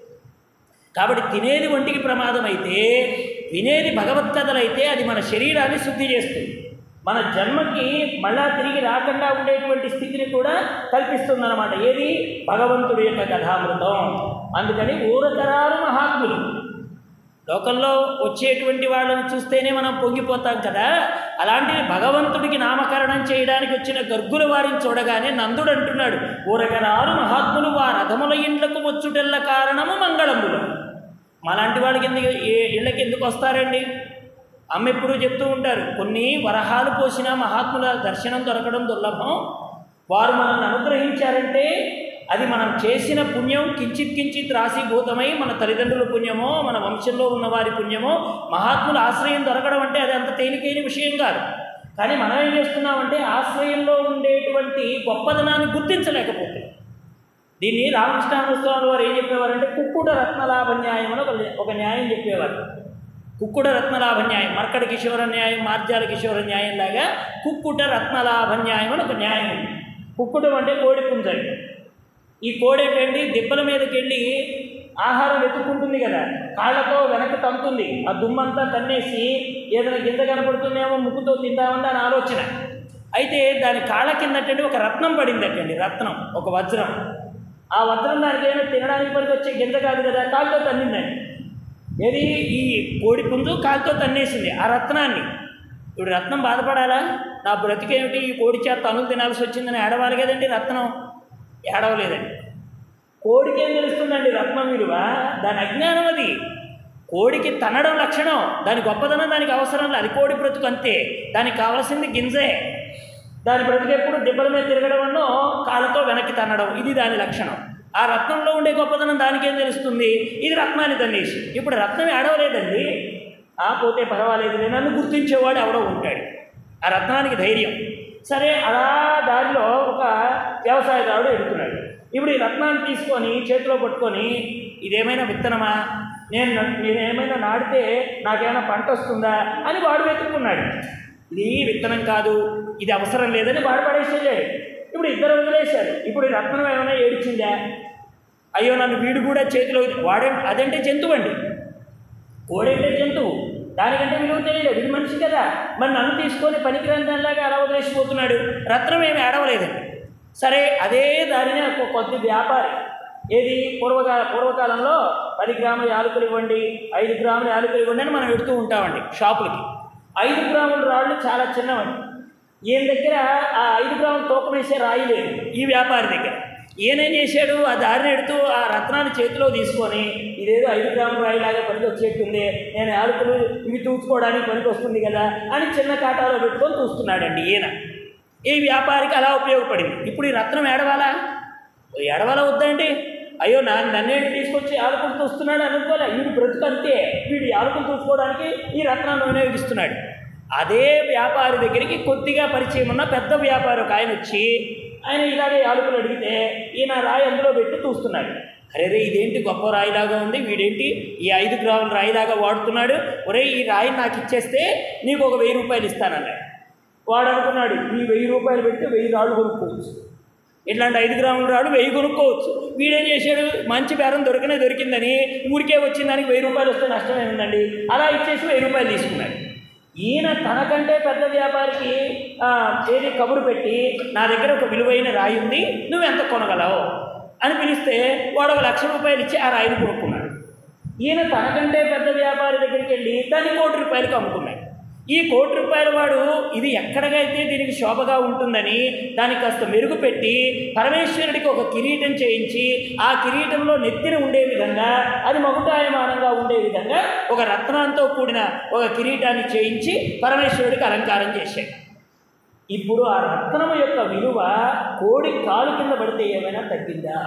కాబట్టి తినేది ఒంటికి ప్రమాదం అయితే వినేది భగవత్ కథలైతే అది మన శరీరాన్ని శుద్ధి చేస్తుంది మన జన్మకి మళ్ళా తిరిగి రాకుండా ఉండేటువంటి స్థితిని కూడా కల్పిస్తుందన్నమాట ఏది భగవంతుడి యొక్క కథామృతం అందుకని ఊరతరాలు మహాత్ములు లోకంలో వచ్చేటువంటి వాళ్ళని చూస్తేనే మనం పొంగిపోతాం కదా అలాంటిది భగవంతుడికి నామకరణం చేయడానికి వచ్చిన గర్గుల వారిని చూడగానే నందుడు అంటున్నాడు ఊరకరారు మహాత్ములు వారు రథముల ఇండ్లకు వచ్చుటెల్ల కారణము మంగళములు మాలాంటి వాళ్ళకి ఎందుకు ఏ- ఇళ్ళకి ఎందుకు వస్తారండి అమ్మ ఎప్పుడూ చెప్తూ ఉంటారు కొన్ని వరహాలు పోసిన మహాత్ముల దర్శనం దొరకడం దుర్లభం వారు మనల్ని అనుగ్రహించారంటే అది మనం చేసిన పుణ్యం కించిత్ కించిత్ రాశీభూతమై మన తల్లిదండ్రుల పుణ్యమో మన వంశంలో ఉన్న వారి పుణ్యమో మహాత్ముల ఆశ్రయం దొరకడం అంటే అది అంత తేలికైన విషయం కాదు కానీ మనం ఏం చేస్తున్నామంటే ఆశ్రయంలో ఉండేటువంటి గొప్పదనాన్ని గుర్తించలేకపోతున్నాం దీన్ని రామకృష్ణానుస్వామి వారు ఏం చెప్పేవారంటే కుక్కుడ రత్నలాభ న్యాయం అని ఒక ఒక న్యాయం చెప్పేవారు కుక్కుడ రత్నలాభ న్యాయం మర్కడ కిషోర న్యాయం మార్జాల కిషోర న్యాయం లాగా కుక్కుట రత్నలాభ న్యాయం అని ఒక న్యాయం ఉంది కుక్కుడం అంటే కోడి పుంజండి ఈ కోడి ఏంటండి దిబ్బల మీదకి వెళ్ళి ఆహారం వెతుక్కుంటుంది కదా కాళ్ళతో వెనక్కి తంతుంది ఆ దుమ్మంతా తన్నేసి ఏదైనా గింజ కనపడుతుందేమో ముక్కుతో తిందామని దాని ఆలోచన అయితే దాని కాళ్ళ కిందటండి ఒక రత్నం పడిందటండి రత్నం ఒక వజ్రం ఆ వజ్రం దానికి ఏమైనా తినడానికి పనికి వచ్చే గింజ కాదు కదా కాళ్ళతో తన్నిందండి ఏది ఈ కోడి పుంజు కాలుతో తన్నేసింది ఆ రత్నాన్ని ఇప్పుడు రత్నం బాధపడాలా నా బ్రతికేమిటి ఈ కోడి చేత తనులు తినాల్సి వచ్చిందని ఏడవాలి కదండి రత్నం ఏడవలేదండి కోడికి ఏం తెలుస్తుందండి రత్నం విలువ దాని అజ్ఞానం అది కోడికి తనడం లక్షణం దాని గొప్పదనం దానికి అవసరం లేదు అది కోడి బ్రతుకు అంతే దానికి కావాల్సింది గింజే దాని బ్రతుకు ఎప్పుడు దెబ్బల మీద తిరగడం అన్నో కాళ్ళతో వెనక్కి తన్నడం ఇది దాని లక్షణం ఆ రత్నంలో ఉండే గొప్పదనం దానికేం తెలుస్తుంది ఇది రత్నాన్ని తన్నేసి ఇప్పుడు రత్నం ఏడవలేదండి ఆ పోతే పర్వాలేదు నన్ను గుర్తించేవాడు ఎవడో ఉంటాడు ఆ రత్నానికి ధైర్యం సరే అలా దారిలో ఒక వ్యవసాయదారుడు ఎడుతున్నాడు ఇప్పుడు ఈ రత్నాన్ని తీసుకొని చేతిలో పట్టుకొని ఇదేమైనా విత్తనమా నేను నేను ఏమైనా నాటితే నాకేమైనా పంట వస్తుందా అని వాడు వెతుక్కున్నాడు ఇది విత్తనం కాదు ఇది అవసరం లేదని వాడు పడేసేసాడు ఇప్పుడు ఇద్దరు వదిలేశారు ఇప్పుడు ఈ రత్నం ఏమైనా ఏడిచిందా అయ్యో నన్ను వీడు కూడా చేతిలో వాడే అదంటే జంతువు అండి కోడంటే జంతువు దానికంటే విలువ తెలియదు వీడు మనిషి కదా మరి నన్ను తీసుకొని పనికిరాని దానిలాగా అలా వదిలేసిపోతున్నాడు రత్నం ఏమి ఏడవలేదండి సరే అదే దారిని ఒక కొద్ది వ్యాపారి ఏది పూర్వకాల పూర్వకాలంలో పది గ్రాముల యాలకులు ఇవ్వండి ఐదు గ్రాముల యాలకులు ఇవ్వండి అని మనం పెడుతూ ఉంటామండి షాపులకి ఐదు గ్రాముల రాళ్ళు చాలా చిన్నవండి ఈయన దగ్గర ఆ ఐదు గ్రాముల తూకం వేసే రాయి లేదు ఈ వ్యాపారి దగ్గర ఈయనేం చేశాడు ఆ దారిని ఎడుతూ ఆ రత్నాన్ని చేతిలో తీసుకొని ఇదేదో ఐదు గ్రాముల రాయిలాగా పనికి వచ్చేట్టుంది నేను యాలకులు ఇవి తూచుకోవడానికి పనికి వస్తుంది కదా అని చిన్న కాటాలో పెట్టుకొని చూస్తున్నాడండి ఈయన ఈ వ్యాపారికి అలా ఉపయోగపడింది ఇప్పుడు ఈ రత్నం ఏడవాలా ఏడవాలా వద్దండి అయ్యో నా నన్నేంటి తీసుకొచ్చి యాలకులు తూస్తున్నాడు అనుకోలే వీడు బ్రతుకు అంతే వీడు యాలకులు తూసుకోవడానికి ఈ రత్నాన్ని వినియోగిస్తున్నాడు అదే వ్యాపారి దగ్గరికి కొద్దిగా పరిచయం ఉన్న పెద్ద వ్యాపారి ఒక ఆయన వచ్చి ఆయన ఇలాగే యాలకులు అడిగితే ఈయన రాయి అందులో పెట్టి చూస్తున్నాడు అరే రే ఇదేంటి గొప్ప రాయిలాగా ఉంది వీడేంటి ఈ ఐదు గ్రాముల రాయిలాగా వాడుతున్నాడు ఒరే ఈ రాయిని నాకు ఇచ్చేస్తే నీకు ఒక వెయ్యి రూపాయలు ఇస్తానన్నాడు వాడు అనుకున్నాడు ఈ వెయ్యి రూపాయలు పెడితే వెయ్యి రాళ్ళు కొనుక్కోవచ్చు ఇట్లాంటి ఐదు గ్రాముల రాడు వెయ్యి కొనుక్కోవచ్చు వీడేం చేశాడు మంచి బేరం దొరికనే దొరికిందని ఊరికే వచ్చిన దానికి వెయ్యి రూపాయలు వస్తే నష్టం ఏముందండి అలా ఇచ్చేసి వెయ్యి రూపాయలు తీసుకున్నాడు ఈయన తనకంటే పెద్ద వ్యాపారికి ఆ, ఏది కబురు పెట్టి నా దగ్గర ఒక విలువైన రాయి ఉంది నువ్వు ఎంత కొనగలవు అని పిలిస్తే వాడు ఒక లక్ష రూపాయలు ఇచ్చి ఆ రాయిని కొనుక్కున్నాడు ఈయన తనకంటే పెద్ద వ్యాపారి దగ్గరికి వెళ్ళి దాన్ని కోటి రూపాయలకు అమ్ముకున్నాడు ఈ కోటి రూపాయల వాడు ఇది ఎక్కడికైతే దీనికి శోభగా ఉంటుందని దానికి కాస్త మెరుగు పెట్టి పరమేశ్వరుడికి ఒక కిరీటం చేయించి ఆ కిరీటంలో నెత్తిన ఉండే విధంగా అది మగుటాయమానంగా ఉండే విధంగా ఒక రత్నంతో కూడిన ఒక కిరీటాన్ని చేయించి పరమేశ్వరుడికి అలంకారం చేశాడు ఇప్పుడు ఆ రత్నము యొక్క విలువ కోడి కాలు కింద పడితే ఏమైనా తగ్గిందా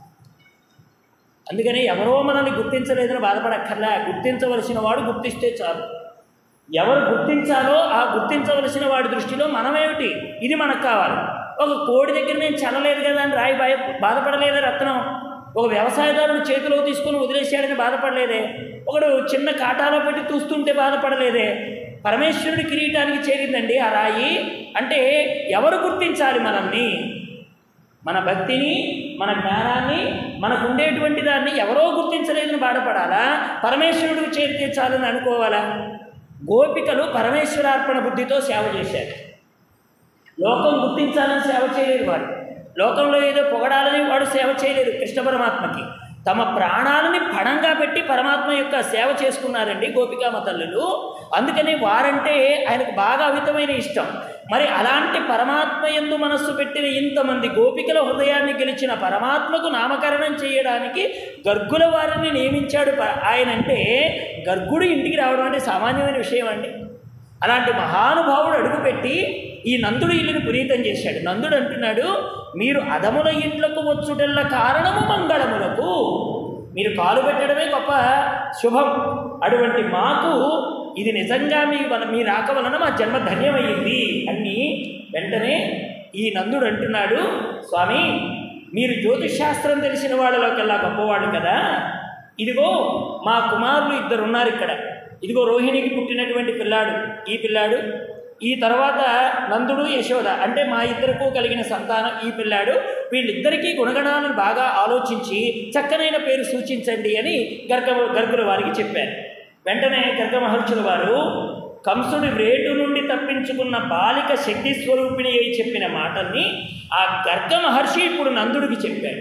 అందుకని ఎవరో మనల్ని గుర్తించలేదని బాధపడక్కర్లా గుర్తించవలసిన వాడు గుర్తిస్తే చాలు ఎవరు గుర్తించాలో ఆ గుర్తించవలసిన వాడి దృష్టిలో మనమేమిటి ఇది మనకు కావాలి ఒక కోడి దగ్గర నేను చల్లలేదు కదా అని రాయి భయ బాధపడలేదే రత్నం ఒక వ్యవసాయదారుడు చేతిలో తీసుకొని వదిలేశాడని బాధపడలేదే ఒకడు చిన్న కాటాలో పెట్టి చూస్తుంటే బాధపడలేదే పరమేశ్వరుడి కిరీటానికి చేరిందండి ఆ రాయి అంటే ఎవరు గుర్తించాలి మనల్ని మన భక్తిని మన జ్ఞానాన్ని మనకు ఉండేటువంటి దాన్ని ఎవరో గుర్తించలేదని బాధపడాలా పరమేశ్వరుడికి చేరితే చాలని అనుకోవాలా గోపికలు పరమేశ్వరార్పణ బుద్ధితో సేవ చేశారు లోకం గుర్తించాలని సేవ చేయలేదు వాడు లోకంలో ఏదో పొగడాలని వాడు సేవ చేయలేదు కృష్ణ పరమాత్మకి తమ ప్రాణాలని పణంగా పెట్టి పరమాత్మ యొక్క సేవ చేసుకున్నారండి గోపికామ తల్లులు అందుకని వారంటే ఆయనకు బాగా అమితమైన ఇష్టం మరి అలాంటి పరమాత్మ ఎందు మనస్సు పెట్టిన ఇంతమంది గోపికల హృదయాన్ని గెలిచిన పరమాత్మకు నామకరణం చేయడానికి గర్గుల వారిని నియమించాడు ప- ఆయన అంటే గర్గుడు ఇంటికి రావడం అంటే సామాన్యమైన విషయం అండి అలాంటి మహానుభావుడు అడుగుపెట్టి ఈ నందుడు ఇల్లుని పునీతం చేశాడు నందుడు అంటున్నాడు మీరు అదముల ఇంట్లకు వచ్చుటల్ల కారణము మంగళములకు మీరు కాలు పెట్టడమే గొప్ప శుభం అటువంటి మాకు ఇది నిజంగా మీ వల మీ రాక వలన మా జన్మ ధన్యమయ్యింది అని వెంటనే ఈ నందుడు అంటున్నాడు స్వామి మీరు జ్యోతిషాస్త్రం తెలిసిన వాళ్ళలోకెల్లా గొప్పవాడు కదా ఇదిగో మా కుమారులు ఇద్దరు ఉన్నారు ఇక్కడ ఇదిగో రోహిణికి పుట్టినటువంటి పిల్లాడు ఈ పిల్లాడు ఈ తర్వాత నందుడు యశోద అంటే మా ఇద్దరికి కలిగిన సంతానం ఈ పిల్లాడు వీళ్ళిద్దరికీ గుణగణాలను బాగా ఆలోచించి చక్కనైన పేరు సూచించండి అని గర్గ గర్గుల వారికి చెప్పారు వెంటనే గర్గ మహర్షుల వారు కంసుడి రేటు నుండి తప్పించుకున్న బాలిక శక్తి స్వరూపిణి అయి చెప్పిన మాటల్ని ఆ గర్గ మహర్షి ఇప్పుడు నందుడికి చెప్పాడు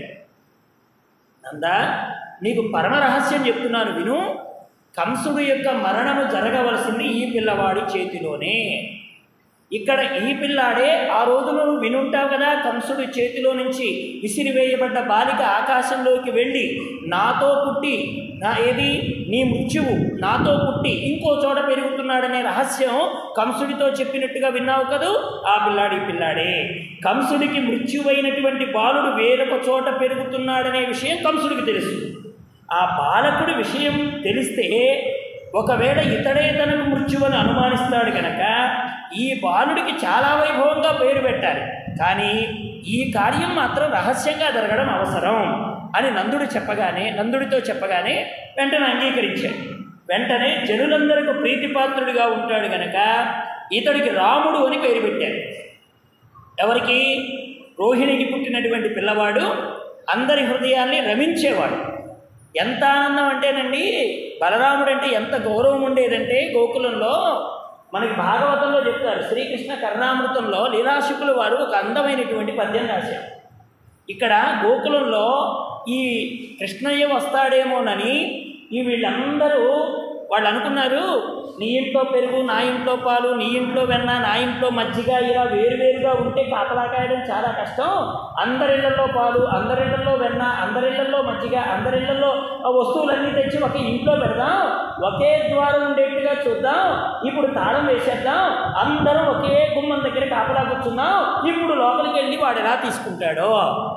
నందా నీకు పరమ రహస్యం చెప్తున్నాను విను కంసుడు యొక్క మరణము జరగవలసింది ఈ పిల్లవాడి చేతిలోనే ఇక్కడ ఈ పిల్లాడే ఆ రోజులో నువ్వు వినుంటావు కదా కంసుడి చేతిలో నుంచి విసిరివేయబడ్డ బాలిక ఆకాశంలోకి వెళ్ళి నాతో పుట్టి నా ఏది నీ మృత్యువు నాతో పుట్టి ఇంకో చోట పెరుగుతున్నాడనే రహస్యం కంసుడితో చెప్పినట్టుగా విన్నావు కదూ ఆ పిల్లాడి పిల్లాడే కంసుడికి మృత్యువైనటువంటి బాలుడు వేరొక చోట పెరుగుతున్నాడనే విషయం కంసుడికి తెలుసు ఆ బాలకుడి విషయం తెలిస్తే ఒకవేళ ఇతడే తనకు మృత్యువని అనుమానిస్తాడు కనుక ఈ బాలుడికి చాలా వైభవంగా పేరు పెట్టాలి కానీ ఈ కార్యం మాత్రం రహస్యంగా జరగడం అవసరం అని నందుడు చెప్పగానే నందుడితో చెప్పగానే వెంటనే అంగీకరించాడు వెంటనే జనులందరకు ప్రీతిపాత్రుడిగా ఉంటాడు గనక ఇతడికి రాముడు అని పేరు పెట్టారు ఎవరికి రోహిణికి పుట్టినటువంటి పిల్లవాడు అందరి హృదయాల్ని రమించేవాడు ఎంత ఆనందం అంటేనండి బలరాముడు అంటే ఎంత గౌరవం ఉండేదంటే గోకులంలో మనకి భాగవతంలో చెప్తారు శ్రీకృష్ణ కరుణామృతంలో లీలాశుకులు వారు ఒక అందమైనటువంటి పద్యం రాశారు ఇక్కడ గోకులంలో ఈ కృష్ణయ్య వస్తాడేమోనని ఈ వీళ్ళందరూ వాళ్ళు అనుకున్నారు నీ ఇంట్లో పెరుగు నా ఇంట్లో పాలు నీ ఇంట్లో వెన్న నా ఇంట్లో మజ్జిగ ఇలా వేరువేరుగా ఉంటే కాపలా కాయడం చాలా కష్టం అందరిళ్లలో పాలు అందరిళ్లలో వెన్న అందరిళ్లలో మజ్జిగ అందరిళ్లలో ఆ వస్తువులన్నీ తెచ్చి ఒక ఇంట్లో పెడదాం ఒకే ద్వారం ఉండేట్టుగా చూద్దాం ఇప్పుడు తాళం వేసేద్దాం అందరం ఒకే గుమ్మం దగ్గర కాపలా కూర్చుందాం ఇప్పుడు లోపలికి వెళ్ళి వాడు ఎలా తీసుకుంటాడో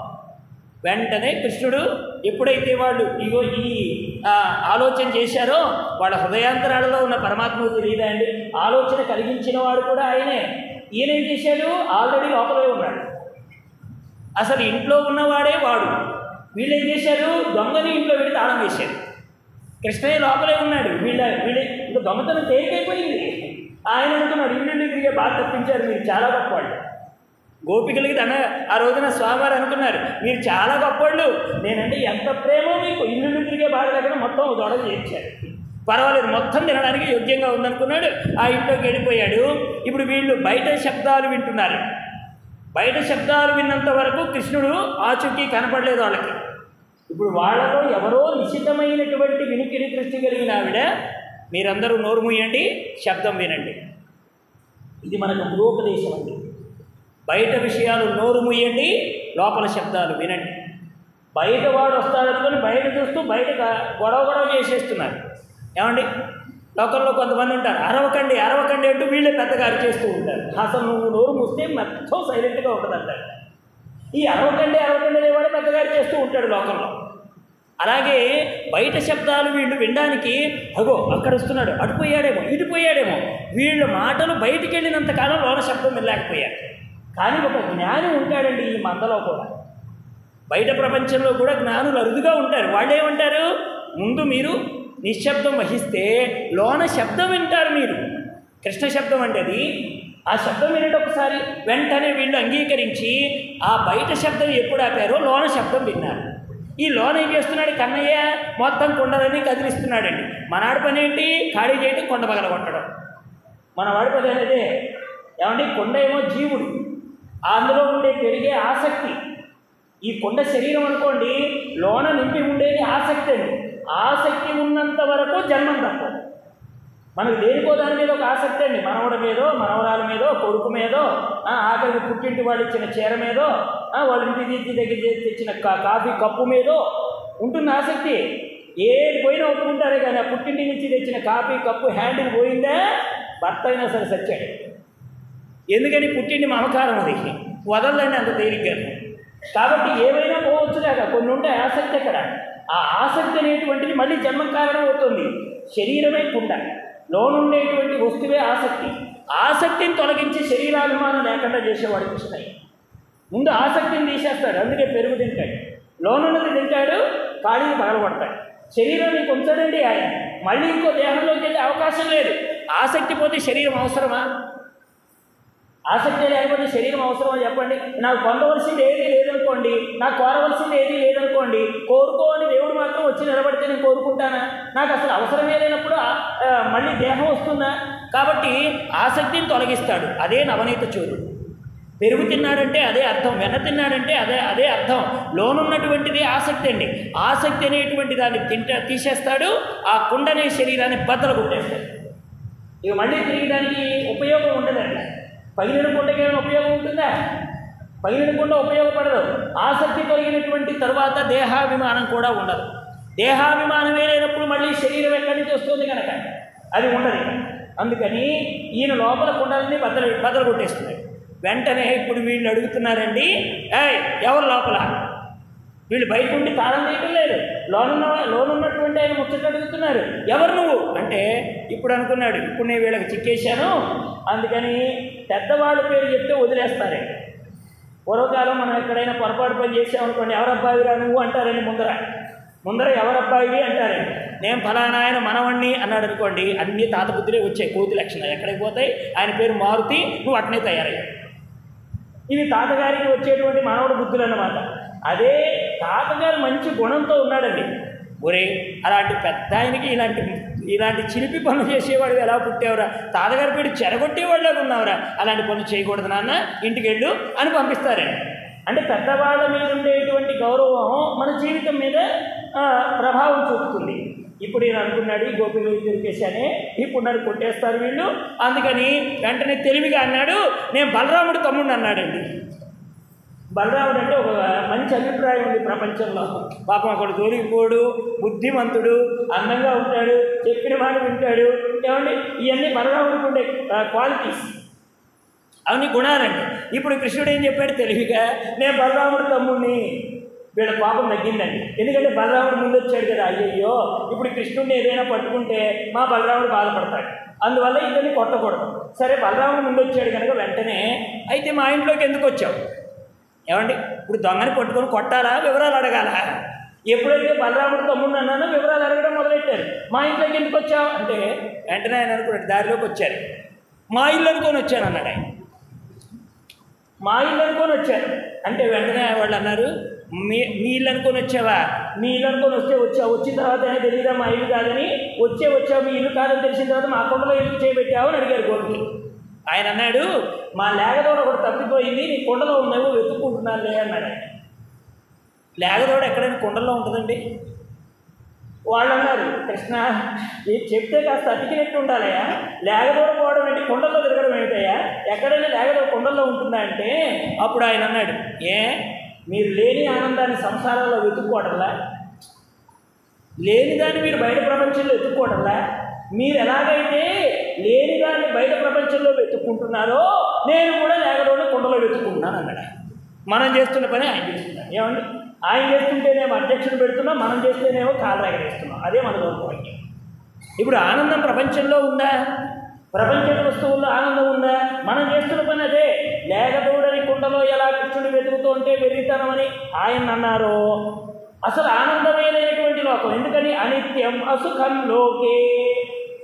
వెంటనే కృష్ణుడు ఎప్పుడైతే వాళ్ళు ఇగో ఈ ఆ, ఆలోచన చేశారో వాళ్ళ హృదయాంతరాలలో ఉన్న పరమాత్మకు తెలియదా అండి ఆలోచన కలిగించిన వాడు కూడా ఆయనే ఈయనేం చేశాడు ఆల్రెడీ లోపలే ఉన్నాడు అసలు ఇంట్లో ఉన్నవాడే వాడు వీళ్ళు ఏం చేశారు దొంగని ఇంట్లో పెట్టి తాళం వేశారు కృష్ణయ్య లోపలే ఉన్నాడు వీళ్ళ వీళ్ళ ఇంకా దొంగతనం తేలికైపోయింది ఆయన అనుకున్నాడు ఇల్లు తిరిగే బాగా తప్పించారు మీరు చాలా గొప్పవాళ్ళు గోపికలకి తన ఆ రోజున స్వామివారు అనుకున్నారు మీరు చాలా గొప్పవాళ్ళు నేనంటే ఎంత ప్రేమో మీకు ఇల్లు తిరిగే బాధ లేకుండా మొత్తం దొడ చేయించారు పర్వాలేదు మొత్తం తినడానికి యోగ్యంగా ఉందనుకున్నాడు ఆ ఇంట్లోకి వెళ్ళిపోయాడు ఇప్పుడు వీళ్ళు బయట శబ్దాలు వింటున్నారు బయట శబ్దాలు విన్నంత వరకు కృష్ణుడు ఆచూకీ కనపడలేదు వాళ్ళకి ఇప్పుడు వాళ్ళలో ఎవరో నిశితమైనటువంటి వినికిడి దృష్టి కలిగిన ఆవిడ మీరందరూ నోరు మూయండి శబ్దం వినండి ఇది మనకు గృహోపదేశం అండి బయట విషయాలు నోరు మూయండి లోపల శబ్దాలు వినండి బయట వాడు వస్తాడనుకొని బయట చూస్తూ బయట గా- గొడవ గొడవ చేసేస్తున్నారు ఏమండి లోకంలో కొంతమంది ఉంటారు అరవకండి అరవకండి అంటూ వీళ్ళే పెద్దగా అరిచేస్తూ ఉంటారు అసలు నువ్వు నోరు మూస్తే మొత్తం సైలెంట్గా ఉంటుందంటారు ఈ అరవకండి అరవకండి అనేవాడు పెద్దగా అరిచేస్తూ ఉంటాడు లోకంలో అలాగే బయట శబ్దాలు వీళ్ళు వినడానికి అగో అక్కడ వస్తున్నాడు అటు పోయాడేమో ఇటు పోయాడేమో వీళ్ళ మాటలు బయటికి వెళ్ళినంత కాలం లోన శబ్దం వినలేకపోయారు కానీ ఒక జ్ఞాని ఉంటాడండి ఈ మందలో కూడా బయట ప్రపంచంలో కూడా జ్ఞానులు అరుదుగా ఉంటారు వాళ్ళు ఏమంటారు ముందు మీరు నిశ్శబ్దం వహిస్తే లోన శబ్దం వింటారు మీరు కృష్ణ శబ్దం అంటే అది ఆ శబ్దం వినండి ఒకసారి వెంటనే వీళ్ళు అంగీకరించి ఆ బయట శబ్దం ఎప్పుడు ఆపారో లోన శబ్దం విన్నారు ఈ లోన ఏం చేస్తున్నాడు కన్నయ్య మొత్తం కొండలని కదిలిస్తున్నాడండి మనాడి పని ఏంటి ఖాళీ చేయడం కొండ పగల కొట్టడం మన వాడి పని అనేది ఏమంటే కొండ ఏమో జీవుడు అందులో ఉండే పెరిగే ఆసక్తి ఈ కొండ శరీరం అనుకోండి లోన నింపి ఉండేది ఆసక్తి అండి ఆసక్తి ఉన్నంత వరకు జన్మం తప్పదు మనకు దేనికో దాని మీద ఒక ఆసక్తి అండి మనవడ మీదో మనవరాల మీదో కొడుకు మీదో ఆ, ఆఖరికి పుట్టింటి వాళ్ళు ఇచ్చిన చీర మీదో ఆ, వాళ్ళ ఇంటి ఇంటి దగ్గర చేసి తెచ్చిన కా- కాఫీ కప్పు మీదో ఉంటుంది ఆసక్తి ఏది పోయినా ఒప్పుకుంటారే కానీ ఆ పుట్టింటి నుంచి తెచ్చిన కాఫీ కప్పు హ్యాండిల్ పోయిందా భర్త అయినా సరే సచ్చాడు ఎందుకని పుట్టింటి మమకారం అది వదలండి అంత తేలిగ్గా కాబట్టి ఏమైనా పోవచ్చు కాక కొన్ని ఉంటాయి ఆసక్తి అక్కడ ఆ ఆసక్తి అనేటువంటిది మళ్ళీ జన్మ కారణం అవుతుంది శరీరమే కుండ లోనుండేటువంటి వస్తువే ఆసక్తి ఆసక్తిని తొలగించి శరీరాభిమానం లేకుండా చేసేవాడు కృష్ణయ్య ముందు ఆసక్తిని తీసేస్తాడు అందుకే పెరుగు తింటాడు లోనున్నది తింటాడు ఖాళీని పగలగొడతాడు శరీరం నీకు ఉంచాడండి ఆయన మళ్ళీ ఇంకో దేహంలోకి వెళ్ళే అవకాశం లేదు ఆసక్తి పోతే శరీరం అవసరమా ఆసక్తి లేకపోతే శరీరం అవసరమా చెప్పండి నాకు పొందవలసింది ఏది లేదనుకోండి నాకు కోరవలసింది ఏది లేదనుకోండి కోరుకో అని దేవుడు మాత్రం వచ్చి నిలబడితే నేను కోరుకుంటానా నాకు అసలు అవసరమే లేనప్పుడు ఆ- ఆ, మళ్ళీ దేహం వస్తుందా కాబట్టి ఆసక్తిని తొలగిస్తాడు అదే నవనీత చూడు పెరుగు తిన్నాడంటే అదే అర్థం వెన్న తిన్నాడంటే అదే అదే అర్థం లోనున్నటువంటిది ఆసక్తి అండి ఆసక్తి అనేటువంటి దాన్ని తింటా తీసేస్తాడు ఆ కుండనే శరీరాన్ని బద్దలు కొట్టేస్తాడు ఇక మళ్ళీ తిరిగి దానికి ఉపయోగం ఉండదండి పగిలిన కుండకి ఏమైనా ఉపయోగం ఉంటుందా పగిలిన కుండ ఉపయోగపడదు ఆసక్తి కలిగినటువంటి తర్వాత దేహాభిమానం కూడా ఉండదు దేహాభిమానమే లేనప్పుడు మళ్ళీ శరీరం ఎక్కడి నుంచి వస్తుంది కనుక అది ఉండదు ఇక. అందుకని ఈయన లోపల కుండలని బద్దలు బద్దలు కొట్టేస్తున్నాడు వెంటనే ఇప్పుడు వీళ్ళు అడుగుతున్నారండి ఏయ్ ఎవరు లోపల వీళ్ళు బయట ఉండి తాళం తీయటం లేదు లోనున్న లోనున్నటువంటి ఆయన ముచ్చట అడుగుతున్నారు ఎవరు నువ్వు అంటే ఇప్పుడు అనుకున్నాడు ఇప్పుడు నేను వీళ్ళకి చిక్కేశాను అందుకని పెద్దవాళ్ళ పేరు చెప్తే వదిలేస్తారే పూర్వకాలం మనం ఎక్కడైనా పొరపాటు పని చేసామనుకోండి ఎవరబ్బాయిరా నువ్వు అంటారండి ముందర ముందర ఎవరబ్బాయివి అంటారండి నేను ఫలానా ఆయన మనవణ్ణి అన్నాడు అనుకోండి అన్ని తాత బుద్ధులే వచ్చాయి కోతి లక్షణాలు ఎక్కడికి పోతాయి ఆయన పేరు మారుతి నువ్వు అట్నే తయారయ్యావు ఇవి తాతగారికి వచ్చేటువంటి మానవుడు బుద్ధులు అన్నమాట అదే తాతగారు మంచి గుణంతో ఉన్నాడండి ఒరే అలాంటి పెద్ద ఆయనకి ఇలాంటి ఇలాంటి చిలిపి పనులు చేసేవాడు ఎలా పుట్టేవరా తాతగారి పేరు చెరగొట్టేవాళ్ళగా ఉన్నావురా అలాంటి పనులు చేయకూడదు నాన్న ఇంటికి వెళ్ళు అని పంపిస్తారండి అంటే పెద్దవాళ్ళ మీద ఉండేటువంటి గౌరవం మన జీవితం మీద ఆ, ప్రభావం చూపుతుంది ఇప్పుడు ఈయన అనుకున్నాడు ఈ గోపిలు దొరికేశానే ఇప్పుడు నన్ను కొట్టేస్తారు వీళ్ళు అందుకని వెంటనే తెలివిగా అన్నాడు నేను బలరాముడు తమ్ముడు అన్నాడండి బలరాముడు అంటే ఒక మంచి అభిప్రాయం ఉంది ప్రపంచంలో పాపం ఒకడు దొరికిపోడు బుద్ధిమంతుడు అందంగా ఉంటాడు చెప్పిన మాట వింటాడు ఏమండి ఇవన్నీ బలరాముడికి ఉండే క్వాలిటీస్ అవన్నీ గుణాలండి ఇప్పుడు కృష్ణుడు ఏం చెప్పాడు తెలివిగా నేను బలరాముడు తమ్ముడిని వీళ్ళ పాపం తగ్గిందండి ఎందుకంటే బలరాముడు ముందు వచ్చాడు కదా అయ్యయ్యో ఇప్పుడు కృష్ణుడిని ఏదైనా పట్టుకుంటే మా బలరాముడు బాధపడతాడు అందువల్ల ఇతన్ని కొట్టకూడదు సరే బలరాముడు ముందు వచ్చాడు కనుక వెంటనే అయితే మా ఇంట్లోకి ఎందుకు వచ్చావు ఏమండి ఇప్పుడు దొంగని పట్టుకొని కొట్టాలా వివరాలు అడగాల ఎప్పుడైతే బలరాముడు తమ్ముడు అన్నానో వివరాలు అడగడం మొదలెట్టారు మా ఇంట్లోకి ఎందుకు వచ్చావు అంటే వెంటనే ఆయన అనుకున్నాడు దారిలోకి వచ్చారు మా ఇల్లు అనుకొని వచ్చాను అన్నాడు ఆయన మా ఇల్లు అనుకొని వచ్చారు అంటే వెంటనే వాళ్ళు అన్నారు మీ మీ ఇల్లు అనుకొని వచ్చావా మీ ఇల్లు అనుకొని వస్తే వచ్చావు వచ్చిన తర్వాత అయినా తెలియదా మా ఇల్లు కాదని వచ్చే వచ్చావు మీ ఇల్లు కాదని తెలిసిన తర్వాత మా కొండలో ఇల్లు చేయబెట్టావు అని అడిగారు గోపికి ఆయన అన్నాడు మా లేగదోడ ఒకటి తప్పిపోయింది నీ కొండలో ఉన్నావు వెతుక్కుంటున్నానులే అన్నాడు ఆయన. లేగదోడ ఎక్కడైనా కొండలో ఉంటుందండి వాళ్ళు అన్నారు కృష్ణ ఇది చెప్తే కాస్త అతికినట్టు ఉండాలయ్యా లేగదోడ పోవడం ఏంటి కొండల్లో తిరగడం ఏంటయ్యా ఎక్కడైనా లేగదోడ కొండల్లో ఉంటుందా అంటే అప్పుడు ఆయన అన్నాడు ఏ మీరు లేని ఆనందాన్ని సంసారంలో వెతుక్కోవడంలా లేని దాన్ని మీరు బయట ప్రపంచంలో వెతుక్కోవడంలా మీరు ఎలాగైతే లేని దాన్ని బయట ప్రపంచంలో వెతుక్కుంటున్నారో నేను కూడా లేగదోడ కొండలో వెతుక్కుంటున్నాను అన్నాడు ఆయన. మనం చేస్తున్న పని ఆయన చేస్తున్నాం ఏమండి ఆయన చేస్తుంటేనేమో అధ్యక్షుడు పెడుతున్నాం మనం చేస్తేనేమో కాలరాగ చేస్తున్నాం అదే మన దౌర్భాగ్యం ఇప్పుడు ఆనందం ప్రపంచంలో ఉందా ప్రపంచ వస్తువుల్లో ఆనందం ఉందా మనం చేస్తున్న పని అదే లేకపోవడని కుండలో ఎలా కృష్ణుడు వెతుకుతూ ఉంటే వెర్రితనమని ఆయన అన్నారు అసలు ఆనందమే లేనటువంటి లోకం ఎందుకని అనిత్యం అసుఖం లోకే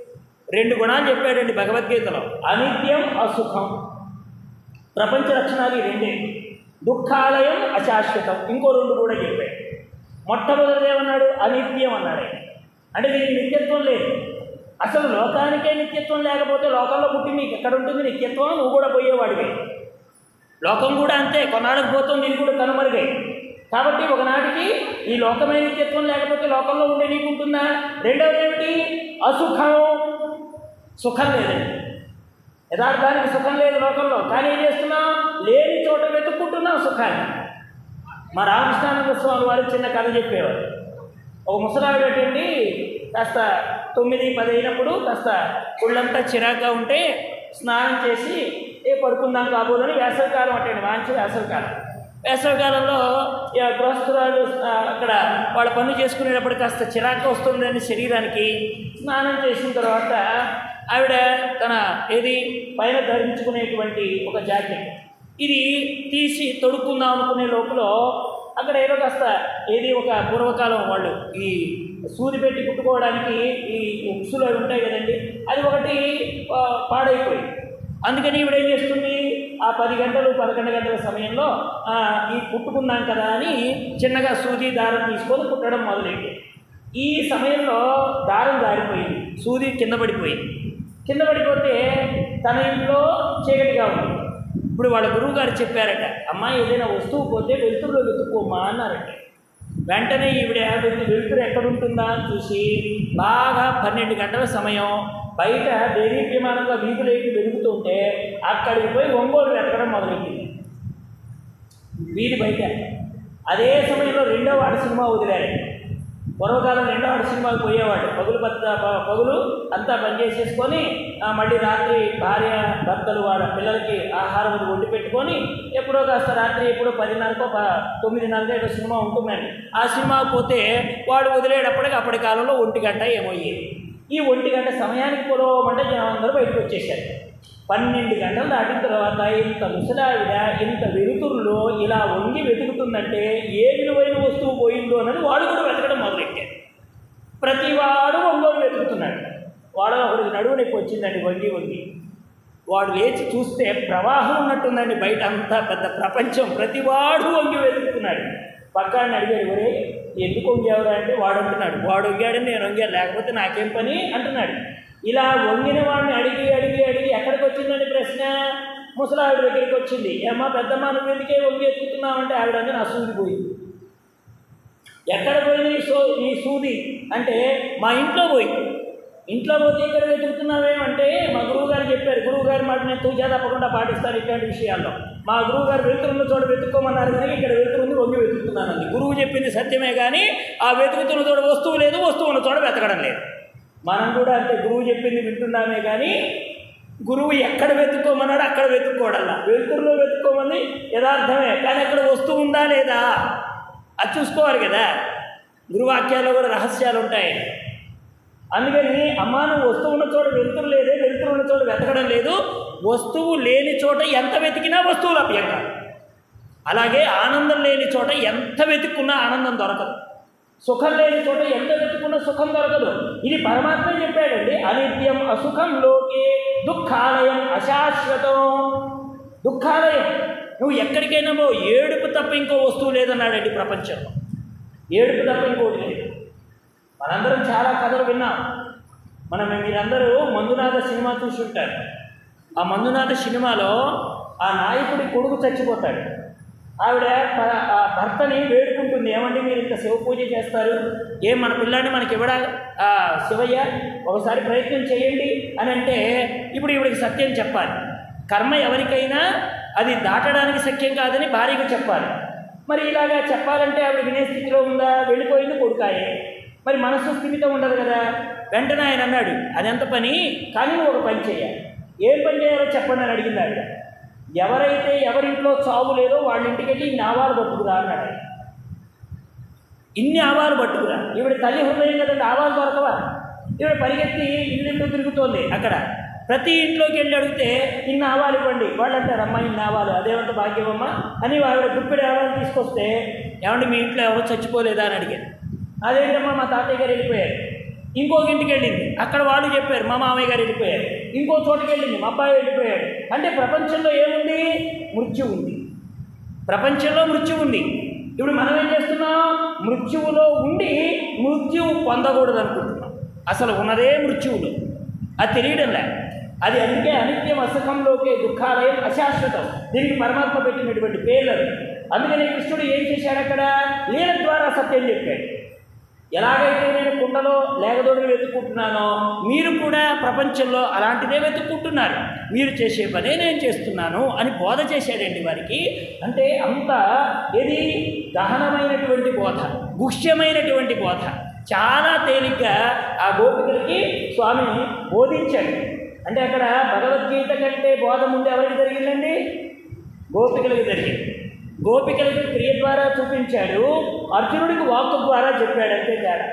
రెండు గుణాలు చెప్పాడండి భగవద్గీతలో అనిత్యం అసుఖం ప్రపంచ లక్షణాలు ఈ రెండే దుఃఖాలయం అశాశ్వతం ఇంకో రెండు కూడా చెప్పాడు మొట్టమొదటి ఏమన్నాడు అనిత్యం అన్నాడు ఆయన. అంటే దీనికి నిత్యత్వం లేదు అసలు లోకానికే నిత్యత్వం లేకపోతే లోకంలో పుట్టి నీకు ఎక్కడ ఉంటుంది నిత్యత్వం నువ్వు కూడా పోయేవాడివే లోకం కూడా అంతే కొన్నాళ్ళకి పోతుంది ఇది కూడా కనుమరుగాయి కాబట్టి ఒకనాటికి ఈ లోకమైన నిత్యత్వం లేకపోతే లోకంలో ఉండే నీకు ఉంటుందా రెండవది ఏమిటి అసుఖం సుఖం లేదండి యథార్థానికి సుఖం లేదు లోకంలో కానీ ఏం చేస్తున్నాం లేని చోట వెతుక్కుంటున్నాం సుఖాన్ని మా రామకృష్ణానంద స్వామి వారు చిన్న కథ చెప్పేవారు ఒక ముసలావిడటండి కాస్త తొమ్మిది పది అయినప్పుడు కాస్త ఒళ్ళంతా చిరాగ్గా ఉంటే స్నానం చేసి ఏ పడుకుందాం కాబోలని వేసవికాలం అంటే మంచి వేసవికాలం వేసవికాలంలో ఇక గృహస్థురాలు ఆ, అక్కడ వాళ్ళ పనులు చేసుకునేటప్పుడు కాస్త చిరాగ్గా వస్తుందని శరీరానికి స్నానం చేసిన తర్వాత ఆవిడ తన ఏది పైన ధరించుకునేటువంటి ఒక జాకెట్ ఇది తీసి తొడుక్కుందాం అనుకునే లోపల అక్కడ ఏదో కాస్త ఏది ఒక పూర్వకాలం వాళ్ళు ఈ సూది పెట్టి కుట్టుకోవడానికి ఈ ఉక్సులు అవి ఉంటాయి కదండి అది ఒకటి ఆ, పాడైపోయింది అందుకని ఈవిడ ఏం చేస్తుంది ఆ పది గంటలు పదకొండు గంటల సమయంలో ఆ, ఈ కుట్టుకున్నాం కదా అని చిన్నగా సూది దారం తీసుకొని కుట్టడం మొదలైంది ఈ సమయంలో దారం జారిపోయింది సూది కింద పడిపోయింది కింద పడిపోతే తన ఇంట్లో చీకటిగా ఉంది ఇప్పుడు వాళ్ళ గురువు గారు చెప్పారట అమ్మాయి ఏదైనా వస్తువు పోతే వెలుతురులో వెతుక్కోమ్మా అన్నారట వెంటనే ఈవిడ వెళ్తు- వెలుతురు ఎక్కడుంటుందా అని చూసి బాగా పన్నెండు గంటల సమయం బయట దేదీప్యమానంగా వీధులేకి వెలుగుతుంటే అక్కడికి పోయి ఒంగోలు వెతకడం మొదలెట్టింది వీధి బయట అదే సమయంలో రెండో వాడి సినిమా వదిలాడు పూర్వకాలం రెండో వాడి సినిమాకి పోయేవాడు పగులు బత్త ప- పగులు అంతా బంద్ చేసేసుకొని ఆ, మళ్ళీ రాత్రి భార్య భర్తలు వాళ్ళ పిల్లలకి ఆహారం అది వండి పెట్టుకొని ఎప్పుడో కాస్త రాత్రి ఎప్పుడో పదిన్నరకో ప తొమ్మిదిన్నరకో ఏదో సినిమా ఉంటుందండి ఆ సినిమా పోతే వాడు వదిలేటప్పటికి అప్పటి కాలంలో ఒంటి గంట ఏమో అయ్యేది ఈ ఒంటి గంట సమయానికి పొలవమంటే జనం అందరూ బయటకు వచ్చేసారు పన్నెండు గంటలు దాటిన తర్వాత ఇంత ముసలావిడ ఇంత వెలుతురులో ఇలా వంగి వెతుకుతుందంటే ఏ విలువైన వస్తువు పోయిందో అని వాడు కూడా వెతకడం మొదలెట్టాడు ప్రతివాడు ఒంగోలు వెతుకుతున్నాడు వాడు ఒకరికి నడువు నొప్పి వచ్చిందండి వంగి వంగి వాడు లేచి చూస్తే ప్రవాహం ఉన్నట్టుందండి బయట అంతా పెద్ద ప్రపంచం ప్రతివాడు వంగి వెతుకుతున్నాడు పక్కాడిని అడిగాడు ఒరే ఎందుకు వంగావురా అంటే వాడు అంటున్నాడు వాడు వంగాడని నేను వంగాను లేకపోతే నాకేం పని అంటున్నాడు ఇలా వంగిన వాడిని అడిగి అడిగి అడిగి ఎక్కడికి వచ్చిందండి ప్రశ్న ముసలావిడ దగ్గరికి వచ్చింది ఏమ్మా పెద్దమ్మ నువ్వు ఎందుకే వంగి ఎత్తుకుతున్నావు అంటే ఆవిడ అంటే నా సూది పోయింది ఎక్కడ పోయింది నీ సో నీ సూది అంటే మా ఇంట్లో పోయింది ఇంట్లో పోతే ఇక్కడ వెతుకుతున్నావేమంటే మా గురువు గారు చెప్పారు గురువు గారి మాట నేను తూచా తప్పకుండా పాటిస్తాను ఇట్లాంటి విషయాల్లో మా గురువు గారు వెతుకున్న చోట వెతుక్కోమన్నారు కానీ ఇక్కడ వెతుకుంది వంగి వెతుకుతున్నానండి గురువు చెప్పింది సత్యమే కానీ ఆ వెతుకుతున్న చోట వస్తువు లేదు వస్తువు ఉన్న చోట వెతకడం లేదు మనం కూడా అంతే గురువు చెప్పింది వింటున్నామే కానీ గురువు ఎక్కడ వెతుక్కోమన్నాడు అక్కడ వెతుక్కోవడల్లా వెలుతురులో వెతుక్కోమని యథార్థమే కానీ అక్కడ వస్తువు ఉందా లేదా అది చూసుకోవాలి కదా గురువాక్యాల్లో కూడా రహస్యాలు ఉంటాయి అందుకని అమ్మా నువ్వు వస్తువు ఉన్న చోట వెలుతురు లేదే వెలుతురు ఉన్న చోట వెతకడం లేదు వస్తువు లేని చోట ఎంత వెతికినా వస్తువు లభ్యం కాదు అలాగే ఆనందం లేని చోట ఎంత వెతుక్కున్నా ఆనందం దొరకదు సుఖం లేని చోట ఎంత వెతుక్కున్నా సుఖం దొరకదు ఇది పరమాత్మ చెప్పాడండి అనిత్యం అసుఖం లోకే దుఃఖాలయం అశాశ్వతం దుఃఖాలయం నువ్వు ఎక్కడికైనా పో ఏడుపు తప్ప ఇంకో వస్తువు లేదన్నాడండి ప్రపంచంలో ఏడుపు తప్ప ఇంకోటి లేదు మనందరం చాలా కథలు విన్నాం మనం మీరందరూ మందునాథ సినిమా చూసి ఉంటారు ఆ మందునాథ సినిమాలో ఆ నాయకుడి కొడుకు చచ్చిపోతాడు ఆవిడ ప- ఆ భర్తని వేడుకుంటుంది ఏమండి మీరు ఇంత శివ పూజ చేస్తారు ఏం మన పిల్లాన్ని మనకి ఇవ్వడా ఆ, శివయ్య ఒకసారి ప్రయత్నం చేయండి అని అంటే ఇప్పుడు ఈవిడికి సత్యం చెప్పాలి కర్మ ఎవరికైనా అది దాటడానికి సత్యం కాదని భార్యకు చెప్పాలి మరి ఇలాగా చెప్పాలంటే ఆవిడ వినే స్థితిలో ఉందా వెళ్ళిపోయింది కొడుకాయే మరి మనసు స్థిమితం ఉండదు కదా వెంటనే ఆయన అన్నాడు అదెంత పని కానీ నువ్వు ఒక పని చేయాలి ఏం పని చేయాలో చెప్పండి అని అడిగింది ఆవిడ ఎవరైతే ఎవరింట్లో చావు లేదో వాళ్ళ ఇంటికి వెళ్ళి ఇన్ని ఆవాలు పట్టుకురా అన్నాడు ఆయన. ఇన్ని ఆవాలు పట్టుకురా ఈవిడ తల్లి హృదయం కదండి ఆవాలు దొరకవా ఈవిడ పరిగెత్తి ఇల్లు తిరుగుతోంది అక్కడ ప్రతి ఇంట్లోకి వెళ్ళి అడిగితే ఇన్ని ఆవాలు ఇవ్వండి వాళ్ళు అంటారు అమ్మ ఇన్ని ఆవాలు అదేమంత భాగ్యమమ్మా అని ఆవిడ గుప్పిడి ఆవాలు తీసుకొస్తే ఏమండి మీ ఇంట్లో ఎవరు చచ్చిపోలేదా అని అడిగారు అదేంటమ్మా మా తాతయ్య గారు వెళ్ళిపోయారు ఇంకొక ఇంటికి వెళ్ళింది అక్కడ వాళ్ళు చెప్పారు మా మామయ్య గారు వెళ్ళిపోయారు ఇంకో చోటుకి వెళ్ళింది మా అబ్బాయి వెళ్ళిపోయాడు అంటే ప్రపంచంలో ఏముంది మృత్యు ఉంది ప్రపంచంలో మృత్యు ఉంది ఇప్పుడు మనం ఏం చేస్తున్నాం మృత్యువులో ఉండి మృత్యువు పొందకూడదు అనుకుంటున్నాం అసలు ఉన్నదే మృత్యువులో అది తెలియడంలే అది అందుకే అనిత్యం అసకంలోకే దుఃఖాలయం అశాశ్వతం దీనికి పరమాత్మ పెట్టినటువంటి పేర్లు అవి. అందుకని కృష్ణుడు ఏం చేశాడు అక్కడ లీల ద్వారా సత్యం చెప్పాడు ఎలాగైతే నేను కుండలో లేగదోడులు వెతుక్కుంటున్నానో మీరు కూడా ప్రపంచంలో అలాంటిదే వెతుక్కుంటున్నారు మీరు చేసే పనే నేను చేస్తున్నాను అని బోధ చేశాడండి వారికి అంటే అంత ఇది గహనమైనటువంటి బోధ గుహ్యమైనటువంటి బోధ చాలా తేలిగ్గా ఆ గోపికలకి స్వామి బోధించాడు అంటే అక్కడ భగవద్గీత కంటే బోధ ముందు ఎవరికి జరిగిందండి గోపికలకు జరిగింది గోపికలకు క్రియ ద్వారా చూపించాడు అర్జునుడికి వాక్కు ద్వారా చెప్పాడు అంతే తేడా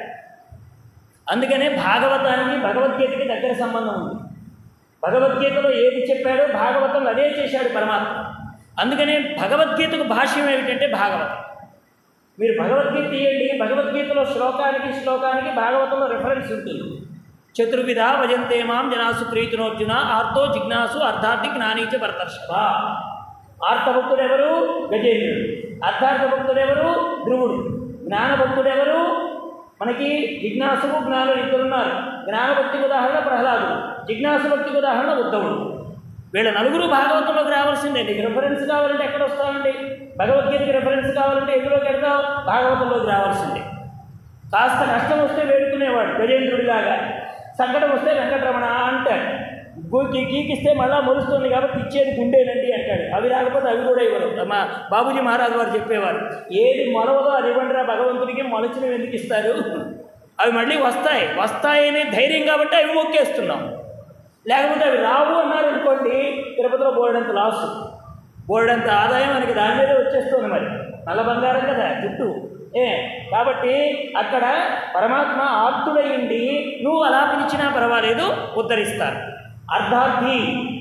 అందుకనే భాగవతానికి భగవద్గీతకి దగ్గర సంబంధం ఉంది భగవద్గీతలో ఏది చెప్పాడో భాగవతంలో అదే చేశాడు పరమాత్మ అందుకనే భగవద్గీతకు భాష్యం ఏమిటంటే భాగవతం మీరు భగవద్గీత తీయండి భగవద్గీతలో శ్లోకానికి శ్లోకానికి భాగవతంలో రెఫరెన్స్ ఉంటుంది చతుర్విధ భజంతే మాం జనాసు ప్రీతినోర్జున ఆర్తో జిజ్ఞాసు అర్థార్థి జ్ఞానీచ భరతర్షభ ఆర్తభక్తుడు ఎవరు గజేంద్రుడు అర్థార్థ భక్తుడు ఎవరు ధ్రువుడు జ్ఞానభక్తుడు ఎవరు మనకి జిజ్ఞాసుకు జ్ఞానులు ఇద్దరున్నారు జ్ఞానభక్తికి ఉదాహరణ ప్రహ్లాదుడు జిజ్ఞాసు భక్తికి ఉదాహరణ ఉద్ధవుడు వీళ్ళ నలుగురు భాగవతంలోకి రావాల్సిందే నీకు రెఫరెన్స్ కావాలంటే ఎక్కడ వస్తామండి భగవద్గీతకి రెఫరెన్స్ కావాలంటే ఎందులోకి వెళ్తావు భాగవతంలోకి రావాల్సిందే కాస్త కష్టం వస్తే వేడుకునేవాడు గజేంద్రుడిలాగా సంకటం వస్తే వెంకటరమణ అంటాడు గోకి గీకిస్తే మళ్ళా మొలుస్తుంది కాబట్టి ఇచ్చేది గుండేనండి అంటాడు అవి రాకపోతే అవి కూడా ఇవ్వరు మా బాబుజీ మహారాజు వారు చెప్పేవారు ఏది మొలవదో అది ఇవ్వండి రా భగవంతుడికి మొలచినవి ఎందుకు ఇస్తారు అవి మళ్ళీ వస్తాయి వస్తాయనే ధైర్యం కాబట్టి అవి మొక్కేస్తున్నాం లేకపోతే అవి రావు అన్నారు అనుకోండి తిరుపతిలో బోర్డంత లాస్ బోర్డంత ఆదాయం మనకి దాని మీదే వచ్చేస్తుంది మరి నల్ల బంగారం కదా జుట్టు ఏ కాబట్టి అక్కడ పరమాత్మ ఆప్తుడయ్యిండి నువ్వు అలా పిలిచినా పర్వాలేదు ఉద్ధరిస్తారు అర్ధార్థి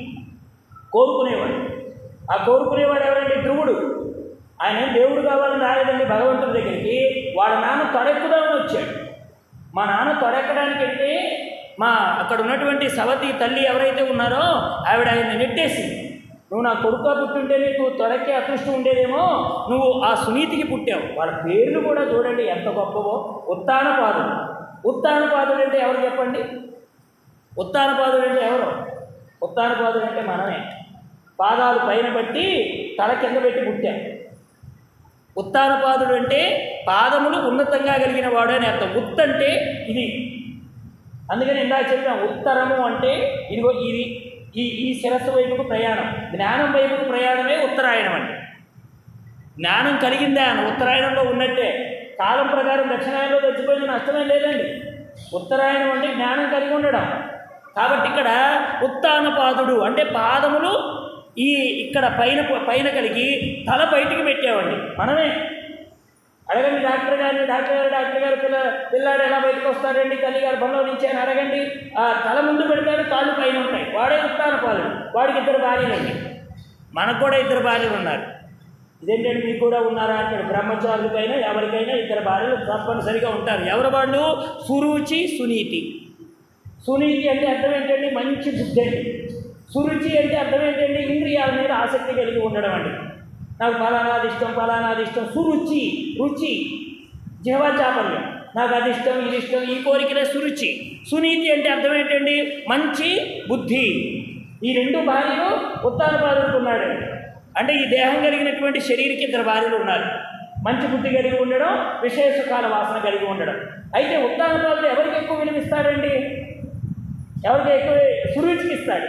కోరుకునేవాడు ఆ కోరుకునేవాడు ఎవరండి ధ్రువుడు ఆయన ఏం దేవుడు కావాలని రాలేదండి భగవంతుడి దగ్గరికి వాళ్ళ నాన్న తొడెక్కుదామని వచ్చాడు మా నాన్న తొడెక్కడానికి వెళ్తే మా అక్కడ ఉన్నటువంటి సవతి తల్లి ఎవరైతే ఉన్నారో ఆవిడ ఆయన్ని నెట్టేసి నువ్వు నా కొడుకు పుట్టుంటే నీకు తొడక్కే అదృష్టం ఉండేదేమో నువ్వు ఆ సునీతికి పుట్టావు వాళ్ళ పేర్లు కూడా చూడండి ఎంత గొప్పవో ఉత్తానపాదుడు ఉత్తానపాదుడు అంటే ఎవరు చెప్పండి ఉత్తానపాదుడు అంటే ఎవరు ఉత్తానపాదుడు అంటే మనమే పాదాలు పైన బట్టి తల కింద పెట్టి పుట్టాం ఉత్తానపాదుడు అంటే పాదములు ఉన్నతంగా కలిగిన వాడు అని అర్థం ఉత్ అంటే ఇది అందుకని ఇందాక చెప్పాం ఉత్తరము అంటే ఇదిగో ఇది ఈ ఈ శిరస్సు వైపుకు ప్రయాణం జ్ఞానం వైపుకు ప్రయాణమే ఉత్తరాయణం అంటే జ్ఞానం కలిగిందా అని ఉత్తరాయణంలో ఉన్నట్టే కాలం ప్రకారం దక్షిణాయనంలో చచ్చిపోయిన నష్టమే లేదండి ఉత్తరాయణం అంటే జ్ఞానం కలిగి ఉండడం కాబట్టి ఇక్కడ ఉత్తానపాదుడు అంటే పాదములు ఈ ఇక్కడ పైన పైన కలిగి తల బయటికి పెట్టామండి మనమే అడగండి డాక్టర్ గారిని డాక్టర్ గారు డాక్టర్ గారు పిల్ల పిల్లాడు ఎలా బయటకు వస్తాడండి తల్లి గారు బొమ్మలో నుంచి అని అడగండి ఆ తల ముందు పెడతాడు కాళ్ళు పైన ఉంటాయి వాడే ఉత్తానపాదుడు వాడికి ఇద్దరు భార్యలండి మనకు కూడా ఇద్దరు భార్యలు ఉన్నారు ఇదేంటంటే మీకు కూడా ఉన్నారా అంటాడు బ్రహ్మచారులకైనా ఎవరికైనా ఇద్దరు భార్యలు తప్పనిసరిగా ఉంటారు ఎవరు వాళ్ళు సురుచి సునీతి సునీతి అంటే అర్థం ఏంటండి మంచి బుద్ధి అండి సురుచి అంటే అర్థం ఏంటండి ఇంద్రియాల మీద ఆసక్తి కలిగి ఉండడం అండి నాకు ఫలానాది ఇష్టం ఫలానాది ఇష్టం సురుచి రుచి జీవాచాపల్యం నాకు అది ఇష్టం ఇది ఇష్టం ఈ కోరికలే సురుచి సునీతి అంటే అర్థం ఏంటండి మంచి బుద్ధి ఈ రెండు భార్యలు ఉత్తానపాదులకు ఉన్నాడు అంటే ఈ దేహం కలిగినటువంటి శరీరకి ఇద్దరు భార్యలు ఉన్నారు మంచి బుద్ధి కలిగి ఉండడం విషయ సుఖాల వాసన కలిగి ఉండడం అయితే ఉత్తానపాదులు ఎవరికి ఎక్కువ విలువిస్తాడండి ఎవరికి ఎక్కువ సురుచికి ఇస్తాడు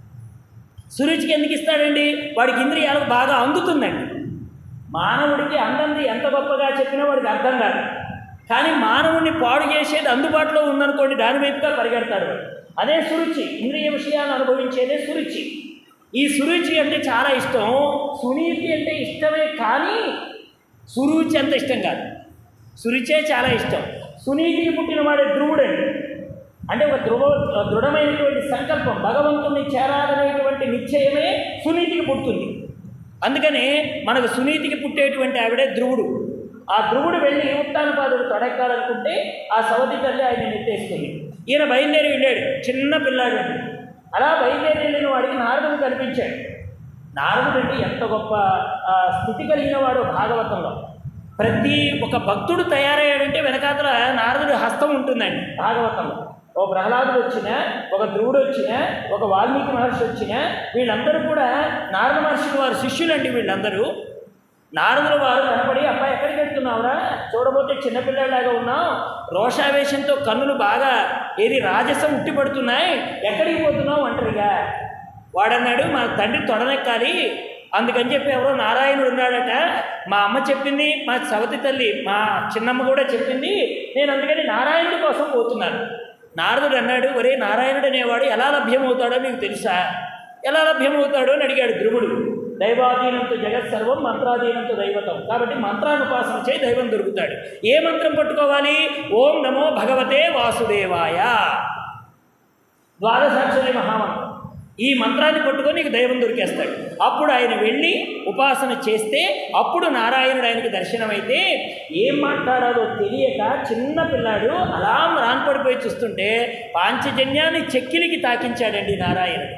సురుచికి ఎందుకు ఇస్తాడండి వాడికి ఇంద్రియాలకు బాగా అందుతుందండి మానవుడికి అందంది ఎంత గొప్పగా చెప్పినా వాడికి అర్థం కాదు కానీ మానవుడిని పాడు చేసేది అందుబాటులో ఉందనుకోండి దాని వైపుగా పరిగెడతాడు వాడు. అదే సురుచి ఇంద్రియ విషయాలు అనుభవించేదే సురుచి ఈ సురుచి అంటే చాలా ఇష్టం సునీతి అంటే ఇష్టమే కానీ సురుచి అంత ఇష్టం కాదు సురుచే చాలా ఇష్టం సునీతికి పుట్టినవాడే ధ్రువుడండి అంటే ఒక ధృవ దృఢమైనటువంటి సంకల్పం భగవంతుని చేరాలనేటువంటి నిశ్చయమే సునీతికి పుడుతుంది అందుకని మనకు సునీతికి పుట్టేటువంటి ఆవిడే ధ్రువుడు ఆ ధ్రువుడు వెళ్ళి ఉత్తానపాదుడు తొడెక్కాలనుకుంటే ఆ సవతి తల్లి ఆయన నెట్టేసుకుంది ఈయన బయలుదేరి వెళ్ళాడు చిన్న పిల్లాడు అలా బయలుదేరి వెళ్ళిన వాడికి నారదుడు కనిపించాడు నారదుడు అంటే ఎంత గొప్ప ఆ, స్థితి కలిగిన వాడు భాగవతంలో ప్రతి ఒక భక్తుడు తయారయ్యాడంటే వెనకాతల నారదుడి హస్తం ఉంటుందండి భాగవతంలో ఓ ప్రహ్లాదుడు వచ్చినా ఒక ధ్రువుడు వచ్చినా ఒక వాల్మీకి మహర్షి వచ్చినా వీళ్ళందరూ కూడా నారద మహర్షి వారి శిష్యులండి వీళ్ళందరూ నారదుల వారు కనపడి అబ్బాయి ఎక్కడికి వెళ్తున్నావురా చూడబోతే చిన్నపిల్లలాగా ఉన్నావు రోషావేశంతో కన్నులు బాగా ఏది రాజసం ఉట్టిపడుతున్నాయి ఎక్కడికి పోతున్నావు అంటారుగా వాడన్నాడు మా తండ్రి తొడనెక్కాలి అందుకని చెప్పి ఎవరో నారాయణుడు ఉన్నాడట మా అమ్మ చెప్పింది మా సవతి తల్లి మా చిన్నమ్మ కూడా చెప్పింది నేను అందుకని నారాయణుడి కోసం పోతున్నాను నారదుడు అన్నాడు ఒరే నారాయణుడు అనేవాడు ఎలా లభ్యమవుతాడో మీకు తెలుసా ఎలా లభ్యమవుతాడో అని అడిగాడు ధ్రువుడు దైవాధీనంతో జగత్ సర్వం మంత్రాధీనంతో దైవతం కాబట్టి మంత్రానుపాసన చేయి దైవం దొరుకుతాడు ఏ మంత్రం పట్టుకోవాలి ఓం నమో భగవతే వాసుదేవాయ ద్వాదశాక్షరి మహామంత్రం ఈ మంత్రాన్ని పట్టుకొని నీకు దైవం దొరికేస్తాడు అప్పుడు ఆయన వెళ్ళి ఉపాసన చేస్తే అప్పుడు నారాయణుడు ఆయనకి దర్శనమైతే ఏం మాట్లాడాలో తెలియక చిన్న పిల్లాడు అలా రాన్పడిపోయి చూస్తుంటే పాంచజన్యాన్ని చెక్కిలికి తాకించాడండి నారాయణుడు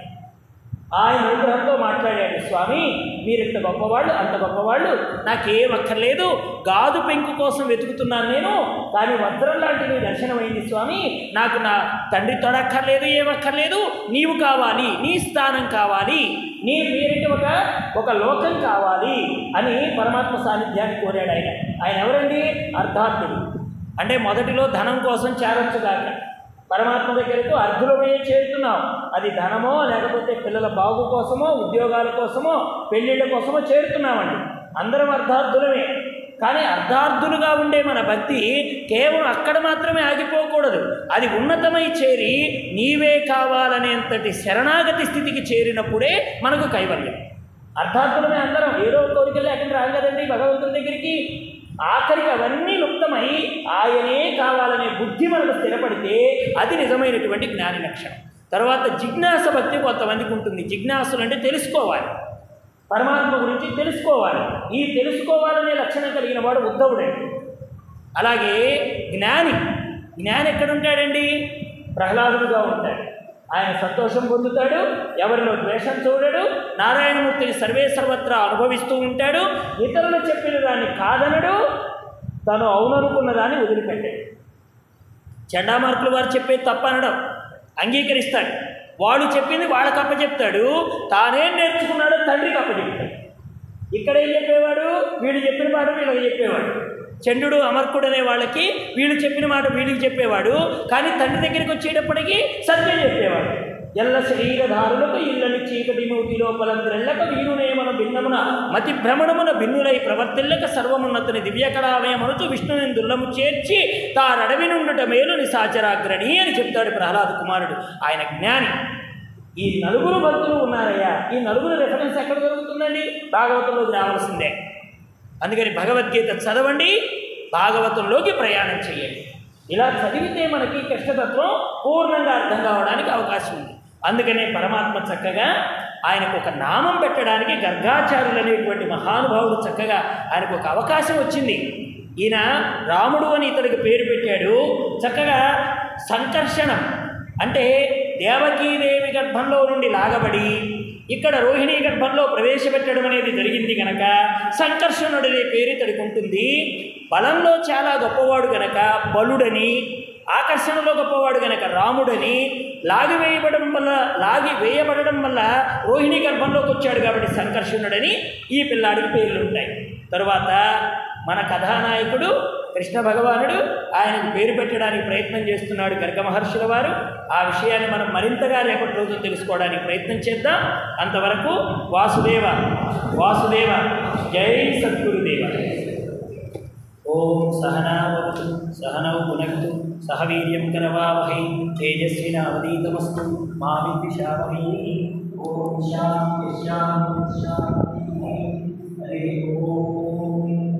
ఆయన అనుగ్రహంతో మాట్లాడాడు స్వామి మీరు ఇంత గొప్పవాళ్ళు అంత గొప్పవాళ్ళు నాకేం అక్కర్లేదు గాజు పెంకు కోసం వెతుకుతున్నాను నేను కానీ వజ్రం లాంటి నీ దర్శనమైంది స్వామి నాకు నా తండ్రి తొడక్కర్లేదు ఏమక్కర్లేదు నీవు కావాలి నీ స్థానం కావాలి నీ మీరికి ఒక ఒక లోకం కావాలి అని పరమాత్మ సాన్నిధ్యాన్ని కోరాడు ఆయన ఆయన ఎవరండి అర్ధార్థుడు అంటే మొదటిలో ధనం కోసం చేరొచ్చు కాక పరమాత్మ దగ్గరకు అర్ధులమయ్యే చేరుతున్నాం అది ధనమో లేకపోతే పిల్లల బాగు కోసమో ఉద్యోగాల కోసమో పెళ్ళిళ్ళ కోసమో చేరుతున్నామండి అందరం అర్ధార్థులమే కానీ అర్ధార్థులుగా ఉండే మన భక్తి కేవలం అక్కడ మాత్రమే ఆగిపోకూడదు అది ఉన్నతమై చేరి నీవే కావాలనేంతటి శరణాగతి స్థితికి చేరినప్పుడే మనకు కైవల్యం అర్థార్థులమే అందరం ఏదో ఒక కోరికలు ఎక్కడ రాదు కదండి భగవంతుడి దగ్గరికి ఆఖరికి అవన్నీ లుప్తమై ఆయనే కావాలనే బుద్ధి మనకు స్థిరపడితే అది నిజమైనటువంటి జ్ఞాని లక్షణం తర్వాత జిజ్ఞాస భక్తి కొంతమందికి ఉంటుంది జిజ్ఞాసులు అంటే తెలుసుకోవాలి పరమాత్మ గురించి తెలుసుకోవాలి ఈ తెలుసుకోవాలనే లక్షణం కలిగిన వాడు ఉద్ధవుడండి అలాగే జ్ఞాని జ్ఞాని ఎక్కడుంటాడండి ప్రహ్లాదుడుగా ఉంటాడు ఆయన సంతోషం పొందుతాడు ఎవరిలో ద్వేషం చూడడు నారాయణమూర్తిని సర్వే సర్వత్రా అనుభవిస్తూ ఉంటాడు ఇతరులు చెప్పిన దాన్ని కాదనడు తను అవుననుకున్న దాన్ని వదిలిపెట్టాడు చండామార్కులు వారు చెప్పేది తప్ప అనడం అంగీకరిస్తాడు వాడు చెప్పింది వాళ్ళకి అప్పచెప్తాడు తానేం నేర్చుకున్నాడో తండ్రికి అప్పచెప్తాడు ఇక్కడ ఏం చెప్పేవాడు వీడు చెప్పిన మాట వీళ్ళకి చెప్పేవాడు చంద్రుడు అమర్కుడు అనే వాళ్ళకి వీళ్ళు చెప్పిన మాట వీళ్ళకి చెప్పేవాడు కానీ తండ్రి దగ్గరికి వచ్చేటప్పటికి సత్యం చెప్పేవాడు ఎల్ల శరీరధారులకు ఇళ్ళని చీకటి మూటి లోపల ద్రెల్లక వీరునేమన భిన్నమున మతి భ్రమణమున భిన్నులై ప్రవర్తిల్లక సర్వమున్నతని దివ్యకళామయమనుచు విష్ణుని దుల్లము చేర్చి తారడవి నుండుట మేలు నిశాచరాగ్రణి అని చెప్తాడు ప్రహ్లాద కుమారుడు ఆయన జ్ఞాని ఈ నలుగురు భక్తులు ఉన్నారయ్యా ఈ నలుగురు రెఫరెన్స్ ఎక్కడ దొరుకుతుందండి భాగవతంలోకి రావాల్సిందే అందుకని భగవద్గీత చదవండి భాగవతంలోకి ప్రయాణం చేయండి ఇలా చదివితే మనకి కృష్ణతత్వం పూర్ణంగా అర్థం కావడానికి అవకాశం ఉంది అందుకనే పరమాత్మ చక్కగా ఆయనకు ఒక నామం పెట్టడానికి గర్గాచార్యులు అనేటువంటి మహానుభావుడు చక్కగా ఆయనకు ఒక అవకాశం వచ్చింది ఈయన రాముడు అని ఇతడికి పేరు పెట్టాడు చక్కగా సంకర్షణం అంటే దేవకీదేవి గర్భంలో నుండి లాగబడి ఇక్కడ రోహిణీ గర్భంలో ప్రవేశపెట్టడం అనేది జరిగింది గనక సంకర్షణుడనే పేరు ఇతడికి ఉంటుంది బలంలో చాలా గొప్పవాడు గనక బలుడని ఆకర్షణలో గొప్పవాడు గనక రాముడని లాగి వేయబడడం వల్ల లాగి వేయబడడం వల్ల రోహిణీ గర్భంలోకి వచ్చాడు కాబట్టి సంకర్షణుడని ఈ పిల్లాడికి పేర్లు ఉంటాయి తరువాత మన కథానాయకుడు కృష్ణ భగవానుడు ఆయనకు పేరు పెట్టడానికి ప్రయత్నం చేస్తున్నాడు గర్గ మహర్షుల వారు ఆ విషయాన్ని మనం మరింతగా రేపటి రోజు తెలుసుకోవడానికి ప్రయత్నం చేద్దాం అంతవరకు వాసుదేవ వాసుదేవ జై సద్గురుదేవ ఓం సహనావతు సహనౌ పునక్తు సహ వీర్యం కరవావహై తేజస్వినావదీతమస్తు మా విద్విషావహై ఓం శాంతి శాంతి శాంతి